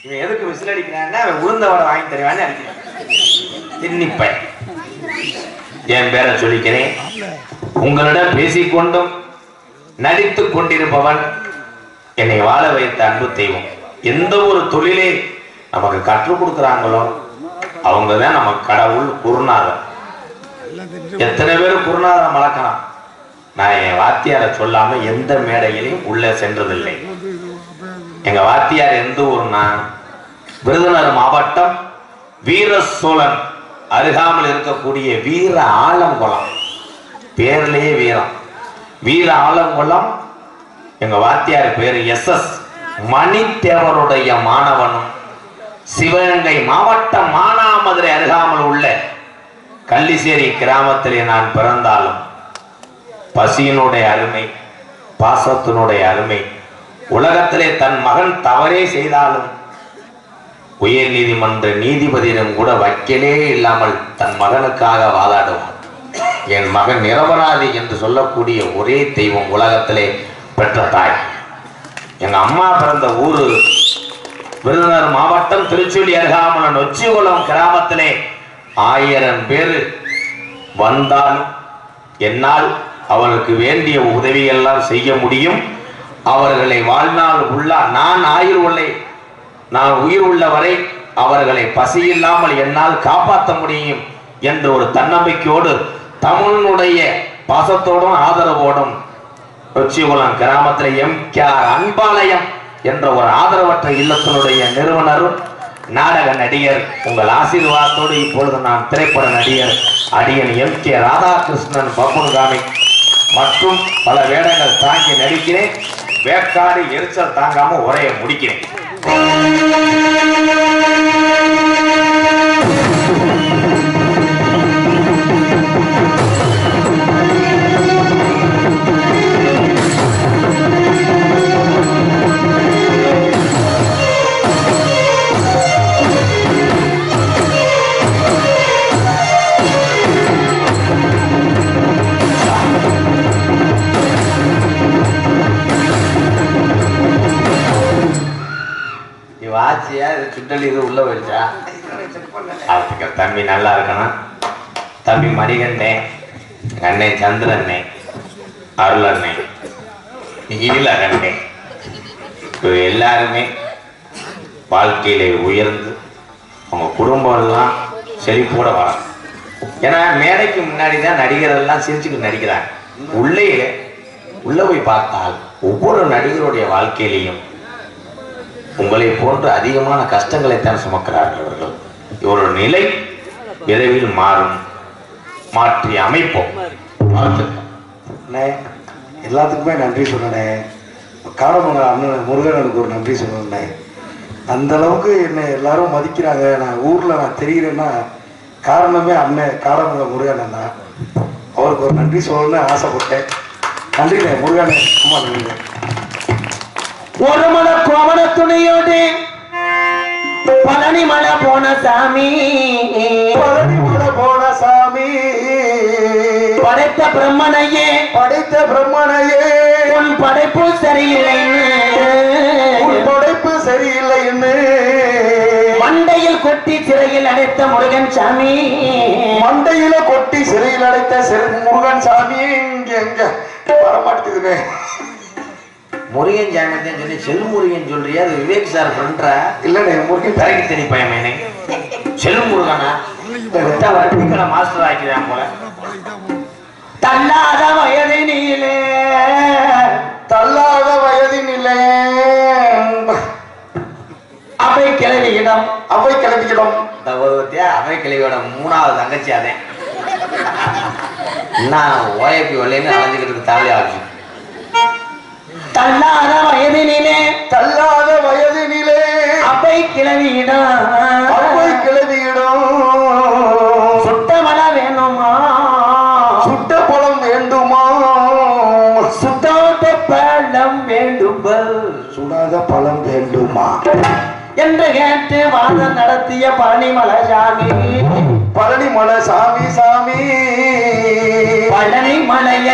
Speaker 1: இவன் எதுக்கு விசில் அடிக்கிறான்னா அவன் உளுந்த வடை வாங்கி தருவான்னு அடிக்கிறான் தின்னிப்பை என் பேரை சொல்லிக்கிறேன் உங்களிடம் பேசிக்கொண்டும் நடித்துக் கொண்டிருப்பவன் என்னை வாழ வைத்த அன்பு தெய்வம் எந்த ஒரு தொழிலை நமக்கு கற்றுக் கொடுக்குறாங்களோ அவங்க தான் நமக்கு கடவுள் குருநாதர் எத்தனை பேர் குருநாதரை மறக்கலாம் நான் என் வாத்தியாரை சொல்லாம எந்த மேடையிலையும் உள்ளே சென்றதில்லை எங்க வாத்தியார் எந்த ஊர்னா விருதுநகர் மாவட்டம் வீர சோழன் அருகாமல் இருக்கக்கூடிய வீர ஆலங்குளம் பேர்லயே வீரம் வீர ஆலங்குளம் எங்க வாத்தியார் பேரு எஸ் எஸ் மணித்தேவருடைய மாணவனும் சிவகங்கை மாவட்டம் மானாமதுரை அருகாமல் உள்ள கள்ளிசேரி கிராமத்திலே நான் பிறந்தாலும் பசியினுடைய அருமை பாசத்தினுடைய அருமை உலகத்திலே தன் மகன் தவறே செய்தாலும் உயர் நீதிமன்ற நீதிபதியிடம் கூட வக்கீலே இல்லாமல் தன் மகனுக்காக வாதாடுவான் என் மகன் நிரபராதி என்று சொல்லக்கூடிய ஒரே தெய்வம் உலகத்திலே பெற்ற தாய் எங்க அம்மா பிறந்த ஊரு விருதுநகர் மாவட்டம் திருச்சுழி அருகாமல் நொச்சிகுளம் கிராமத்திலே ஆயிரம் பேர் வந்தாலும் என்னால் அவருக்கு வேண்டிய உதவியெல்லாம் செய்ய முடியும் அவர்களை வாழ்நாள் உள்ள நான் ஆயுள் உள்ளே நான் உயிர் உள்ள வரை அவர்களை பசி இல்லாமல் என்னால் காப்பாற்ற முடியும் என்ற ஒரு தன்னம்பிக்கையோடு தமிழனுடைய பாசத்தோடும் ஆதரவோடும் கொச்சிகுளம் கிராமத்தில் எம் கே அன்பாலயம் என்ற ஒரு ஆதரவற்ற இல்லத்தினுடைய நிறுவனரும் நாடக நடிகர் உங்கள் ஆசீர்வாதத்தோடு இப்பொழுது நான் திரைப்பட நடிகர் அடியன் எம் கே ராதாகிருஷ்ணன் பப்புன்காமி மற்றும் பல வேடங்கள் தாங்கி நடிக்கிறேன் வேக்காடு எரிச்சல் தாங்காம உரையை முடிக்கிறேன் இவ ஆச்சியா இது சுண்டல் இது உள்ள போயிடுச்சா அதுக்கு தம்பி நல்லா இருக்கணும் தம்பி மணிகண்ணே எங்க அண்ணன் சந்திரண்ணே அருளண்ணே ஈழகண்ணே இப்போ எல்லாருமே வாழ்க்கையில உயர்ந்து அவங்க குடும்பம் எல்லாம் செழிப்போட வரும் ஏன்னா மேடைக்கு முன்னாடி தான் நடிகர் எல்லாம் சிரிச்சுக்கிட்டு நடிக்கிறாங்க உள்ளே உள்ள போய் பார்த்தால் ஒவ்வொரு நடிகருடைய வாழ்க்கையிலையும் உங்களை போன்று அதிகமான கஷ்டங்களைத்தான் சுமக்கிறார்கள் அவர்கள் இவரோட நிலை விரைவில் மாறும் மாற்றி அமைப்போம் வாழ்த்துக்கள்.
Speaker 3: அண்ணே எல்லாத்துக்குமே நன்றி சொன்னனே காடமங்க அண்ணன் முருகனுக்கு ஒரு நன்றி சொல்லணே அந்த அளவுக்கு என்னை எல்லாரும் மதிக்கிறாங்க நான் ஊரில் நான் தெரிகிறேன்னா காரணமே அண்ணன் காடமங்க முருகன் தான் அவருக்கு ஒரு நன்றி சொல்லணும்னு ஆசைப்பட்டேன் நன்றிண்ணே முருகனே ரொம்ப நன்றிண்ணே
Speaker 4: ஒரு மன கோமண துணியோடு பழனி மலை போன சாமி
Speaker 3: பழனி மலை போன சாமி
Speaker 4: படைத்த பிரம்மனையே
Speaker 3: படைத்த பிரம்மனையே
Speaker 4: உன் படைப்பு சரியில்லைன்னு
Speaker 3: உன் படைப்பு சரியில்லைன்னு
Speaker 4: மண்டையில் கொட்டி சிறையில் அடைத்த முருகன் சாமி
Speaker 3: மண்டையில கொட்டி சிறையில் அடைத்த சிறு முருகன் சாமி இங்க எங்க வரமாட்டேங்குதுங்க
Speaker 1: முருகன் ஜாமியத்தையும் சொல்லி செல்முருகன் சொல்றியா அது விவேக் சார் ஃப்ரெண்ட்ரா
Speaker 3: இல்லண்ணே முருகன்
Speaker 1: தரைக்கு தெரி பயமேனே செல்முருகனா விட்டா வட்டிக்கடை மாஸ்டர் ஆக்கிறான் போல
Speaker 4: தள்ளாத வயதினிலே
Speaker 3: தள்ளாத வயதினிலே
Speaker 4: அவை கிளவியிடம்
Speaker 3: அவை கிளம்பிக்கிடும்
Speaker 1: இந்த ஒருவத்தியா அவை கிளையோட மூணாவது தங்கச்சி அதே நான் ஓஏபி வரலன்னு அலைஞ்சுக்கிறதுக்கு தேவையா ஆச்சு
Speaker 4: தள்ளாத வயதினிலே
Speaker 3: தள்ளாத வயதினிலே
Speaker 4: அவை கிளவியிடம்
Speaker 3: அவை கிளம்பிக்கிடும்
Speaker 4: சுத்தமல வேணுமா
Speaker 3: சுட்ட பழம் வேண்டுமா
Speaker 4: சுத்தோட்ட பழம் வேண்டும்
Speaker 3: சுடாத பழம் வேண்டுமா
Speaker 4: என்று கேட்டு வாதம் நடத்திய பழனிமலை சாமி
Speaker 3: பழனி மலை சாமி சாமி
Speaker 4: பழனி மலையை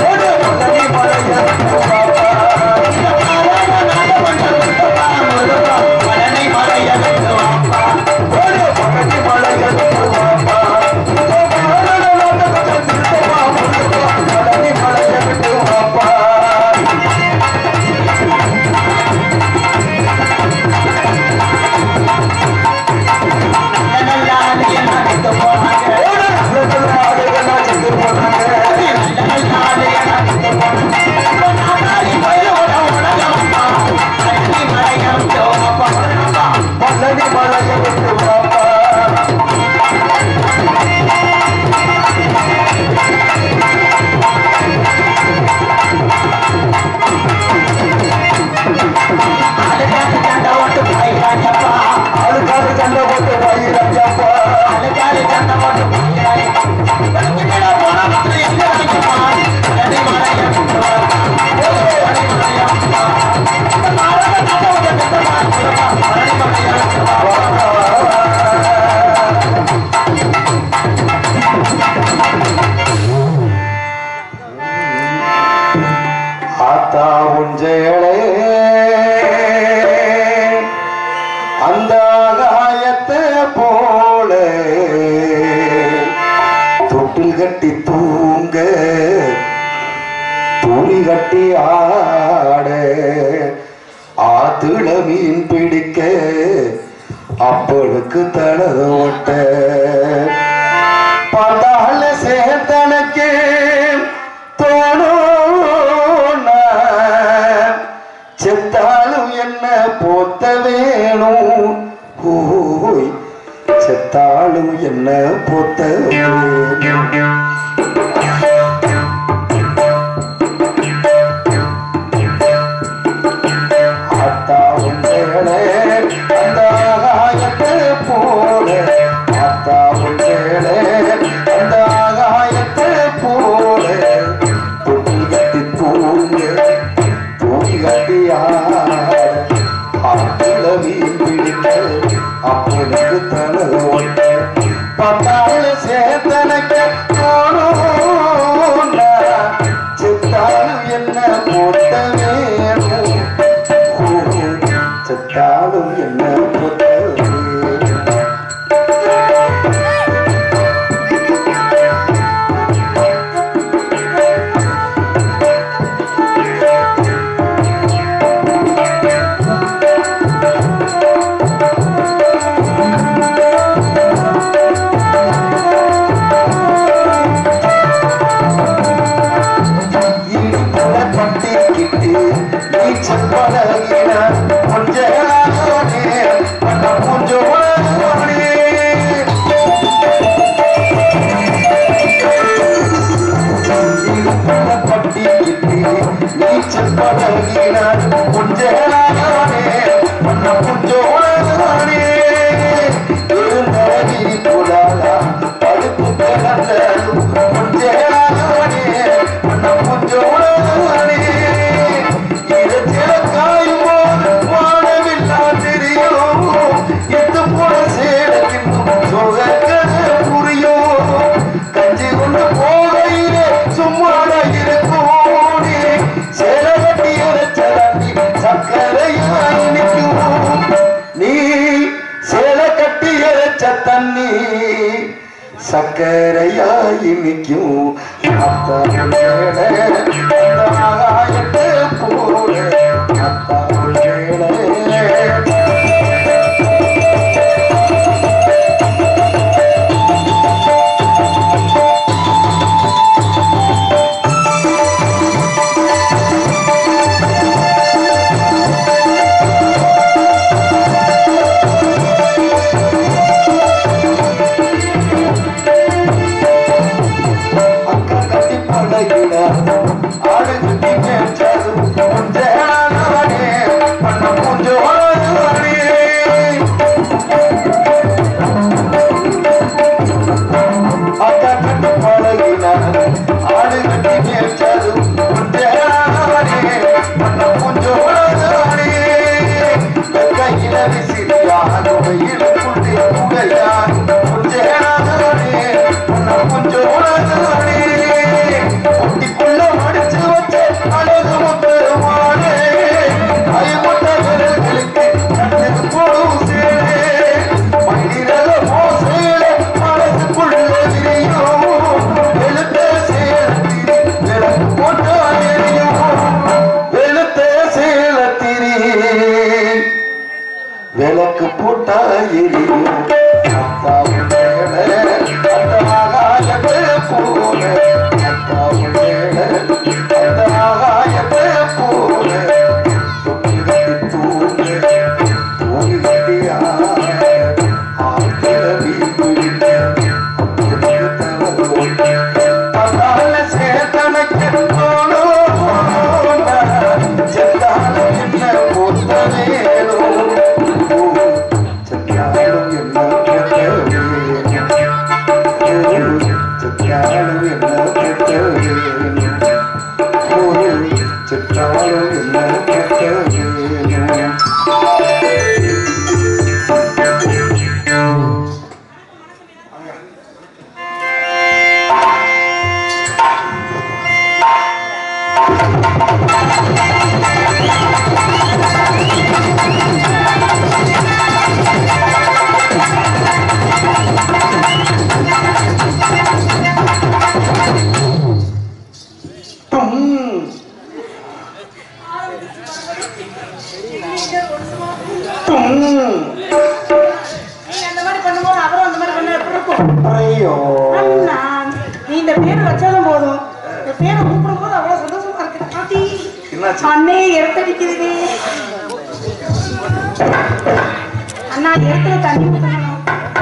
Speaker 3: பழனி மலை தூங்க துணி கட்டி ஆட ஆத்துல மீன் பிடிக்க அப்பளுக்கு தலத ஓட்ட பார்த்தால சேர்த்தனக்கு தோணும் செத்தாலும் என்ன போத்த வேணும் ஓய் செத்தாலும் என்ன போத்த வேணும் ஆத்தாவும் வேளை அந்த ஆகாயத்தை போல ஆத்தாவும் வேளை அந்த ஆகாயத்தை போல தொட்டி கட்டி தூங்க தூங்கி கட்டி ஆத்துல மீன் பிடிக்க அப்பனுக்கு தனது ஒட்ட பத்தாள் சேத்தனக்க தோணும் செத்தாலும் என்ன போட்ட வேணும் செத்தாலும் என்ன பொறுத்தது? இடுப்புல பட்டிக்கிட்டு நீச்சல் பழகின கொஞ்சே பண்ண பூஞ்சோடே இடுப்புல பட்டிக்கிட்டு நீச்சல் பழகின கொஞ்சே பண்ண பூஞ்சோடே இருந்தகிரி புலாலா படுப்பு கிடந்தாலும் கொஞ்சே பண்ண பூஞ்சோடே இரத்தில காயும் போது வாழவில்லா தெரியும் எத்து போல சேலக்கின்னும் சுகக்கதை புரியும் கஞ்சி கொண்டு போகையிலே சும்மாட இருக்கோடி சேல கட்டி இறைச்சலாண்டி சக்கரையாய் நிற்கும் நீ சேல கட்டி இறைச்ச தண்ணி சக்கரையாய் நிற்கும் அத்தாவும் வேலை அந்த ஆகாயத்தை போல அத்தாவும் வேலை அக்கா கட்டி பழகினார் ஆடு குட்டி மேய்ச்சாலும் கொஞ்சே பண்ண பூஞ்சோடே அக்கா கட்டி பழகினார் ஆடு கட்டி மேய்ச்சாலும் கொஞ்சே பண்ண பூஞ்சோடே கையில விசிறியான் உகையில் புள்ளி புகையான் கொஞ்சே பண்ண பூஞ்சோடே குட்டிக்குள்ள மடிச்சு வச்சு அழகு முத்து மாலே ஐமுட்ட விரல்களுக்கு கண்ணுக்கு போடும் சேலே மயிரக மோசேலே மனசுக்குள்ள விரியும் வெளுத்த சேலத்திரி விளக்கு போட்டு எரியும் வெளுத்த சேலத்திரி விளக்கு போட்டா எரியும் அத்தாவும் வேலை அந்த ஆகாயத்தை போல அத்தாவும் வேலை அந்த ஆகாயத்தை போல தொட்டி கட்டி தூங்க தூங்கி கட்டி ஆத்திர வீட்டு பதால சேத்தனக்கு தோணும் செத்தாலும் என்ன பொத்த வேணும் செத்தாலும் என்ன பொத்த வேணும் செத்தாலும் என்ன பொத்த வேணும் செத்தாலும் என்ன பொத்த வேணும்
Speaker 5: ஆ
Speaker 6: கூப்பிட்டாலும் போதும் இந்த பேரை கூப்பிடும் போது அவ்வளவு சந்தோஷமா இருக்கு பாட்டி
Speaker 3: என்னாச்சு
Speaker 6: அண்ணே எடுத்தடிக்குது அண்ணா எடுத்துல தண்ணி ஊத்தணும்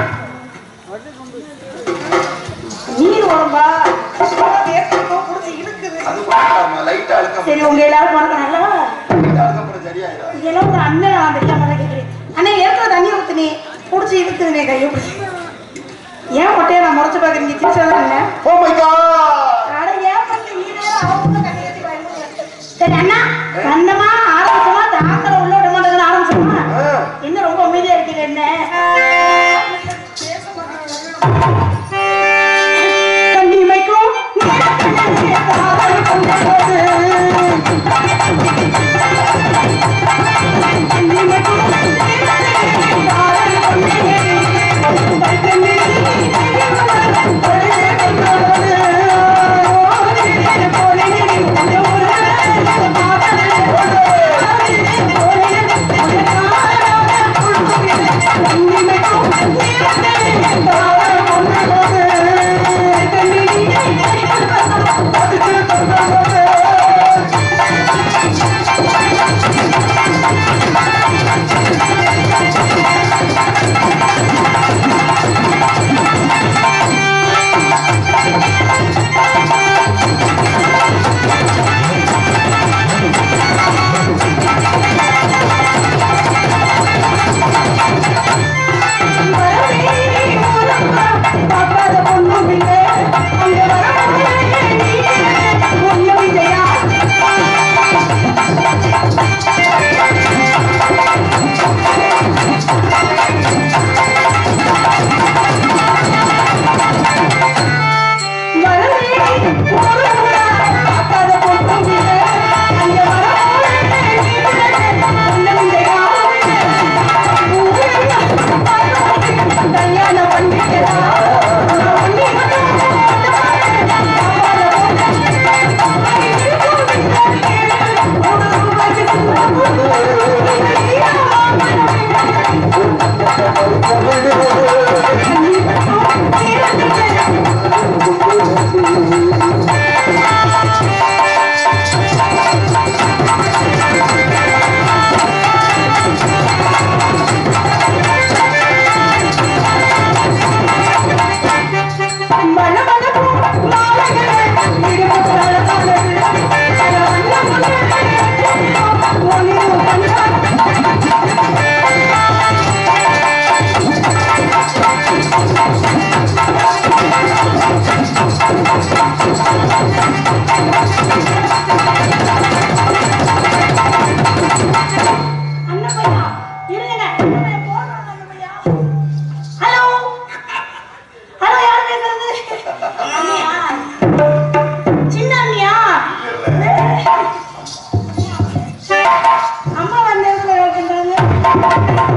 Speaker 6: நீர் உடம்பா வேர்த்துக்கோ புடிச்சு இழுக்குது
Speaker 3: அது பண்ணலாமா லைட்டா அழுக்க
Speaker 6: சரி உங்க எல்லாரும் பணம் நல்லா
Speaker 3: லைட்டா அழுக்கப்புறம் சரியாயிடும்
Speaker 6: இதெல்லாம் ஒரு அண்ணன் நான் தெரியாம தான் கேட்கிறேன் அண்ணே ஏற்கனவே தண்ணி ஊத்துனே புடிச்சு இழுக்குதுனே கையை பிடிச்சி ஏன் மொட்டையை நான் முறைச்சு பாக்குறீங்க சிரிச்சதான் இல்லை
Speaker 3: ஓ மை காட்
Speaker 6: அட ஏன் பண்ணி நீ வேற அவங்க கண்ணை ஏத்தி பயமுறுத்துற. சரி அண்ணா வந்தமா ஆரம்பிச்சோமா தாக்கல உள்ள விட மாட்டேங்குது ஆரம்பிச்சோமா என்ன ரொம்ப அமைதியா இருக்கீங்க என்ன கண்ணிமைக்கும் அண்ணப்பையா இருங்க அண்ணப்பையா போடுறாங்க அண்ணப்பையா ஹலோ ஹலோ யார் பேசுறது அண்ணியா சின்ன அண்ணியா அம்மா வந்து பண்றாங்க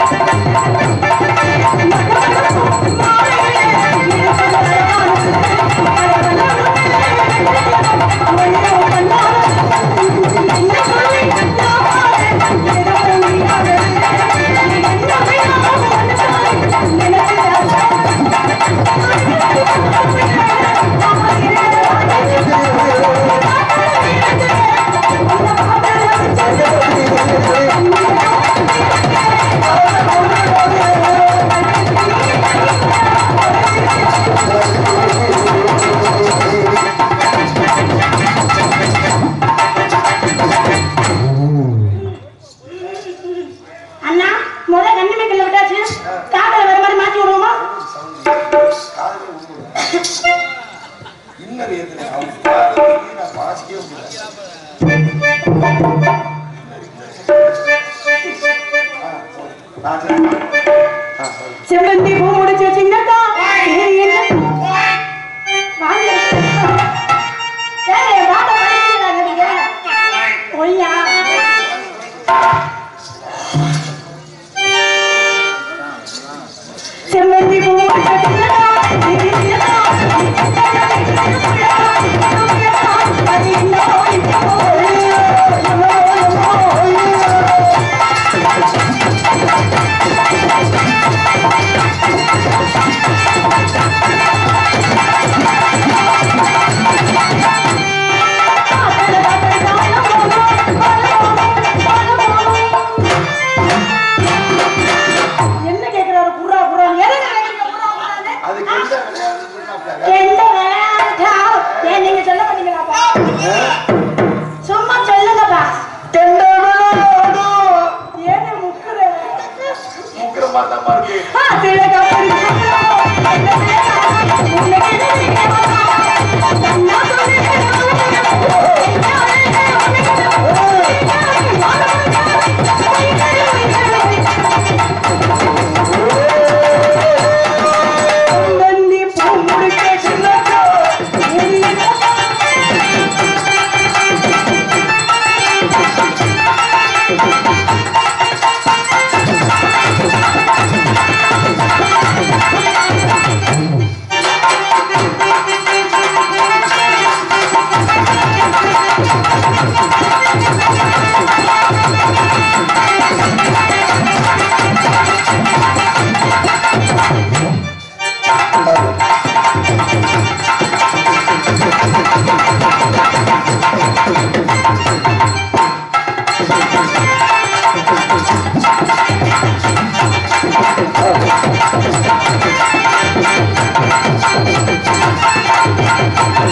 Speaker 6: அண்ணா முத கண்ணு மேக்கல்ல விட்டாச்சு காக்கல வேற மாதிரி மாத்தி விடுவோமா
Speaker 3: இன்னும் ஏத்துறேன் அவங்க பாடுறதுக்கு நான் வாசிக்கவே முடியல ஆ, சரி. ஆ, சரி.
Speaker 6: செவ்வந்தி பூ முடிச்ச சின்னதா இது என்ன வாங்க ஏய் வாட படிக்கிறாங்க நீங்க ஒய்யா செவ்வந்தி பூ முடிச்ச சின்னதா இது என்னதா அது என்ன
Speaker 3: ஆ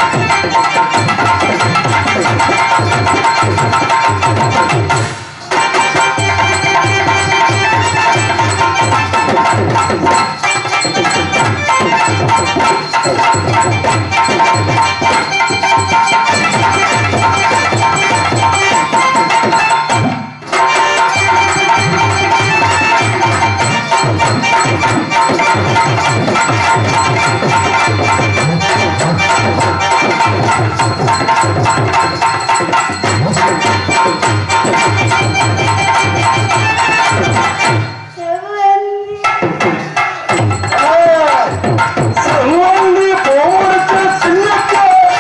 Speaker 6: செவ்வந்தி
Speaker 3: செவ்வந்தி போருக்கு சின்னக்க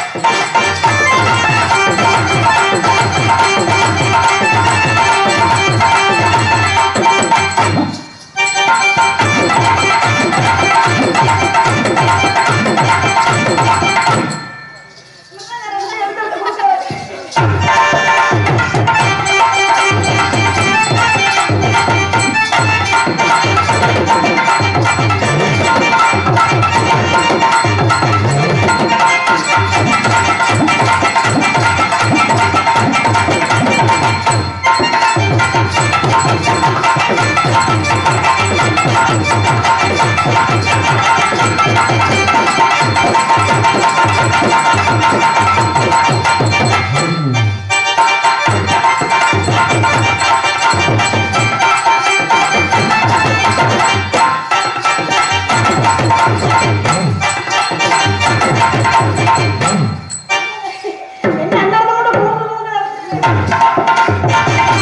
Speaker 6: என்ன அந்த இடத்துல மட்டும் மூக்கு மூக்கு நடக்குது?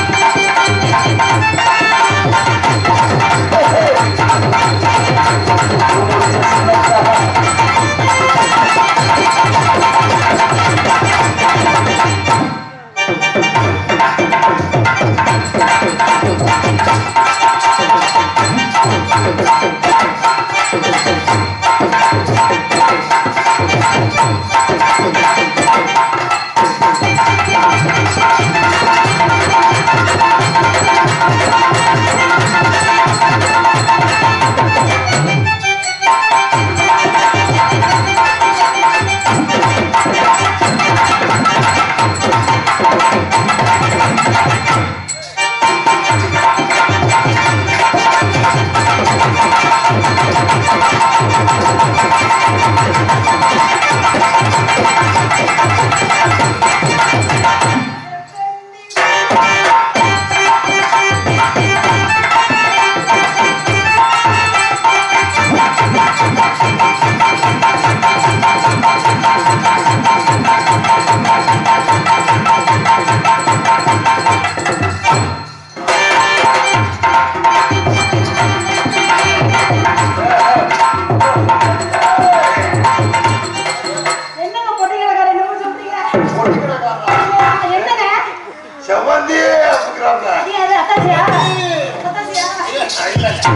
Speaker 6: என்னங்க பொட்டி கிடக்கார என்ன சொல்றீங்க என்னங்க
Speaker 3: செவ்வந்தி அப்படிங்கிறாங்க
Speaker 6: நீ அது அத்தாச்சியா அத்தாச்சியா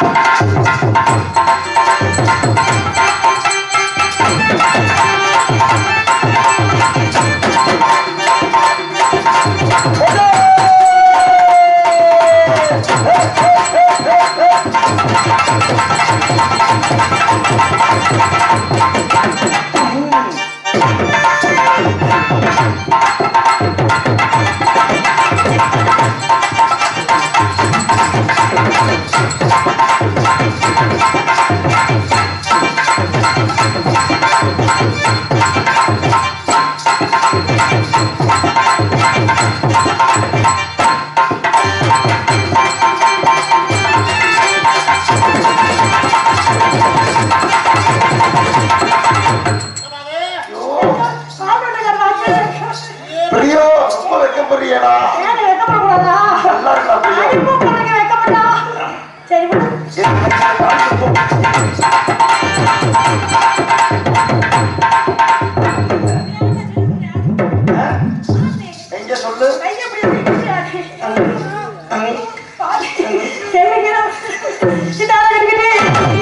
Speaker 6: பால்வெட்டுக்கார வாசல்
Speaker 3: பிரியோ ரொம்ப வைக்கப்படுறியடா
Speaker 6: ஏன் வைக்கப்படக்கூடாதா
Speaker 3: நல்லா இருக்கா பிரியோ
Speaker 6: அனுப்ப போறீங்க வைக்கப்படா சரி விடு
Speaker 3: எங்க சொல்லு
Speaker 6: கையை இப்படி பிடிச்சாச்சு. பாரு. செல்லுங்க. இதால இருக்குது.